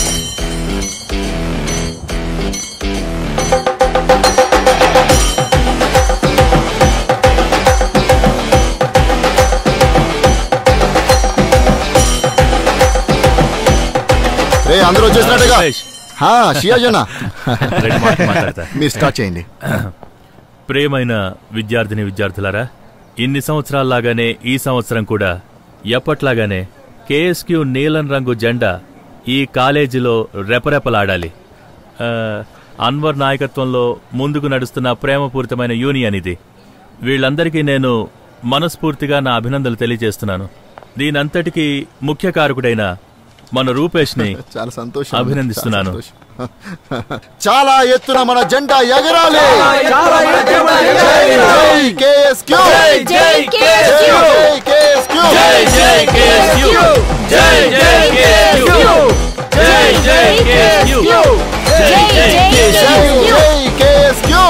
రే అందరూ వచ్చేసినట్టుగా హా, షియాజనా రెండు మాటలు మాట్లాడతా. మీరు స్టార్ట్ చేయండి ప్రియమైన విద్యార్థిని విద్యార్థులారా ఇన్ని సంవత్సరాల్లాగానే ఈ సంవత్సరం కూడా ఎప్పట్లాగానే కేఎస్క్యూ నీలం రంగు జెండా ఈ కాలేజీలో రెపరెపలాడాలి ఆ, అన్వర్ నాయకత్వంలో ముందుకు నడుస్తున్న ప్రేమపూరితమైన యూనియన్ ఇది వీళ్ళందరికీ నేను మనస్ఫూర్తిగా నా అభినందనలు తెలియజేస్తున్నాను దీనంతటికీ ముఖ్య కారకుడైన మన రూపేష్ని చాలా సంతోషం అభినందిస్తున్నాను చాలా సంతోషం. చాలా ఎత్తున మన జెండా ఎగరాలి చాలా ఎత్తున ఎగరాలి. జై కేఎస్క్యూ జై జై కేఎస్క్యూ. జై కేఎస్క్యూ జై జై కేఎస్క్యూ. జై జై కేఎస్క్యూ. జై జై కేఎస్క్యూ. జై జై కేఎస్క్యూ. జై కేఎస్క్యూ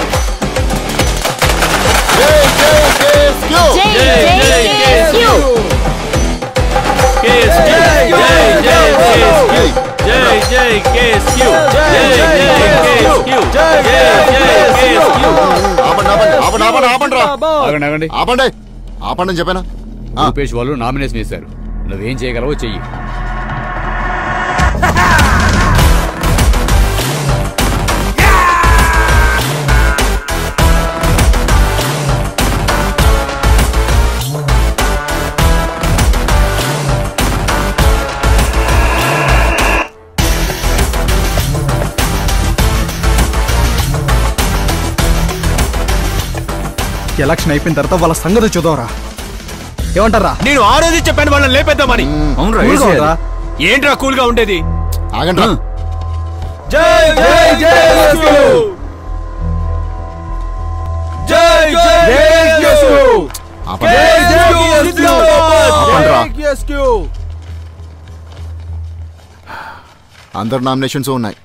జై జై కేఎస్క్యూ జై జై కేఎస్క్యూ. జై జై కేఎస్క్యూ జై జై కేఎస్క్యూ జై జై కేఎస్క్యూ ఆపండి ఆపండి ఆపండి ఆపండి ఆపండి రా ఆగండి ఆగండి ఆపండి ఆపండి అని చెప్పానా రూపేష్ వాళ్ళు నామినేషన్ చేశారు నువ్వేం చేయగలవో చెయ్యి ఎలక్షన్ అయిపోయిన తర్వాత వాళ్ళ సంగతి చూద్దాంరా ఏమంటారా నేను ఆ రోజు చెప్పాను వాళ్ళని లేపేద్దామని అవునురా, Cool గా వేసేయాలి. ఉండురా. ఏంట్రా కూల్ గా ఉండేది ఆగండి రా. జై జై కేఎస్క్యూ. జై జై కేఎస్క్యూ. ఆపండి. కేఎస్క్యూ జిందాబాద్. ఆపండి రా. జై కేఎస్క్యూ. అందరు నామినేషన్స్ ఉన్నాయి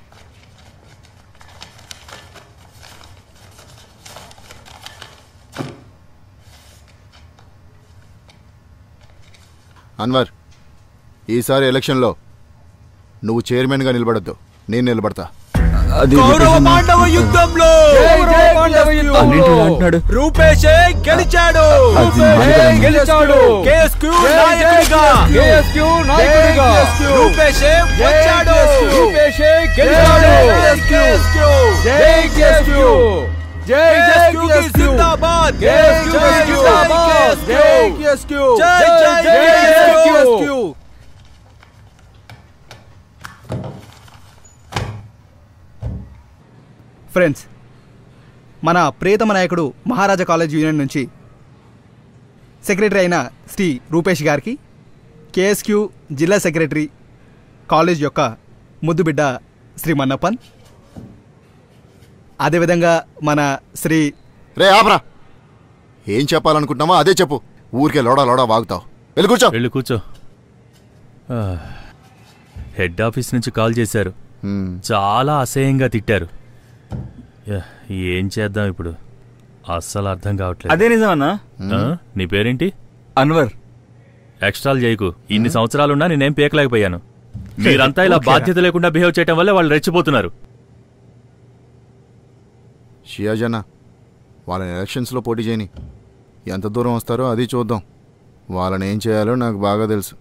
అన్వర్ ఈసారి ఎలక్షన్లో నువ్వు చైర్మన్గా నిలబడద్దు నేను నిలబడతా అది కౌరవ పాండవ యుద్ధంలో అన్నింటిలో అంటున్నాడు రూపేషే గెలిచాడు అది మనదే అన్న. గెలిచాడు కేఎస్క్యూ నాయకుడిగా కేఎస్క్యూ నాయకుడిగా. రూపేషే వచ్చాడు రూపేషే గెలిచాడు కేఎస్క్యూ. జై కేఎస్క్యూ. జై జై కేఎస్క్యూ. జిందాబాద్ కేఎస్క్యూ జిందాబాద్. జై కేఎస్క్యూ. జై జై జై కేఎస్క్యూ. కేఎస్క్యూ. ఫ్రెండ్స్ మన ప్రియతమ నాయకుడు మహారాజా కాలేజ్ యూనియన్ నుంచి సెక్రటరీ అయిన శ్రీ రూపేష్ గారికి కేఎస్క్యూ జిల్లా సెక్రటరీ కాలేజ్ యొక్క ముద్దుబిడ్డ శ్రీ మన్నప్పన్ అదేవిధంగా మన శ్రీ రే ఆపరా ఏం చెప్పాలనుకుంటున్నామో అదే చెప్పు ఊరికే లోడా లోడా వాగుతావు వెళ్ళి కూర్చో వెళ్ళి కూర్చో ఆ, హెడ్ ఆఫీస్ నుంచి కాల్ చేశారు చాలా అసహ్యంగా తిట్టారు యా, ఏం చేద్దాం ఇప్పుడు అస్సలు అర్థం కావట్లేదు అదే నిజమన్నా ఆ? నీ పేరేంటి అన్వర్ ఎక్స్ట్రాలు చేయకు ఇన్ని సంవత్సరాలున్నా నేనేం పీకలేకపోయాను మీరంతా ఇలా ఓకేరా. బాధ్యత లేకుండా బిహేవ్ చేయటం వల్ల వాళ్ళు రెచ్చిపోతున్నారు షియాజనా వాళ్ళని ఎలక్షన్స్లో పోటీ చేయని ఎంత దూరం వస్తారో అది చూద్దాం వాళ్ళని ఏం చేయాలో నాకు బాగా తెలుసు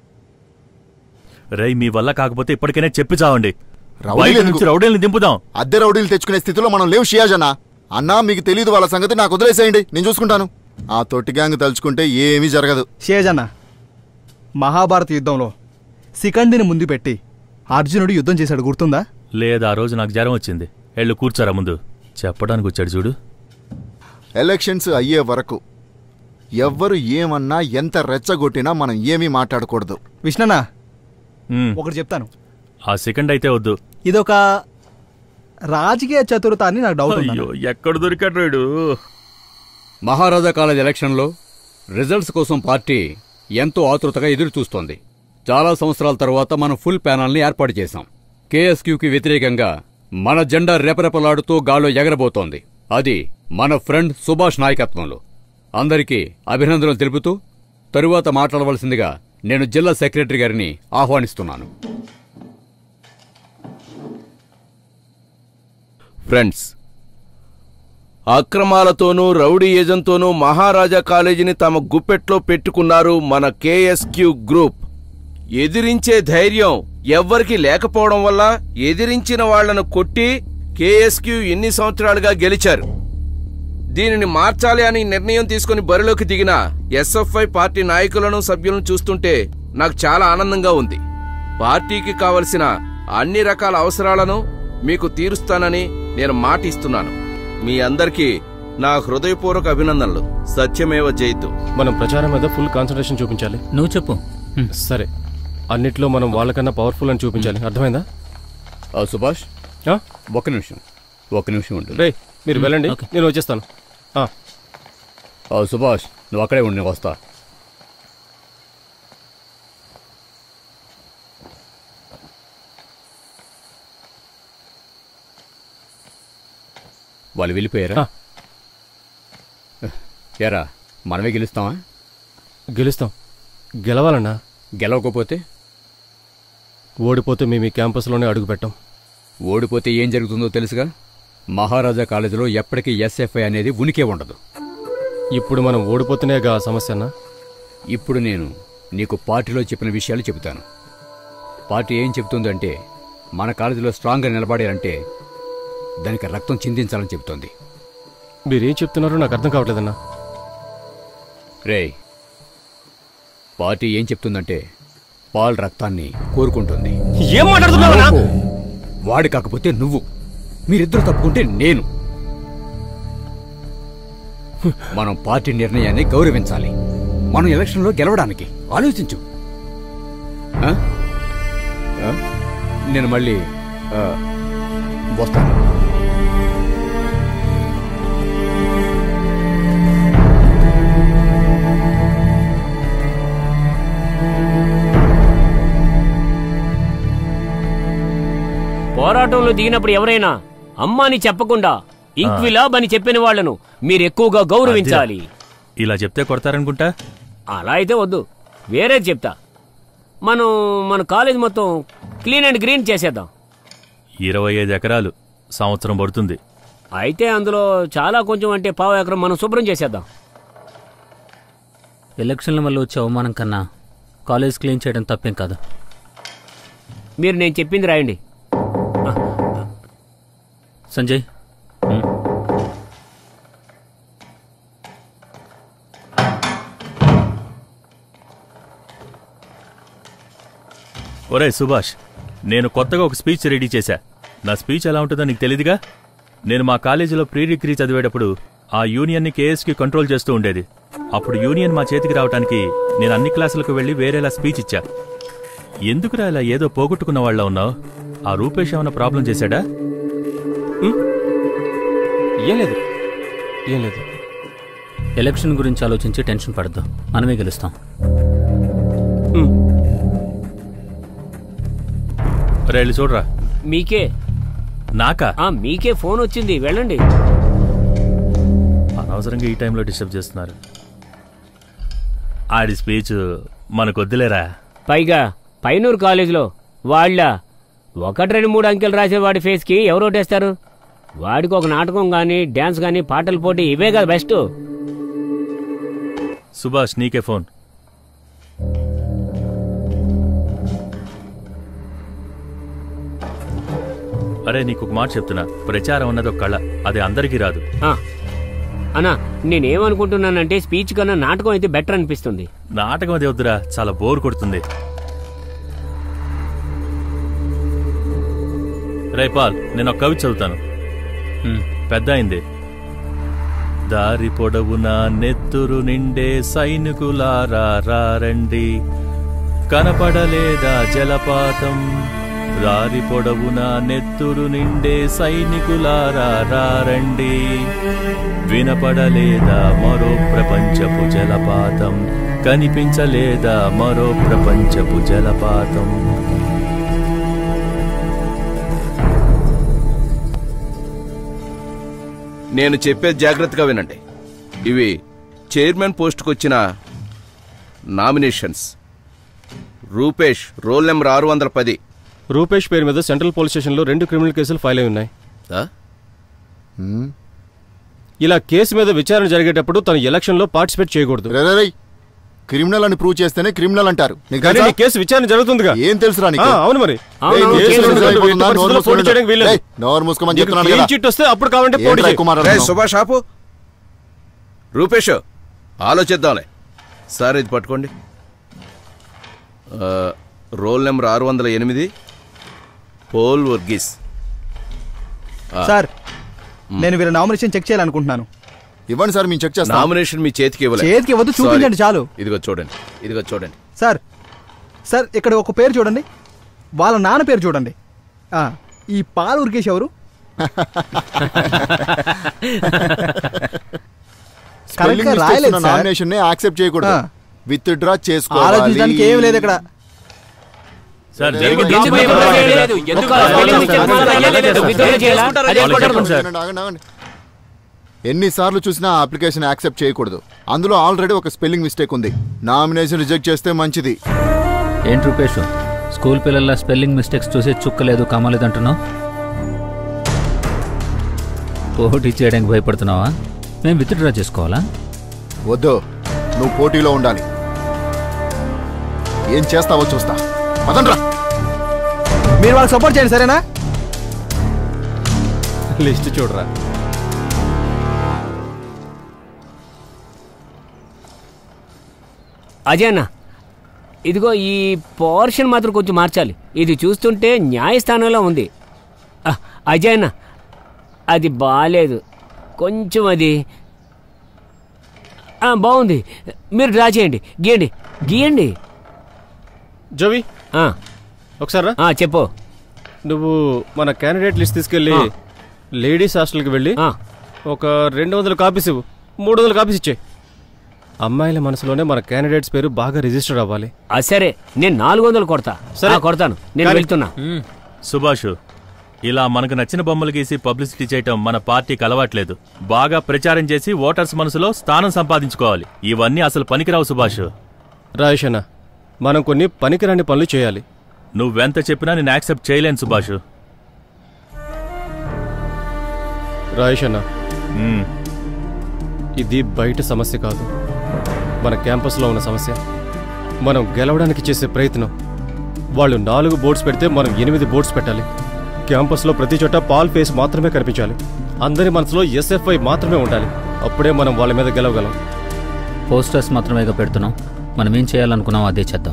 రై మీ వల్ల కాకపోతే ఇప్పటికైనా చెప్పి చావండి రౌడీలు బయట ఎందుకు? నుంచి రౌడీల్ని దింపుదాం అద్దె రౌడీలు తెచ్చుకునే స్థితిలో మనం లేవు షియాజనా అన్నా మీకు తెలియదు వాళ్ళ సంగతి నాకు వదిలేసేయండి నేను చూసుకుంటాను ఆ తొట్టి గ్యాంగ్ తలుచుకుంటే ఏమీ జరగదు షేజన్న మహాభారత యుద్ధంలో శిఖండిని ముందు పెట్టి అర్జునుడు యుద్ధం చేశాడు గుర్తుందా లేదు ఆ రోజు నాకు జ్వరం వచ్చింది వెళ్ళు కూర్చోరా ముందు చెప్పడానికి వచ్చాడు చూడు ఎలక్షన్స్ అయ్యే వరకు ఎవ్వరు ఏమన్నా ఎంత రెచ్చగొట్టినా మనం ఏమీ మాట్లాడకూడదు విష్ణన్న మ్మ్. ఒకటి చెప్తాను ఆ సెకండ్ అయితే వద్దు ఇదొక రాజకీయ చతురత అని నాకు డౌట్ ఉంది అయ్యో ఎక్కడ దొరికాడు రేడు మహారాజా కాలేజ్ ఎలక్షన్లో రిజల్ట్స్ కోసం పార్టీ ఎంతో ఆతృతగా ఎదురు చూస్తోంది చాలా సంవత్సరాల తర్వాత మనం ఫుల్ ప్యానల్ని ఏర్పాటు చేశాం కేఎస్క్యూకి వ్యతిరేకంగా మన జెండా రెపరెపలాడుతూ గాల్లో ఎగరబోతోంది అది మన ఫ్రెండ్ సుభాష్ నాయకత్వంలో అందరికీ అభినందనలు తెలుపుతూ తరువాత మాట్లాడవలసిందిగా నేను జిల్లా సెక్రటరీ గారిని ఆహ్వానిస్తున్నాను ఫ్రెండ్స్ అక్రమాలతోనూ రౌడీయిజంతోనూ మహారాజా కాలేజీని తమ గుప్పెట్లో పెట్టుకున్నారు మన కేఎస్క్యూ గ్రూప్ ఎదిరించే ధైర్యం ఎవ్వరికి లేకపోవడం వల్ల ఎదిరించిన వాళ్లను కొట్టి కేఎస్క్యూ ఎన్ని సంవత్సరాలుగా గెలిచారు దీనిని మార్చాలి అని నిర్ణయం తీసుకుని బరిలోకి దిగిన ఎస్ఎఫ్ఐ పార్టీ నాయకులను సభ్యులను చూస్తుంటే నాకు చాలా ఆనందంగా ఉంది పార్టీకి కావలసిన అన్ని రకాల అవసరాలను మీకు తీరుస్తానని నేను మాట ఇస్తున్నాను మీ అందరికీ నా హృదయపూర్వక అభినందనలు సత్యమేవ జయితు మనం ప్రచారం మీద ఫుల్ కాన్సన్ట్రేషన్ చూపించాలి నువ్వు చెప్పు సరే అన్నిట్లో మనం వాళ్ళకన్నా పవర్ఫుల్ అని చూపించాలి అర్థమైందా ఆ, సుభాష్ ఒక నిమిషం ఒక నిమిషం ఉంటుంది రే మీరు వెళ్ళండి నేను వచ్చేస్తాను ఆ. ఆ, సుభాష్ నువ్వు అక్కడే ఉండి నేను వస్తా వాళ్ళు వెళ్ళిపోయారా ఎరా మనమే గెలుస్తామా గెలుస్తాం గెలవాలన్నా గెలవకపోతే ఓడిపోతే మేము ఈ క్యాంపస్లోనే అడుగు పెట్టాం ఓడిపోతే ఏం జరుగుతుందో తెలుసుగా మహారాజా కాలేజీలో ఎప్పటికీ ఎస్ఎఫ్ఐ అనేది ఉనికే ఉండదు ఇప్పుడు మనం ఓడిపోతేనేగా ఆ సమస్య అన్నా ఇప్పుడు నేను నీకు పార్టీలో చెప్పిన విషయాలు చెబుతాను పార్టీ ఏం చెబుతుందంటే మన కాలేజీలో స్ట్రాంగ్గా నిలబడాలంటే దానికి రక్తం చిందించాలని చెబుతోంది మీరేం చెప్తున్నారో నాకు అర్థం కావట్లేదన్నా రే పార్టీ ఏం చెప్తుందంటే పాల్ రక్తాన్ని కోరుకుంటుంది ఏం మాట్లాడుతున్నావన్నా? ఓహో, వాడి కాకపోతే నువ్వు మీరిద్దరు తప్పుకుంటే నేను మనం పార్టీ నిర్ణయాన్ని గౌరవించాలి మనం ఎలక్షన్లో గెలవడానికి ఆలోచించు ఆ? ఆ? నేను మళ్ళీ ఆ, వస్తాను పోరాటంలో దిగినప్పుడు ఎవరైనా అమ్మాని చెప్పకుండా ఇంక్విలాబ్ అని చెప్పిన వాళ్లను మీరు ఎక్కువగా గౌరవించాలి ఇలా చెప్తే కొడతారనుకుంటా అలా అయితే వద్దు వేరే చెప్తా మనం మన కాలేజ్ మొత్తం క్లీన్ అండ్ గ్రీన్ చేసేద్దాం ఇరవై ఐదు ఎకరాలు సంవత్సరం పడుతుంది అయితే అందులో చాలా కొంచెం అంటే పావు ఎకరం మనం శుభ్రం చేసేద్దాం ఎలక్షన్ల వల్ల వచ్చే అవమానం కన్నా కాలేజ్ క్లీన్ చేయడం తప్పేం కాదు మీరు నేను చెప్పింది రాయండి సంజయ్ ఒరే సుభాష్ నేను కొత్తగా ఒక స్పీచ్ రెడీ చేశా నా స్పీచ్ ఎలా ఉంటుందో నీకు తెలీదుగా నేను మా కాలేజీలో ప్రీ డిగ్రీ చదివేటప్పుడు ఆ యూనియన్ని కేఎస్కి కంట్రోల్ చేస్తూ ఉండేది అప్పుడు యూనియన్ మా చేతికి రావడానికి నేను అన్ని క్లాసులకు వెళ్ళి వేరేలా స్పీచ్ ఇచ్చా ఎందుకురా ఇలా ఏదో పోగొట్టుకున్న వాళ్ళ ఉన్నావు ఆ రూపేష్ ఏమైనా ప్రాబ్లం చేశాడా ఏం లేదు ఏం లేదు ఎలక్షన్ గురించి ఆలోచించి టెన్షన్ పడద్దు మనమే గెలుస్తాం రే వెళ్ళి చూడరా మీకే నాకా ఆ మీకే ఫోన్ వచ్చింది వెళ్ళండి అనవసరంగా ఈ టైంలో డిస్టర్బ్ చేస్తున్నారు ఆడి స్పీచ్ మనకొద్దులేరా పైగా పైనూరు కాలేజీలో వాళ్ళ ఒకటి రెండు మూడు అంకెలు రాసే వాడి ఫేస్కి ఎవరు ఓటేస్తారు వాడికి ఒక నాటకం కానీ డ్యాన్స్ కానీ పాటల పోటీ ఇవే కదా బెస్ట్ సుభాష్ నీకే ఫోన్ అరే నీకు ఒక మాట చెప్తున్నా ప్రచారం అన్నది ఒక కళ అది అందరికీ రాదు ఆ, అన్నా నేనేమనుకుంటున్నానంటే స్పీచ్ కన్నా నాటకం అయితే బెటర్ అనిపిస్తుంది నాటకం అది వద్దురా చాలా బోర్ కొడుతుంది రే పాల్ నేను ఒక కవి చదువుతాను పెద్ద అయింది దారి పొడవునా నెత్తురు నిండే సైనికులారా రండి కనపడలేదా జలపాతం రారి పొడవున నెత్తురు నిండే సైనికులారా రారండి వినపడలేదా మరో ప్రపంచపు జలపాతం కనిపించలేదా మరో ప్రపంచపు జలపాతం నేను చెప్పేది జాగ్రత్తగా వినండి ఇవి చైర్మన్ పోస్ట్కి వచ్చిన నామినేషన్స్ రూపేష్ రోల్ నెంబర్ ఆరు వందల పది రూపేష్ పేరు మీద సెంట్రల్ పోలీస్ స్టేషన్లో రెండు క్రిమినల్ కేసులు ఫైల్ అయి ఉన్నాయి ఇలా కేసు మీద విచారణ జరిగేటప్పుడు తను ఎలక్షన్లో పార్టిసిపేట్ చేయకూడదు క్రిమినల్ అని ప్రూవ్ చేస్తేనే క్రిమినల్ అంటారు నీకు కానీ తెలుసా? నీ కేసు విచారణ జరుగుతుందిగా ఏం తెలుసురా నీకు ఆ, అవును మరి. ఏయ్, అవును, కేసు కేసు రిజిస్టర్ ఎట్టి అయిపోతుందా? పరిస్థితుల్లో నోరు పోటీ మూసుకోండి. చేయడానికి వీల్లేదు. ఏయ్, నోరు మూసుకోమని నీకు చెప్తున్నాను క్లీన్ కదా. చిట్ వస్తే అప్పుడు కావాలంటే పోటీ ఏంట్రా చేయి. కుమార్ రే అరుణ్? సుభాష్ ఆపు రూపేష్ ఆలోచిద్దాంలే సార్ ఇది పట్టుకోండి ఆ, రోల్ నెంబర్ ఆరు వందల ఎనిమిది పోల్ వర్గీస్ ఆ, సార్ నేను వీళ్ళ నామినేషన్ చెక్ చేయాలనుకుంటున్నాను ఇవ్వండి సార్ మేము చెక్ చేస్తాం నామినేషన్ మీ చేతికి ఇవ్వలేదు చేతికి ఇవ్వద్దు, చూపించండి చాలు. ఇదిగో చూడండి ఇదిగో చూడండి సార్ సార్ ఇక్కడ ఒక పేరు చూడండి వాళ్ళ నాన్న పేరు చూడండి ఆ, ఈ పాలు ఉరికేష్ ఎవరు స్పెల్లింగ్ కరెక్ట్గా మిస్టేక్స్ రాయలేదు ఉన్న సార్. నామినేషన్ ని యాక్సెప్ట్ చేయకూడదు ఆ. విత్ డ్రా చేసుకోవాలి ఆలోచించడానికి ఏం లేదు ఇక్కడ సార్ ఏం జరిగింది ఎందుకు ఏం ఏం చెప్పలేదు. లేదు? ఎందుకు ఒక్క స్పెల్లింగ్ నిమిషం, మిస్టేక్ ఒక్క మాత్రం నిమిషం. లేదు. విత్డ్రా చేయాలా? అది ఆగండి, కుదరదు సార్. ఆగండి, ఆగండి. ఎన్నిసార్లు చూసినా అప్లికేషన్ యాక్సెప్ట్ చేయకూడదు అందులో ఆల్రెడీ ఒక స్పెల్లింగ్ మిస్టేక్ ఉంది నామినేషన్ రిజెక్ట్ చేస్తే మంచిది ఏంటి రూపేష్ స్కూల్ పిల్లల స్పెల్లింగ్ మిస్టేక్స్ చూసి చుక్కలేదు కమ్మలేదు అంటున్నావు పోటీ చేయడానికి భయపడుతున్నావా మేము విత్డ్రా చేసుకోవాలా వద్దు నువ్వు పోటీలో ఉండాలి ఏం చేస్తావో చూస్తా పదండ్రా మీరు వాళ్ళకి సపోర్ట్ చేయండి సరేనా లిస్ట్ చూడరా అజయ్ అన్న ఇదిగో ఈ పోర్షన్ మాత్రం కొంచెం మార్చాలి ఇది చూస్తుంటే న్యాయస్థానంలో ఉంది ఆ, అజయ్ అన్న అది బాలేదు కొంచెం అది ఆ, బాగుంది మీరు డ్రా చేయండి గీయండి గీయండి జోవి ఆ, ఒకసారి రా. ఆ, చెప్పు నువ్వు మన క్యాండిడేట్ లిస్ట్ తీసుకెళ్ళి ఆ. లేడీస్ హాస్టల్కి వెళ్ళి ఒక రెండు వందల కాపీస్ ఇవ్వు మూడు వందల కాపీస్ ఇచ్చే అమ్మాయిల మనసులోనే మన క్యాండిడేట్స్ పేరు బాగా రిజిస్టర్ అవ్వాలి ఆ, సరే నేను నాలుగు వందలు కొడతా సరే. ఆ, కొడతాను నేను కానీ- వెళ్తున్నా సుభాష్ ఇలా మనకు నచ్చిన బొమ్మలు గీసి పబ్లిసిటీ చేయటం మన పార్టీకి అలవాట్లేదు బాగా ప్రచారం చేసి ఓటర్స్ మనసులో స్థానం సంపాదించుకోవాలి ఇవన్నీ అసలు పనికిరావు సుభాష్ రాయేష్ అన్న మనం కొన్ని పనికిరాని పనులు చేయాలి నువ్వెంత చెప్పినా నేను యాక్సెప్ట్ చేయలేను సుభాష్ రాయేష్ అన్న మ్మ్. ఇది బయట సమస్య కాదు మన క్యాంపస్లో ఉన్న సమస్య మనం గెలవడానికి చేసే ప్రయత్నం వాళ్ళు నాలుగు బోర్డ్స్ పెడితే మనం ఎనిమిది బోర్డ్స్ పెట్టాలి క్యాంపస్లో ప్రతి చోట పాల్ ఫేస్ మాత్రమే కనిపించాలి అందరి మనసులో ఎస్ఎఫ్ఐ మాత్రమే ఉండాలి అప్పుడే మనం వాళ్ళ మీద గెలవగలం పోస్టర్స్ మాత్రమేగా పెడుతున్నాం మనం ఏం చేయాలనుకున్నాం అదే చేద్దాం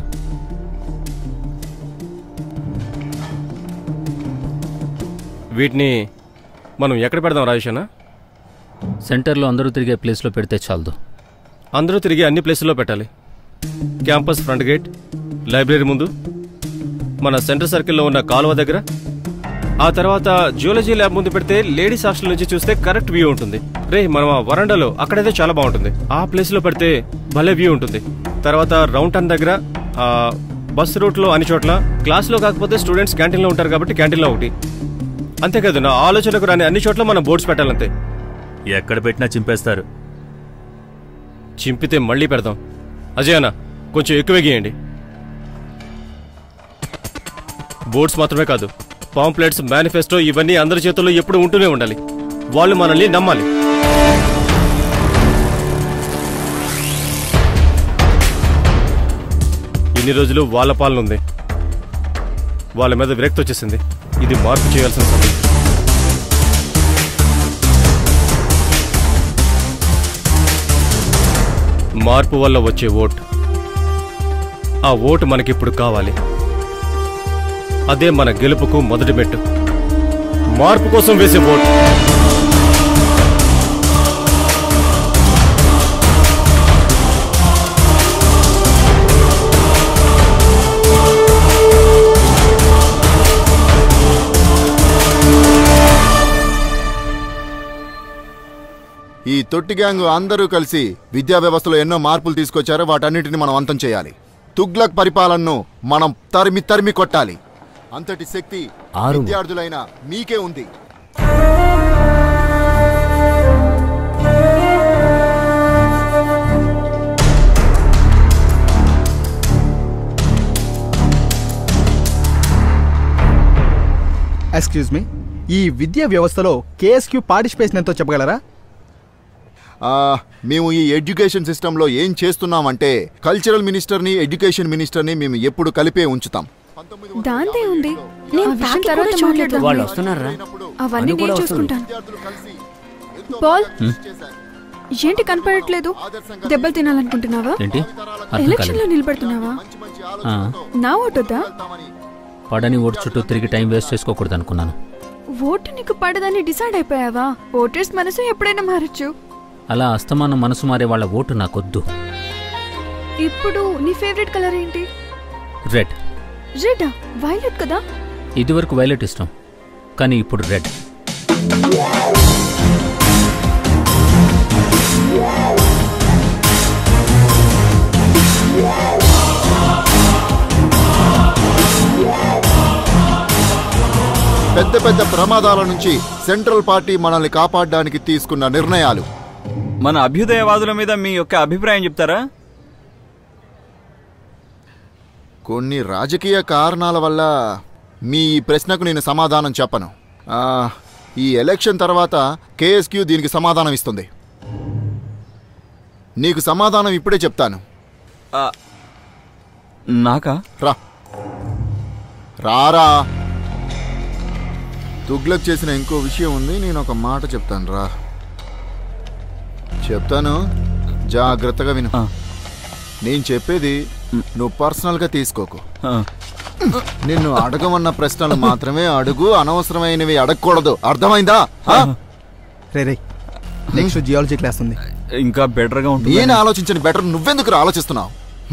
వీటిని మనం ఎక్కడ పెడదాం రాజేష్ అన్న సెంటర్లో అందరూ తిరిగే ప్లేస్లో పెడితే చాలదు అందరూ తిరిగి అన్ని ప్లేసుల్లో పెట్టాలి క్యాంపస్ ఫ్రంట్ గేట్ లైబ్రరీ ముందు మన సెంటర్ సర్కిల్లో ఉన్న కాలువ దగ్గర ఆ తర్వాత జియోలజీ ల్యాబ్ ముందు పెడితే లేడీస్ హాస్టల్ నుంచి చూస్తే కరెక్ట్ వ్యూ ఉంటుంది రే మనం ఆ వరండాలో అక్కడైతే చాలా బాగుంటుంది ఆ ప్లేస్ లో పెడితే భలే వ్యూ ఉంటుంది తర్వాత రౌండ్ టర్న్ దగ్గర ఆ బస్ రూట్ లో అన్ని చోట్ల క్లాస్ లో కాకపోతే స్టూడెంట్స్ క్యాంటీన్ లో ఉంటారు కాబట్టి క్యాంటీన్ లో ఒకటి అంతేకాదు నా ఆలోచనకు రాని అన్ని చోట్ల మనం బోర్డ్స్ పెట్టాలంతే ఎక్కడ పెట్టినా చింపేస్తారు చింపితే మళ్ళీ పెడదాం అజయ్ అన్న కొంచెం ఎక్కువ గీయండి బోర్డ్స్ మాత్రమే కాదు పాంప్లెట్స్ మేనిఫెస్టో ఇవన్నీ అందరి చేతుల్లో ఎప్పుడు ఉంటూనే ఉండాలి వాళ్ళు మనల్ని నమ్మాలి ఇన్ని రోజులు వాళ్ళ పాలన ఉంది వాళ్ళ మీద విరక్తి వచ్చేసింది ఇది మార్పు చేయాల్సిన సమయం మార్పు వల్ల వచ్చే ఓట్ ఆ ఓటు మనకిప్పుడు కావాలి అదే మన గెలుపుకు మొదటి మెట్టు మార్పు కోసం వేసే ఓటు ఈ తొట్టి గ్యాంగ్ అందరూ కలిసి విద్యా వ్యవస్థలో ఎన్నో మార్పులు తీసుకొచ్చారో వాటన్నిటిని మనం అంతం చేయాలి తుగ్లక్ పరిపాలనను మనం తరిమి తరిమి కొట్టాలి అంతటి శక్తి ఆరు. విద్యార్థులైన మీకే ఉంది ఎక్స్క్యూజ్ మీ ఈ విద్యా వ్యవస్థలో కేఎస్క్యూ పార్టిసిపేషన్ ఎంతో చెప్పగలరా ఆ, మేము ఈ ఎడ్యుకేషన్ సిస్టంలో ఏం చేస్తున్నామంటే కల్చరల్ మినిస్టర్ని ఎడ్యుకేషన్ మినిస్టర్ని మేము ఎప్పుడు కలిపే ఉంచుతాం దాంతే ఉంది నేను విషయం తర్వాత మాట్లాడదాం వాళ్ళు వస్తున్నారా అవన్నీ అను కూడా నేను వస్తుంది. చూసుకుంటాను పాల్ హ్మ్? ఏంటి కనపడట్లేదు దెబ్బలు తినాలనుకుంటున్నావా ఏంటి అర్థం ఎలక్షన్ లో కాలేదు నిలబడుతున్నావా ఆ, నా ఓటొద్దా పడని ఓటు చుట్టూ తిరిగి టైం వేస్ట్ చేసుకోకూడదు అనుకున్నాను ఓటు నీకు పడదని డిసైడ్ అయిపోయావా ఓటర్స్ మనసు ఎప్పుడైనా మారచ్చు అలా అస్తమానం మనసు మారే వాళ్ళ ఓటు నాకొద్దు ఇప్పుడు నీ ఫేవరెట్ కలర్ ఏంటి రెడ్ రెడ్ వైలెట్ కదా ఇదివరకు వైలెట్ ఇష్టం కానీ ఇప్పుడు రెడ్ పెద్ద పెద్ద ప్రమాదాల నుంచి సెంట్రల్ పార్టీ మనల్ని కాపాడడానికి తీసుకున్న నిర్ణయాలు మన అభ్యుదయవాదుల మీద మీ యొక్క అభిప్రాయం చెప్తారా కొన్ని రాజకీయ కారణాల వల్ల మీ ఈ ప్రశ్నకు నేను సమాధానం చెప్పను ఆ, ఈ ఎలక్షన్ తర్వాత కేఎస్క్యూ దీనికి సమాధానం ఇస్తుంది నీకు సమాధానం ఇప్పుడే చెప్తాను నాకా రా రారా తుగ్లక్ చేసిన ఇంకో విషయం ఉంది నేను ఒక మాట చెప్తాను రా చెప్తాను జాగ్రత్తగా విను నేను చెప్పేది నువ్వు పర్సనల్గా తీసుకోకు నిన్ను అడగమన్న ప్రశ్నలు మాత్రమే అడుగు అనవసరమైనవి అడగకూడదు అర్థమైందా ఆ? రే రే నెక్స్ట్ జియాలజీ క్లాస్ ఉంది ఇంకా బెటర్గా నేను ఆలోచించని బెటర్ నువ్వెందుకు ఆలోచిస్తున్నావు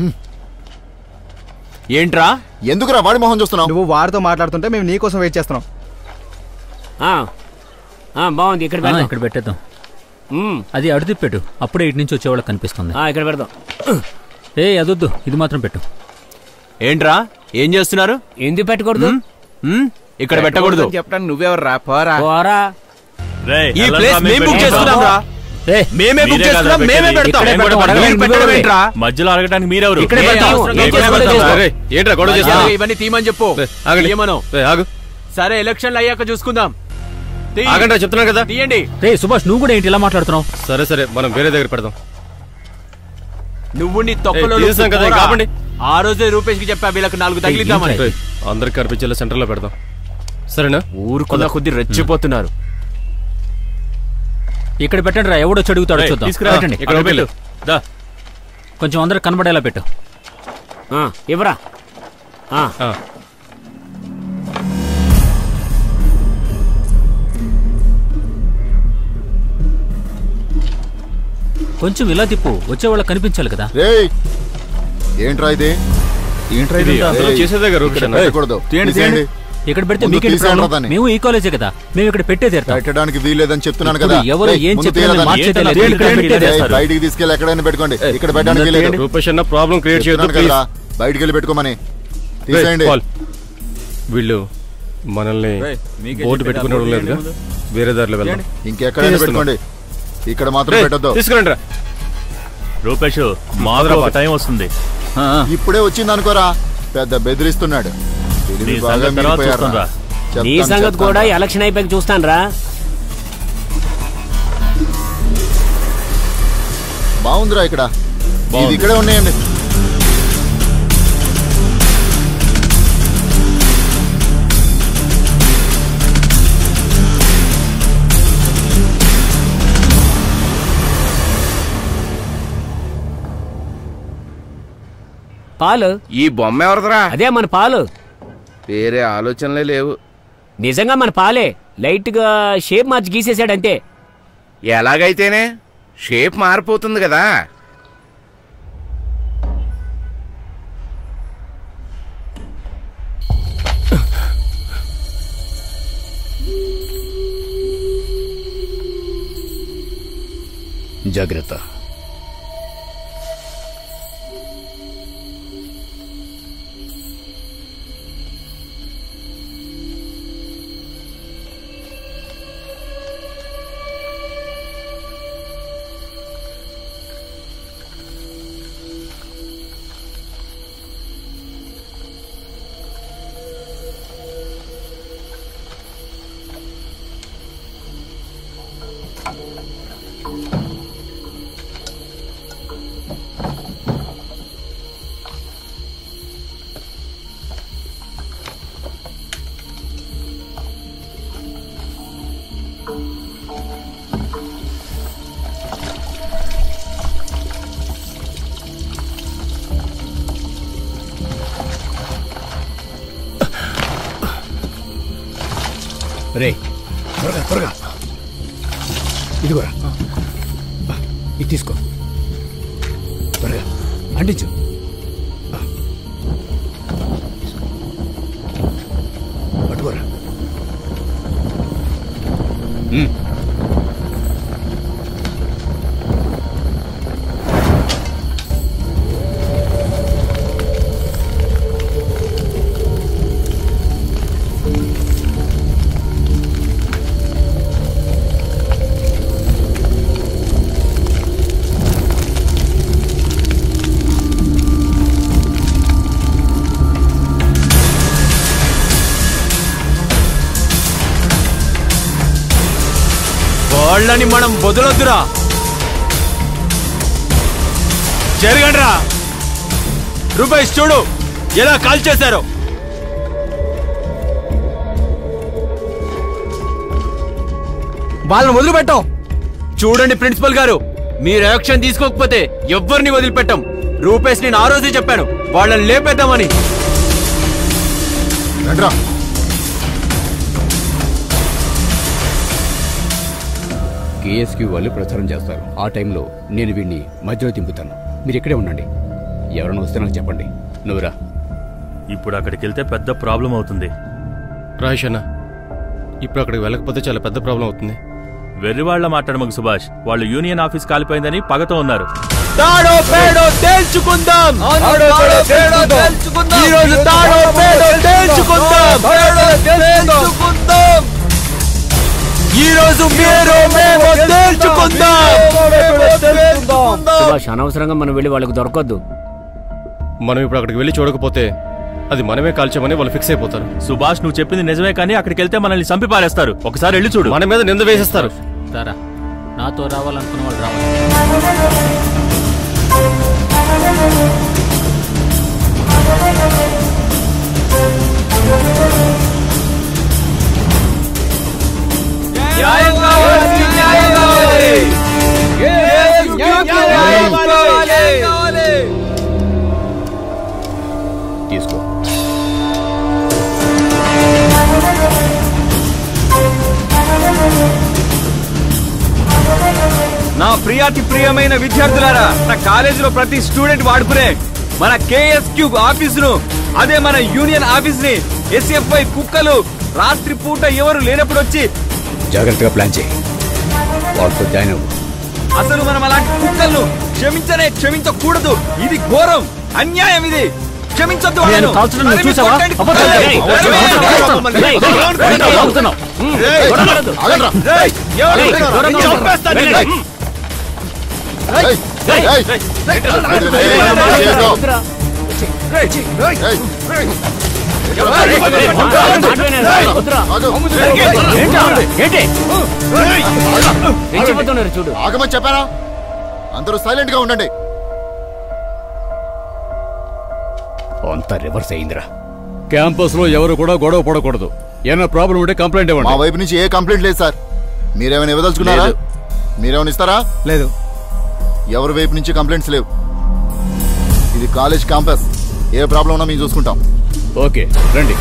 ఏంట్రా ఎందుకురా వాడి మొహం చూస్తున్నావు నువ్వు వారితో మాట్లాడుతుంటే మేము నీ కోసం వెయిట్ చేస్తున్నాం ఆ, ఆ, బాగుంది ఇక్కడ ఆ, పెడదాం ఇక్కడ పెట్టేద్దాం అది అడు తిప్పెట్టు అప్పుడే ఇటు నుంచి వచ్చేవాళ్ళకి కనిపిస్తుంది ఆ, ఇక్కడ పెడదాం ఏ అదొద్దు ఇది మాత్రం పెట్టు ఏంట్రా ఏం చేస్తున్నారు ఎందుకు పెట్టకూడదు ఇక్కడ పెట్టకూడదు చెప్పడానికి నువ్వెవరు పోరా పోరా ఈ ప్లేస్ మేము బుక్ చేస్తున్నాం రా మేమే బుక్ చేస్తున్నాం మేమే పెడతాం మీరు పెట్టడం ఏంట్రా మధ్యలో అడగడానికి మీరెవరు ఇక్కడే ఏ, పెడతాం. అవసరం ఏం లేదు. చేసుకోవాలో చేసుకో. రే, ఏంట్రా గొడవ చేస్తున్నావు? ఇవన్నీ తీమని చెప్పు తీయమను సరే ఎలక్షన్లు అయ్యాక చూసుకుందాం తీ. ఆగండి చెప్తున్నాను కదా తీయండి రే సుభాష్ నువ్వు కూడా ఏంటి ఇలా మాట్లాడుతున్నావు సరే సరే మనం వేరే దగ్గర పెడదాం నువ్వు నీ తొక్కలో ఏయ్, తీసాం కదా, ఇంకా ఆపండి. ఆ రోజే రూపేష్ కి చెప్పా వీళ్ళకి నాలుగు తగిలిద్దామని ఏయ్, అందరికి కనిపించేలా సెంటర్లో పెడదాం సరేనా ఊరుకున్న కొద్ది రెచ్చిపోతున్నారు ఇక్కడ పెట్టండి రా ఎవడొచ్చి అడుగుతాడో రేయ్, చూద్దాం తీసుకురా. పెట్టండి ఇక్కడ పెట్టు. దా కొంచెం అందరు కనబడేలా పెట్టు ఇవ్వరా కొంచెం ఇలా తిప్పు వచ్చేవాళ్ళకి కనిపించాలి కదా రేయ్ ఏంట్రా ఇది ఏంట్రా ఇది అందరూ ఏయ్, చేసేదే కదా, ఇక్కడ రూపేష్. పెట్టకూడదు. తీయండి, తీసేయండి. ఇక్కడ పెడితే ముందు మీకేంటి తీసేయండి ప్రాబ్లం? దాన్ని. మేము ఈ కాలేజే కదా మేము ఇక్కడ పెట్టే తీరుతాం పెట్టడానికి వీల్లేదని చెప్తున్నాను ఇప్పుడు కదా ఎవరు రేయ్, ఏం ముందు చెప్పినా తీయాలని. మార్చేదే లేదు. తీయండి, ఇక్కడ తీయండి, పెట్టే రేయ్, చేస్తారు. బయటికి తీసుకెళ్ళి ఎక్కడైనా పెట్టుకోండి ఇక్కడ పెట్టడానికి ముందు లేదు తీయండి. రూపేష్ అన్న ప్రాబ్లం క్రియేట్ చేయొద్దు చెప్తున్నాను కదరా, బయటికి వెళ్ళి పెట్టుకోమని తీసేయండి పాల్, వీళ్ళు మనల్ని రేయ్, మీకే బోర్డు చెప్పేది, పెట్టుకునే ఆ బోర్డు లేదుగా ఏంటి వేరే దారిలో వెళ్దాం ఇంకెక్కడైనా తీసేస్తున్నాం. పెట్టుకోండి ఇక్కడ మాత్రం రేయ్, పెట్టొద్దు తీసుకురండి రా రూపేష్ మాకు ఒక టైం వస్తుంది ఇప్పుడే వచ్చింది అనుకోరా పెద్ద బెదిరిస్తున్నాడు తెలివి నీ బాగా సంగతి తర్వాత మీరిపోయారా? చూస్తానురా. చెప్తాను, నీ సంగతి చెప్తాను. కూడా ఎలక్షన్ అయిపోయాక చూస్తాను రా బాగుందిరా ఇక్కడ ఇది బాగుంది. ఇక్కడే ఉన్నాయండి పాలు ఈ బొమ్మ ఎవరిదిరా అదే మన పాలు వేరే ఆలోచనలే లేవు నిజంగా మన పాలే లైట్ గా షేప్ మార్చి గీసేసాడు అంతే ఎలాగైతేనే షేప్ మారిపోతుంది కదా జాగ్రత్త రే త్వరగా త్వరగా ఇదిగోరా ఇది తీసుకో త్వరగా అంటించు పట్టుకోరా ఉమ్. వాళ్ళని మనం వదలొద్దురా జరగండ్రా రూపాయి చూడు ఎలా కాల్ చేశారో వాళ్ళని వదిలిపెట్టాం చూడండి ప్రిన్సిపల్ గారు మీరు యాక్షన్ తీసుకోకపోతే ఎవ్వరిని వదిలిపెట్టం రూపేష్ నేను ఆ రోజే చెప్పాను వాళ్ళని లేపేద్దామని రండ్రా కేఎస్క్యూ వాళ్ళు ప్రచారం చేస్తారు ఆ టైంలో నేను వీడిని మధ్యలో దింపుతాను మీరు ఇక్కడే ఉండండి ఎవరైనా వస్తే నాకు చెప్పండి నువ్వురా ఇప్పుడు అక్కడికి వెళ్తే పెద్ద ప్రాబ్లం అవుతుంది రాజేష్ అన్న ఇప్పుడు అక్కడికి వెళ్ళకపోతే చాలా పెద్ద ప్రాబ్లం అవుతుంది వెర్రివాళ్ల మాట్లాడమకు సుభాష్ వాళ్ళు యూనియన్ ఆఫీస్ కాలిపోయిందని పగతో ఉన్నారు తాడో పేడో తేల్చుకుందాం ఈ రోజు తాడో పేడో తేల్చుకుందాం ఈ రోజు మీరు మేము తేల్చుకుందాం సుభాష్ అనవసరంగా మనం వెళ్ళి వాళ్ళకి దొరకొద్దు మనం ఇప్పుడు అక్కడికి వెళ్ళి చూడకపోతే అది మనమే కాల్చామని వాళ్ళు ఫిక్స్ అయిపోతారు సుభాష్ నువ్వు చెప్పింది నిజమే కానీ అక్కడికి వెళ్తే మనల్ని చంపి పారేస్తారు ఒకసారి వెళ్ళి చూడు మన మీద నింద వేసేస్తారు తారా నాతో రావాలనుకున్న వాళ్ళు రావాలి న్యాయం కావాలి న్యాయం కావాలి న్యాయం కావాలి తీసుకో నా ప్రియాతి ప్రియమైన విద్యార్థులారా మన కాలేజీలో ప్రతి స్టూడెంట్ వాడుకునే మన కేఎస్ క్యూబ్ ఆఫీసును అదే మన యూనియన్ ఆఫీస్ ని ఎస్ఎఫ్ఐ కుక్కలు రాత్రి పూట ఎవరు లేనప్పుడు వచ్చి జాగ్రత్తగా ప్లాన్ చేయి వాళ్ళతో జాయిన్ అవ్వు అసలు మనం అలాంటి కుక్కలను క్షమించనే క్షమించకూడదు ఇది ఘోరం అన్యాయం ఇది క్షమించొద్దు నేను వాళ్ళను. కాల్చడం నువ్వు మరి మీరు చూసావా? కొట్టండి. అబద్ధాలు ఏయ్, చెప్పు. ఏయ్, కొట్టండి. ఏయ్, ఏయ్, కొట్టండి. ఏయ్, కొడుతున్నావు. ఏయ్, కొట్టకూడదు. ఆగండ్రా. ఏయ్, ఎవరు ఏయ్, కొట్టారు? దూరంగా ఉండు. చంపేస్తాను నిన్ను. వెళ్ళండి. ఏయ్, ఏయ్, ఏయ్, రెచ్చిపోతున్నారు చూడు ఆగమని చెప్పారా అందరూ సైలెంట్ గా ఉండండి అంతా రివర్స్ అయిందిరా క్యాంపస్ లో ఎవరు కూడా గొడవ పడకూడదు ఏమైనా ప్రాబ్లం ఉంటే కంప్లైంట్ మా ఇవ్వండి వైపు నుంచి ఏ కంప్లైంట్ లేదు సార్ మీరేమైనా ఇవ్వదలుచుకున్నారా లేదు. మీరేమైనా ఇస్తారా లేదు ఎవరి వైపు నుంచి కంప్లైంట్స్ లేవు ఇది కాలేజ్ క్యాంపస్ ఏ ప్రాబ్లం ఉన్నా మేము చూసుకుంటాం ఓకే రండి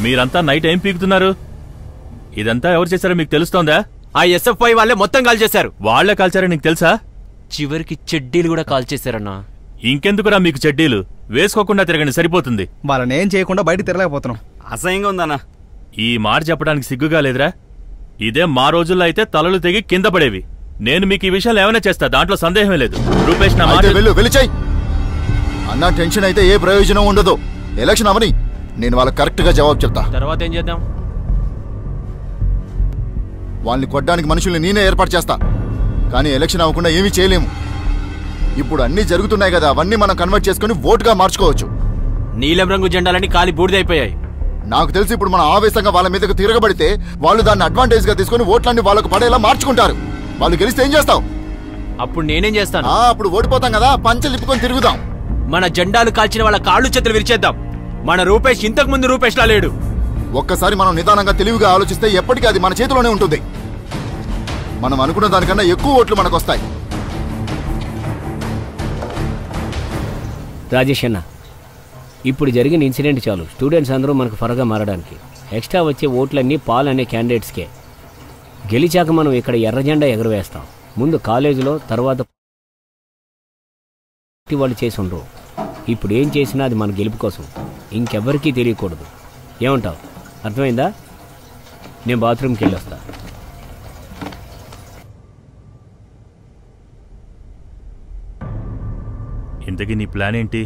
మీరంతా నైట్ ఏం పీకుతున్నారు ఇదంతా ఎవరు చేశారో మీకు తెలుస్తోందా ఆ ఎస్ఎఫ్ఐ వాళ్ళే మొత్తం కాల్ చేశారు వాళ్లే కాల్చారో నీకు తెలుసా చివరికి చెడ్డీలు కూడా కాల్ చేశారన్నా ఇంకెందుకురా మీకు చెడ్డీలు వేసుకోకుండా తిరగండి సరిపోతుంది వాళ్ళని ఏం చేయకుండా బయట తిరగలేకపోతున్నాం అసహ్యంగా ఉందన్నా ఈ మాట చెప్పడానికి సిగ్గుగా లేదురా ఇదే మా రోజుల్లో అయితే తలలు తెగి కింద పడేవి నేను మీకు ఈ విషయాలు ఏమైనా చేస్తా దాంట్లో సందేహమే లేదు రూపేష్ నా మాట అయితే వెళ్ళు వెలిచాయి అన్న టెన్షన్ అయితే ఏ ప్రయోజనం ఉండదు ఎలక్షన్ అవని నేను వాళ్ళకి కరెక్ట్ గా జవాబు చెప్తా తర్వాత ఏం చేద్దాం వాళ్ళని కొట్టడానికి మనుషుల్ని నేనే ఏర్పాటు చేస్తా కానీ ఎలక్షన్ అవ్వకుండా ఏమీ చేయలేము ఇప్పుడు అన్నీ జరుగుతున్నాయి కదా అవన్నీ మనం కన్వర్ట్ చేసుకుని ఓటుగా మార్చుకోవచ్చు నీలం రంగు జెండాలన్నీ కాలి బూడిదైపోయాయి నాకు తెలిసి ఇప్పుడు మనం ఆవేశంగా వాళ్ళ మీదకు తిరగబడితే వాళ్ళు దాన్ని అడ్వాంటేజ్ గా తీసుకుని ఓట్లన్నీ వాళ్ళకు పడేలా మార్చుకుంటారు వాళ్ళు గెలిస్తే ఏం చేస్తావు అప్పుడు నేనేం చేస్తాను ఆ, అప్పుడు ఓడిపోతాం కదా పంచెలు ఇప్పుకొని తిరుగుదాం మన జెండాలు కాల్చిన వాళ్ళ కాళ్ళు చేతులు విరిచేద్దాం మన రూపేష్ ఇంతకు ముందు రూపేష్ లా లేడు ఒక్కసారి మనం నిదానంగా తెలివిగా ఆలోచిస్తే ఎప్పటికీ అది మన చేతిలోనే ఉంటుంది మనం అనుకున్న దానికన్నా ఎక్కువ ఓట్లు మనకు వస్తాయి రాజేష్ అన్న ఇప్పుడు జరిగిన ఇన్సిడెంట్ చాలు స్టూడెంట్స్ అందరూ మనకు ఫరగా మారడానికి ఎక్స్ట్రా వచ్చే ఓట్లన్నీ పాల్ అనే క్యాండిడేట్స్కే గెలిచాక మనం ఇక్కడ ఎర్ర జెండా ఎగరవేస్తాం ముందు కాలేజీలో తర్వాత వాళ్ళు చేసి ఉండరు ఇప్పుడు ఏం చేసినా అది మన గెలుపు కోసం ఇంకెవ్వరికీ తెలియకూడదు ఏమంటావు అర్థమైందా నేను బాత్రూమ్కి వెళ్ళొస్తా ఇంతకీ నీ ప్లాన్ ఏంటి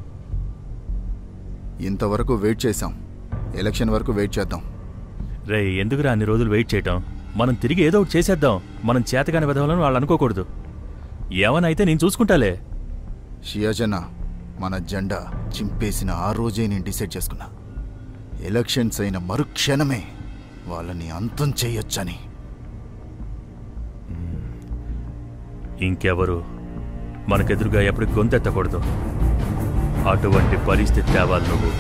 ఇంతవరకు వెయిట్ చేశాం ఎలక్షన్ వరకు వెయిట్ చేద్దాం రే ఎందుకురా అన్ని రోజులు వెయిట్ చేయటం మనం తిరిగి ఏదో ఒకటి చేసేద్దాం మనం చేతగాని విధవలను వాళ్ళు అనుకోకూడదు ఏమనైతే నేను చూసుకుంటాలే షియాజన మన జెండా చింపేసిన ఆ రోజే నేను డిసైడ్ చేసుకున్నా ఎలక్షన్స్ అయిన మరుక్షణమే వాళ్ళని అంతం చేయొచ్చని ఇంకెవరు మనకెదురుగా ఎప్పుడు గొంతెత్తకూడదు అటువంటి పరిస్థితి తేవాలి నువ్వు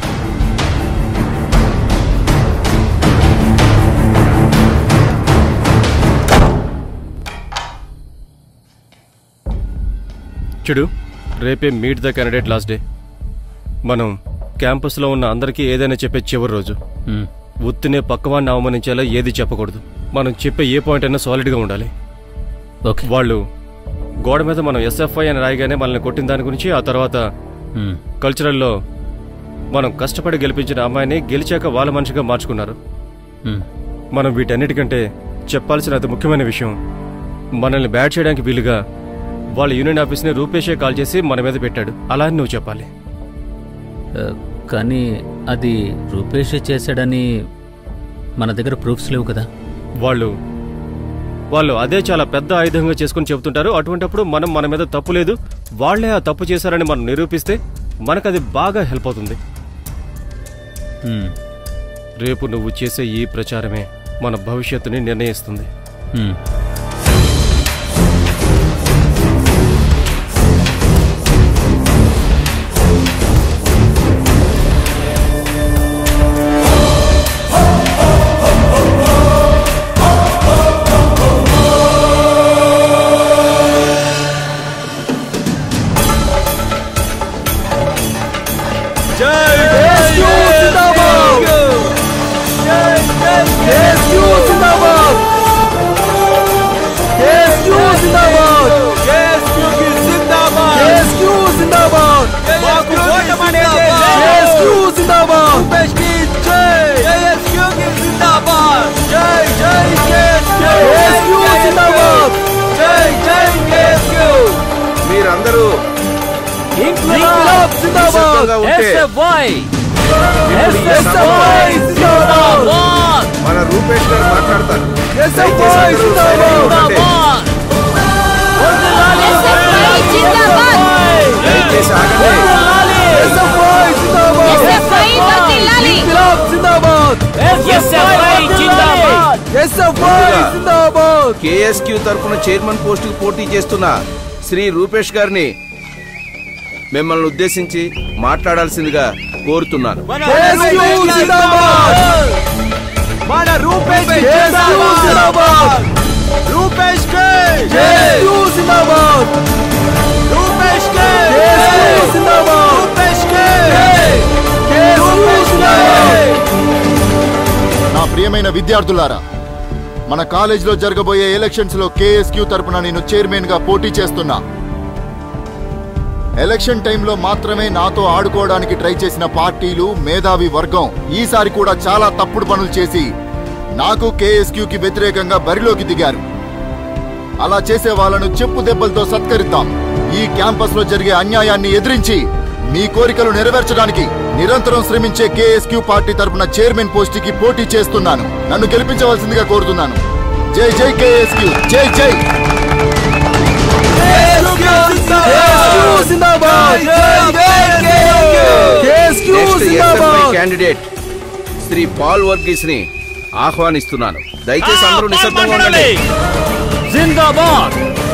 చూడు రేపే meet the candidate last day మనం క్యాంపస్లో ఉన్న అందరికీ ఏదైనా చెప్పే చివరి రోజు ఉత్తినే పక్కవాడిని అవమానించేలా ఏది చెప్పకూడదు మనం చెప్పే ఏ పాయింట్ అయినా సాలిడ్గా ఉండాలి ఓకే వాళ్ళు గోడ మీద మనం ఎస్ఎఫ్ఐ అని రాయగానే మనల్ని కొట్టిన దాని గురించి ఆ తర్వాత కల్చరల్లో మనం కష్టపడి గెలిపించిన అమ్మాయిని గెలిచాక వాళ్ళ మనిషిగా మార్చుకున్నారు మనం వీటన్నిటికంటే చెప్పాల్సిన అతి ముఖ్యమైన విషయం మనల్ని బ్యాట్ చేయడానికి వీలుగా వాళ్ళ యూనియన్ ఆఫీస్ని రూపేషే కాల్ చేసి మన మీద పెట్టాడు అలా అని నువ్వు చెప్పాలి ఆ, కానీ అది రూపేష్ చేశాడని మన దగ్గర ప్రూఫ్స్ లేవు కదా వాళ్ళు వాళ్ళు అదే చాలా పెద్ద ఆయుధంగా చేసుకుని చెబుతుంటారు అటువంటప్పుడు మనం మన మీద తప్పు లేదు వాళ్లే ఆ తప్పు చేశారని మనం నిరూపిస్తే మనకు అది బాగా హెల్ప్ అవుతుంది రేపు నువ్వు చేసే ఈ ప్రచారమే మన భవిష్యత్తుని నిర్ణయిస్తుంది మీరందరూ ఇంక్విలాబ్ జిందాబాద్! నిశ్శబ్దంగా ఉంటే SFY! ఇప్పుడు ఈ సభలో మన రూపేష్ గారు మాట్లాడతారు దయచేసి అందరూ silent గా ఉండండి. దయచేసి ఆగండి కేఎస్క్యూ తరఫున చైర్మన్ పోస్టుకు పోటీ చేస్తున్న శ్రీ రూపేష్ గారిని మిమ్మల్ని ఉద్దేశించి మాట్లాడాల్సిందిగా కోరుతున్నాను మన రూపేష్ జిందాబాద్ రూపేష్ కే జిందాబాద్ రూపేష్ కే జిందాబాద్ రూపేష్ కే రూపేష్ కే నా ప్రియమైన విద్యార్థులారా మన కాలేజీలో జరగబోయే ఎలక్షన్స్ లో కేఎస్క్యూ తరపున నేను చైర్మన్ గా పోటీ చేస్తున్నా ఎలక్షన్ టైంలో మాత్రమే నాతో ఆడుకోవడానికి ట్రై చేసిన పార్టీలు మేధావి వర్గం ఈసారి కూడా చాలా తప్పుడు పనులు చేసి నాకు కేఎస్క్యూకి వ్యతిరేకంగా బరిలోకి దిగారు అలా చేసే వాళ్ళను చెప్పు దెబ్బలతో సత్కరిద్దాం ఈ క్యాంపస్ లో జరిగే అన్యాయాన్ని ఎదిరించి మీ కోరికలు నెరవేర్చడానికి నిరంతరం శ్రమించే కేఎస్క్యూ పార్టీ తరపున చైర్మన్ పోస్ట్ కి పోటీ చేస్తున్నాను నన్ను గెలిపించవలసిందిగా కోరుతున్నాను జై జై కేఎస్క్యూ జై జై క్యాండిడేట్ శ్రీ పాల్ వర్గీస్ ని ఆహ్వానిస్తున్నాను దయచేసి అందరూ నిశ్శబ్దంగా ఉండండి జిందాబాద్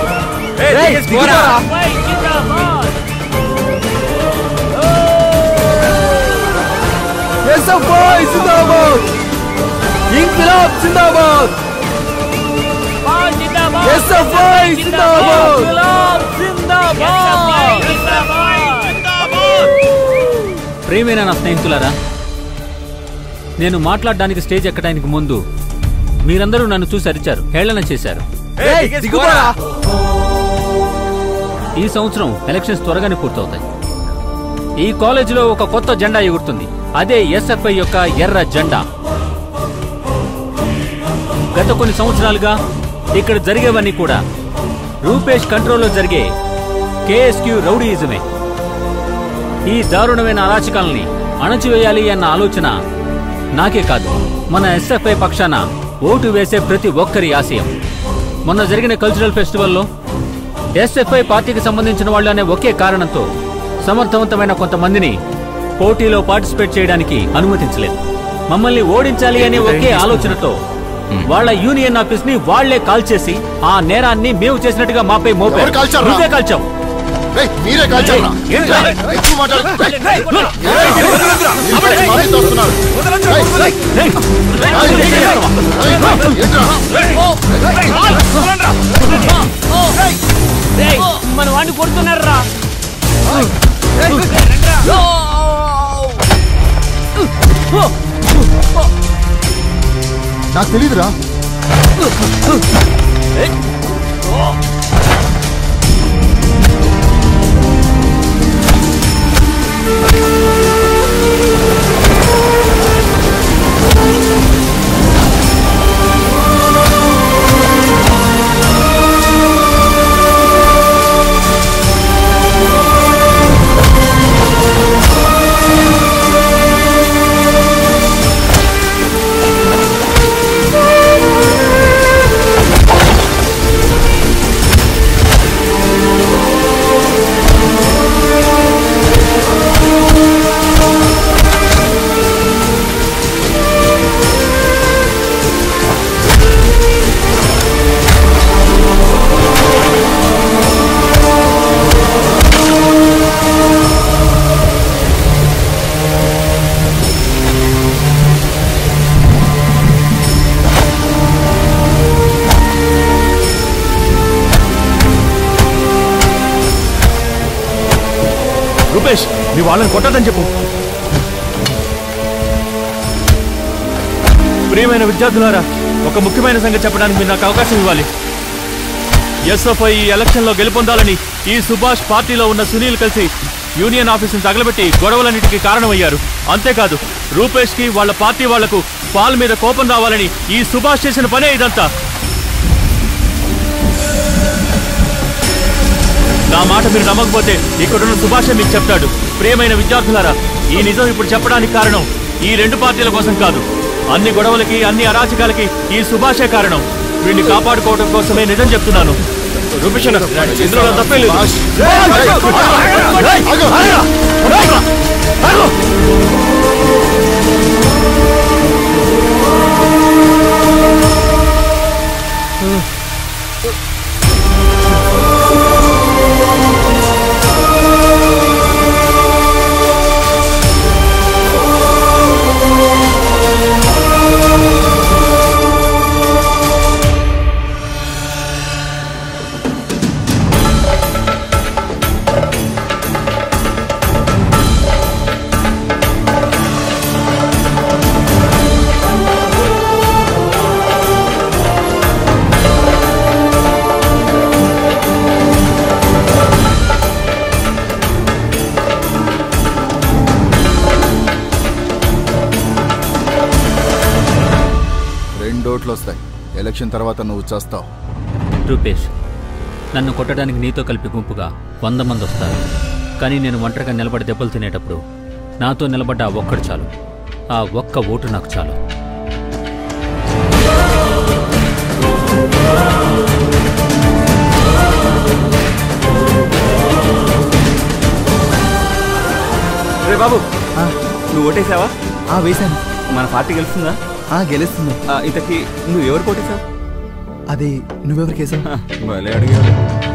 ఎస్ఎఫ్ఐ జిందాబాద్ ఇంక్విలాబ్ జిందాబాద్ ఎస్ఎఫ్ఐ జిందాబాద్ ప్రేమైన నా స్నేహితులారా నేను మాట్లాడడానికి స్టేజ్ ఎక్కడానికి ముందు మీరందరూ నన్ను చూసి అరిచారు హేళన చేశారు ఈ సంవత్సరం ఎలక్షన్స్ త్వరగానే పూర్తవుతాయి ఈ కాలేజీలో ఒక కొత్త జెండా ఎగురుతుంది అదే ఎస్ఎఫ్ఐ యొక్క ఎర్ర జెండా గత కొన్ని సంవత్సరాలుగా ఇక్కడ జరిగేవన్నీ కూడా రూపేష్ కంట్రోల్లో జరిగే కేఎస్క్యూ రౌడీయిజమే ఈ దారుణమైన అరాచకాలని అణచివేయాలి అన్న ఆలోచన నాకే కాదు మన ఎస్ఎఫ్ఐ పక్షాన ఓటు వేసే ప్రతి ఒక్కరి ఆశయం మొన్న జరిగిన కల్చరల్ ఫెస్టివల్లో ఎస్ఎఫ్ఐ పార్టీకి సంబంధించిన వాళ్ళు అనే ఒకే కారణంతో సమర్థవంతమైన కొంతమందిని పోటీలో పార్టిసిపేట్ చేయడానికి అనుమతించలేదు మమ్మల్ని ఓడించాలి అనే ఒకే ఆలోచనతో వాళ్ళ యూనియన్ ఆఫీస్ ని వాళ్లే కాల్ చేసి ఆ నేరాన్ని మేము చేసినట్టుగా మాపై మోపారు ఎవరు కాల్చారురా? నువ్వే కాల్చాం రేయ్, మీరే కాల్చారా ఎక్కువ మాట్లాడు రేయ్, రేయ్, రేయ్, మరీ తోస్తున్నారు. రేయ్, రేయ్, మన వాడిని కొడుతున్నారా నాకు తెలీదురా రూపేష్ నీ వాళ్ళని కొట్టదని చెప్పు ప్రియమైన విద్యార్థులారా ఒక ముఖ్యమైన సంగతి చెప్పడానికి మీరు నాకు అవకాశం ఇవ్వాలి ఎస్ఎఫ్ఐ ఈ ఎలక్షన్లో గెలుపొందాలని ఈ సుభాష్ పార్టీలో ఉన్న సునీల్ కలిసి యూనియన్ ఆఫీసును తగలబెట్టి గొడవలన్నిటికీ కారణమయ్యారు అంతేకాదు రూపేష్కి వాళ్ళ పార్టీ వాళ్లకు పాల్ మీద కోపం రావాలని ఈ సుభాష్ చేసిన పనే ఇదంతా నా మాట మీరు నమ్మకపోతే ఇక్కడున్న సుభాషే మీకు చెప్తాడు ప్రియమైన విద్యార్థులారా ఈ నిజం ఇప్పుడు చెప్పడానికి కారణం ఈ రెండు పార్టీల కోసం కాదు అన్ని గొడవలకి అన్ని అరాచకాలకి ఈ సుభాషే కారణం వీడిని కాపాడుకోవడం కోసమే నిజం చెప్తున్నాను రూపేష్ అన్న, ఇందులో నా తప్పే లేదు. రెండు ఓట్లు వస్తాయి ఎలక్షన్ తర్వాత నువ్వు చేస్తావు రూపేష్ నన్ను కొట్టడానికి నీతో కలిపి గుంపుగా వంద మంది వస్తారు కానీ నేను ఒంటరిగా నిలబడి దెబ్బలు తినేటప్పుడు నాతో నిలబడ్డ ఆ ఒక్కడు చాలు ఆ ఒక్క ఓటు నాకు చాలు రే బాబు నువ్వు ఓటేసావా ఆ వేశాను మన పార్టీ గెలుస్తుందా ఆ గెలుస్తుంది ఆ, ఇంతకీ నువ్వు ఎవరు ఓటేసావు అది నువ్వెవరికేసావు భలే అడిగావు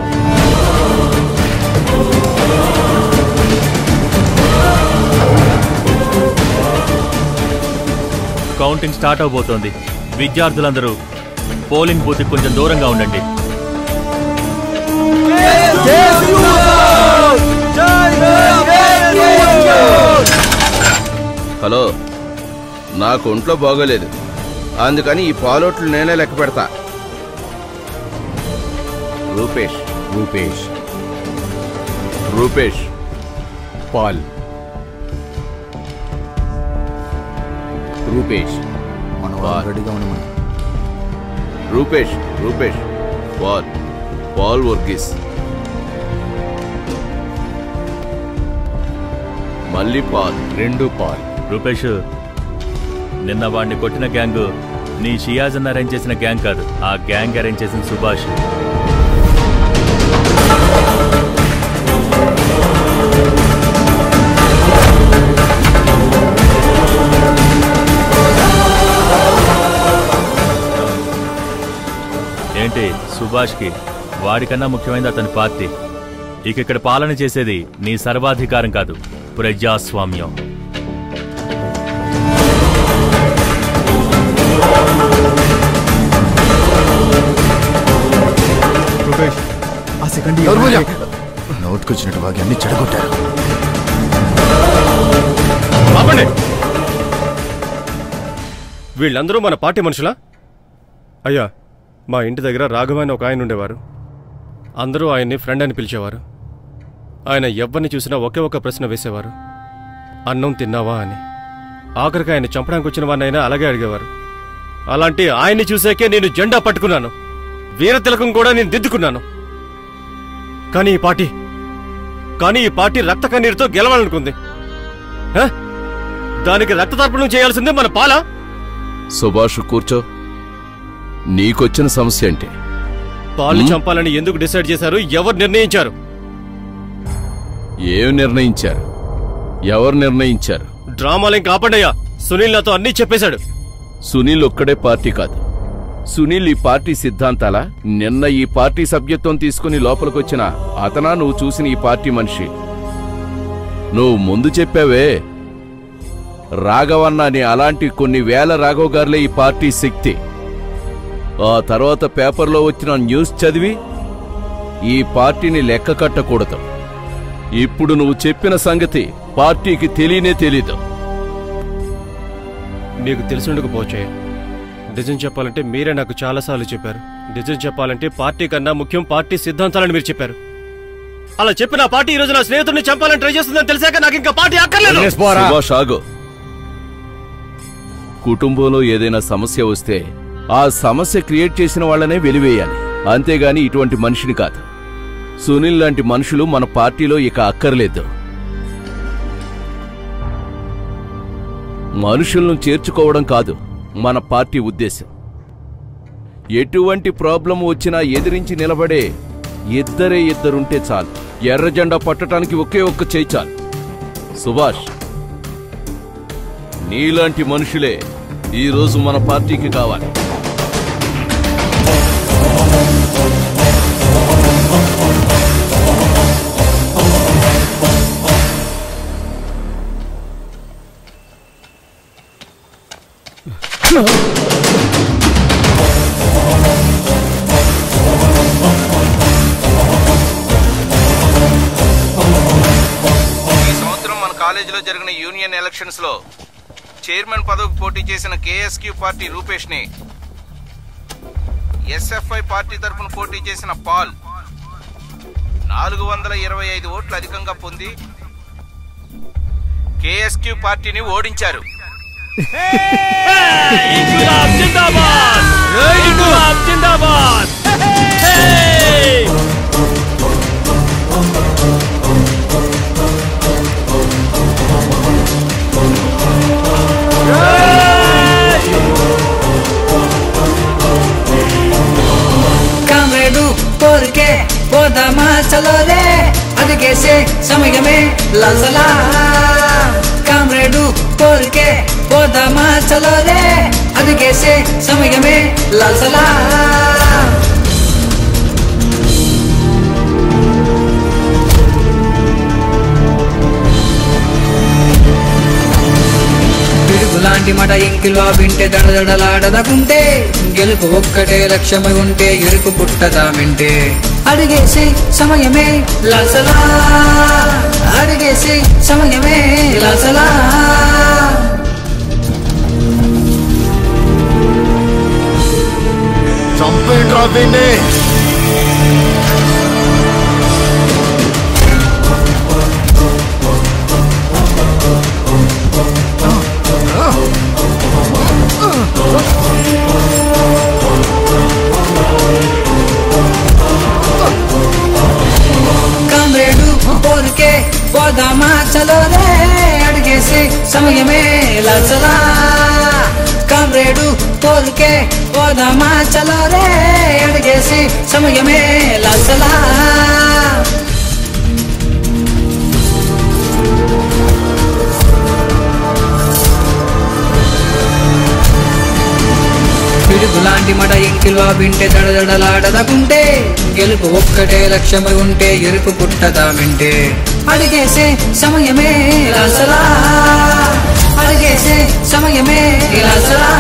కౌంటింగ్ స్టార్ట్ అవబోతోంది విద్యార్థులందరూ పోలింగ్ బూత్కి కొంచెం దూరంగా ఉండండి హలో నాకు ఒంట్లో బాగోలేదు అందుకని ఈ పాలోట్లు నేనే లెక్క పెడతా రూపేష్ రూపేష్ రూపేష్ పాల్ రూపేష్ మనం వాళ్ళు రెడీగా ఉండమని రూపేష్ రూపేష్ పాల్ పాల్ వర్గీస్ మళ్ళీ పాల్ రెండు పాల్ రూపేష్ నిన్న వాడిని కొట్టిన గ్యాంగ్ నీ షియాజన్ అరేంజ్ చేసిన గ్యాంగ్ కాదు ఆ గ్యాంగ్ అరేంజ్ చేసిన సుభాష్ ఏంటి సుభాష్కి వాడికన్నా ముఖ్యమైనది అతని పార్టీ ఇక ఇక్కడ పాలన చేసేది నీ సర్వాధికారం కాదు ప్రజాస్వామ్యం రూపేష్ ఆ సెకండ్ నోటుకొచ్చినట్టు వాగి అన్ని చెడగొట్టారు ఆపండి వీళ్ళందరూ మన పార్టీ మనుషులా అయ్యా మా ఇంటి దగ్గర రాఘవ అని ఒక ఆయన ఉండేవారు అందరూ ఆయన్ని ఫ్రెండ్ అని పిలిచేవారు ఆయన ఎవరిని చూసినా ఒకే ఒక ప్రశ్న వేసేవారు అన్నం తిన్నావా అని ఆఖరికి ఆయన చంపడానికి వచ్చిన వాడినైనా అలాగే అడిగేవారు అలాంటి ఆయన్ని చూసాకే నేను జెండా పట్టుకున్నాను వీర తిలకం కూడా నేను దిద్దుకున్నాను కానీ ఈ పార్టీ కానీ ఈ పార్టీ రక్త కన్నీరుతో గెలవాలనుకుంది హ? దానికి రక్త తర్పణం చేయాల్సిందే మన పాల సుభాష్ కూర్చో నీకొచ్చిన సమస్య ఏంటి పాలు చంపాలని ఎందుకు డిసైడ్ చేశారు ఎవరు నిర్ణయించారు ఏం నిర్ణయించారు ఎవరు నిర్ణయించారు డ్రామాలేం కాపాడయ్యా సునీల్ నాతో అన్నీ చెప్పేశాడు సునీల్ ఒక్కడే పార్టీ కాదు సునీల్ ఈ పార్టీ సిద్ధాంతాల నిన్న ఈ పార్టీ సభ్యత్వం తీసుకుని లోపలికొచ్చిన అతనా నువ్వు చూసిన ఈ పార్టీ మనిషి నువ్వు ముందు చెప్పావే రాఘవన్న అని అలాంటి కొన్ని వేల రాఘవ్ గారులే ఈ పార్టీ శక్తి ఆ తర్వాత పేపర్లో వచ్చిన న్యూస్ చదివి ఈ పార్టీని లెక్క కట్టకూడదు ఇప్పుడు నువ్వు చెప్పిన సంగతి పార్టీకి తెలియనే తెలీదు నీకు తెలిసిండకపోవచ్చయ్యా నిజం చెప్పాలంటే మీరే నాకు చాలాసార్లు చెప్పారు నిజం చెప్పాలంటే పార్టీ కన్నా ముఖ్యం పార్టీ సిద్ధాంతాలని మీరు చెప్పారు అలా చెప్పిన ఆ పార్టీ ఈ రోజు నా స్నేహితుడిని చంపాలని ట్రై చేస్తుందని తెలిసాక నాకు ఇంకా పార్టీ అక్కర్లేదు సుభాష్ ఆగు కుటుంబంలో ఏదైనా సమస్య వస్తే ఆ సమస్య క్రియేట్ చేసిన వాళ్ళనే వెలివేయాలి అంతేగాని ఇటువంటి మనిషిని కాదు సునీల్ లాంటి మనుషులు మన పార్టీలో ఇక అక్కర్లేదు మనుషులను చేర్చుకోవడం కాదు మన పార్టీ ఉద్దేశం ఎటువంటి ప్రాబ్లం వచ్చినా ఎదిరించి నిలబడే ఇద్దరే ఇద్దరుంటే చాలు ఎర్ర జెండా పట్టడానికి ఒకే ఒక్క చేయి చాలు సుభాష్ నీలాంటి మనుషులే ఈరోజు మన పార్టీకి కావాలి ఈ సంవత్సరం మన కాలేజీలో జరిగిన యూనియన్ ఎలక్షన్స్ లో చైర్మన్ పదవికి పోటీ చేసిన కేఎస్క్యూ పార్టీ రూపేష్ ని ఎస్ఎఫ్ఐ పార్టీ తరఫున పోటీ చేసిన పాల్ నాలుగు వందల ఇరవై ఐదు ఓట్లు అధికంగా పొంది కేఎస్క్యూ పార్టీని ఓడించారు జిందాబాద్ అడిగేసే సమయమే లసలా కామ్రేడు కోరికే పోదామా చలోరే అడిగేసే సమయమే లసలా పిడుగులాంటి మట ఇంకిలో వింటే దడదడలాడదకుంటే గెలుపు ఒక్కటే లక్ష్యమై ఉంటే ఎరుపు పుట్టదా వింటే అడిగేసి సమయమే లసలా అడిగేసి సమయమే లసలా చంపేండ్రా వీణ్ణి కామ్రేడు పోరుకే పోదామా చలోరే అడిగేసి సమయమే లసలా కామ్రేడు పోరుకే పోదామా చలోరే అడిగేసి సమయమే లసలా పిడుగులాంటి మడ ఇంకిలో వింటే దడదడలాడదకుంటే గెలుపు ఒక్కటే లక్ష్యమై ఉంటే ఎరుపు పుట్టదా వింటే అడిగేసే సమయమే లసలా అడిగేసే సమయమే లసలా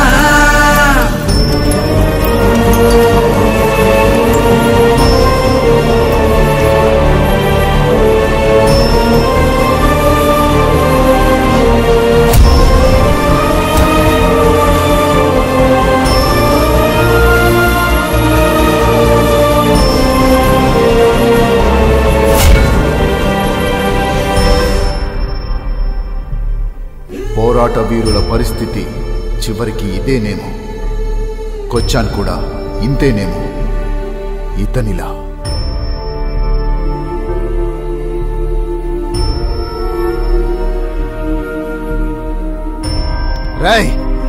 పోరాట వీరుల పరిస్థితి చివరికి ఇదేనేమో కొచ్చాన్ కూడా ఇంతేనేమో ఇతనిలా రై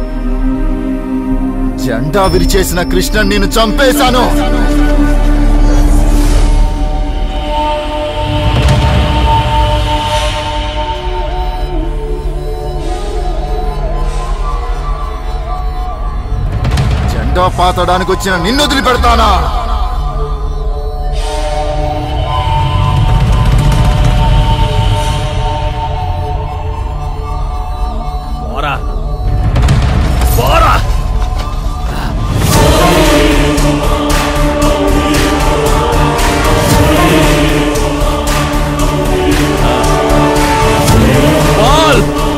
జెండా విరిచేసిన కృష్ణన్ నేను చంపేశాను జెండా పాతడానికి వచ్చిన నిన్ను వదిలిపెడతానా పోరా పోరా బాల్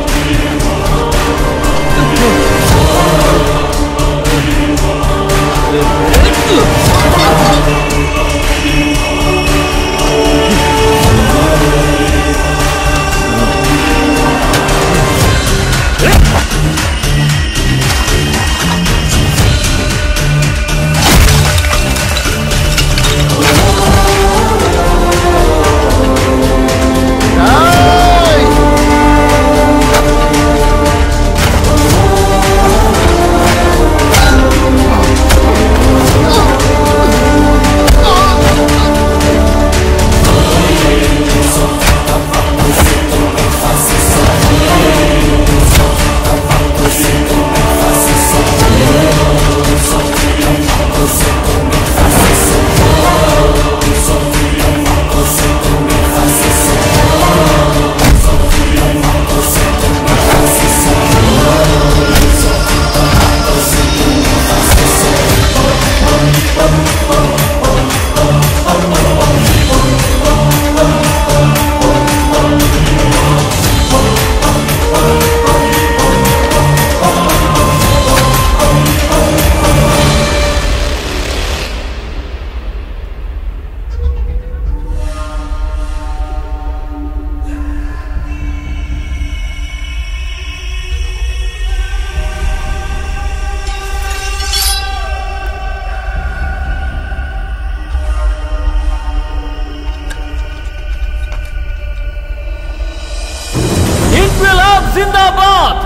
इनकलाब जिंदाबाद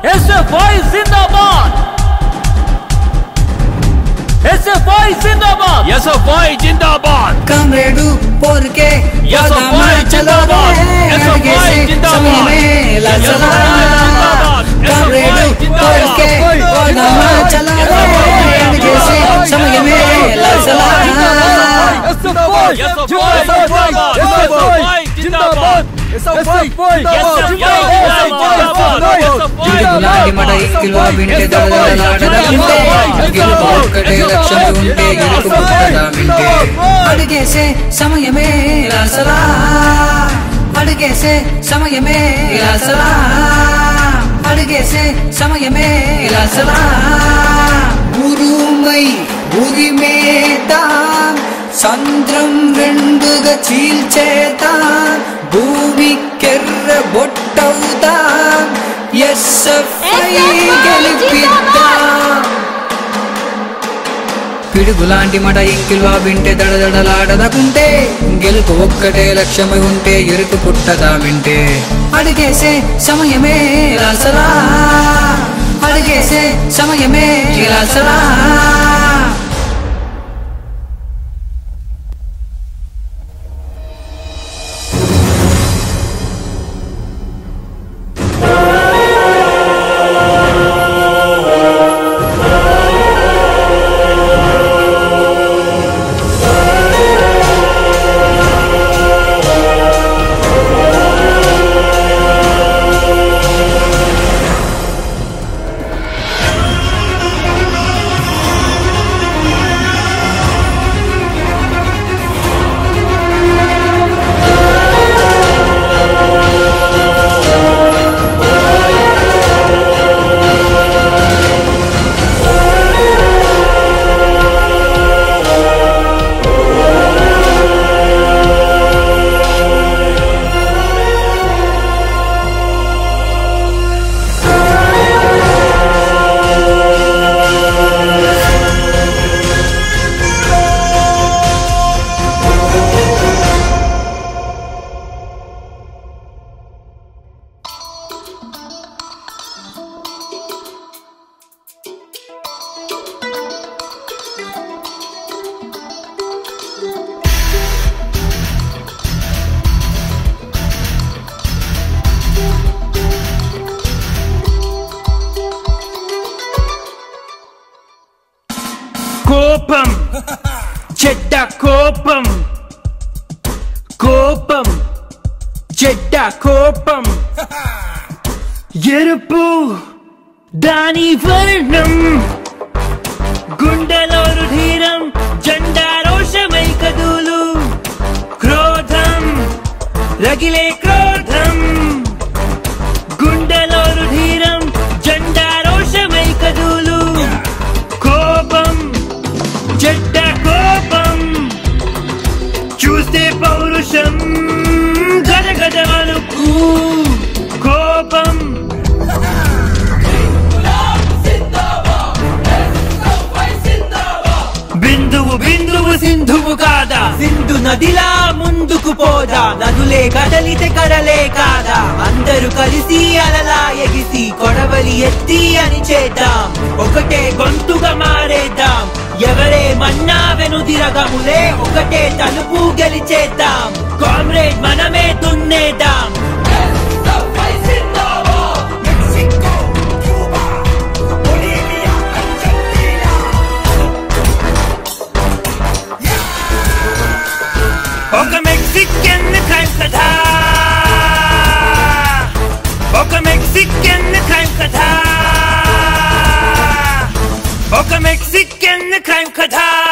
एसएफआई जिंदाबाद एसएफआई जिंदाबाद ఎస్ఎఫ్ఐ జిందాబాద్ కామ్రేడు పోరుకే ఎస్ఎఫ్ఐ వాదామా చలో జిందాబాద్ రే ఎస్ఎఫ్ఐ అడిగేసి జిందాబాద్ సమయమే లసలా కామ్రేడు పోరుకే వాదామా చలో రే అడిగేసి సమయమే లసలా లాంటి మట ఇంకిలో వింటే దడదడలాడదంటే గెలుపు ఒక్కటే లక్ష్యం ఉంటే గెలుపు పుట్టదా వింటే అడిగేసే సమయమే లాసలా అడిగేసే సమయమే లాసలా అడిగేసే సమయమే లాసలా ఉరుమై ఉరిమేద్దాం సంద్రం రెండుగా చీల్చేద్దాం భూమి కెర్ర బొట్టవుదాం ఎస్ఎఫ్ఐ గెలిపిద్దాం పిడుగులాంటి మట ఇంకిల్వా వింటే దడదడలాడదకుంటే గెలుపు ఒక్కటే లక్ష్యమై ఉంటే ఎరుకు పుట్టదా వింటే అడిగేసే సమయమే లాసలా అడిగేసే సమయమే లాసలా కోపం చెడ్డ కోపం కోపం చెడ్డ కోపం ఎరుపు దాని వర్ణం గుండెలో రుధిరం జెండా రోషమై కదులు క్రోధం రగిలే క్రోధం గుండెలో రుధిరం జెండా రోషమై కదులు కోపం చెడ్డ కోపం చూస్తే పౌరుషం గదగదవలుపు కోపం బిందువు బిందువు సింధువు కాదా సింధు నదిలా ముందుకు పోదా నదులే కదలితే కడలే కాదా అందరూ కలిసి అలలా ఎగిసి కొడవలి ఎత్తి అని చేద్దాం ఒకటే గొంతుగా మారేద్దాం ఎవరే మన్నా వెనుదిరగములే ఒకటే తలుపు గెలిచేద్దాం కామ్రేడ్ మనమే దున్నేద్దాం ఒక మెక్సికన్ క్రైమ్ కథ ఒక మెక్సికన్ క్రైమ్ కథ ఒక మెక్సికన్ క్రైమ్ కథ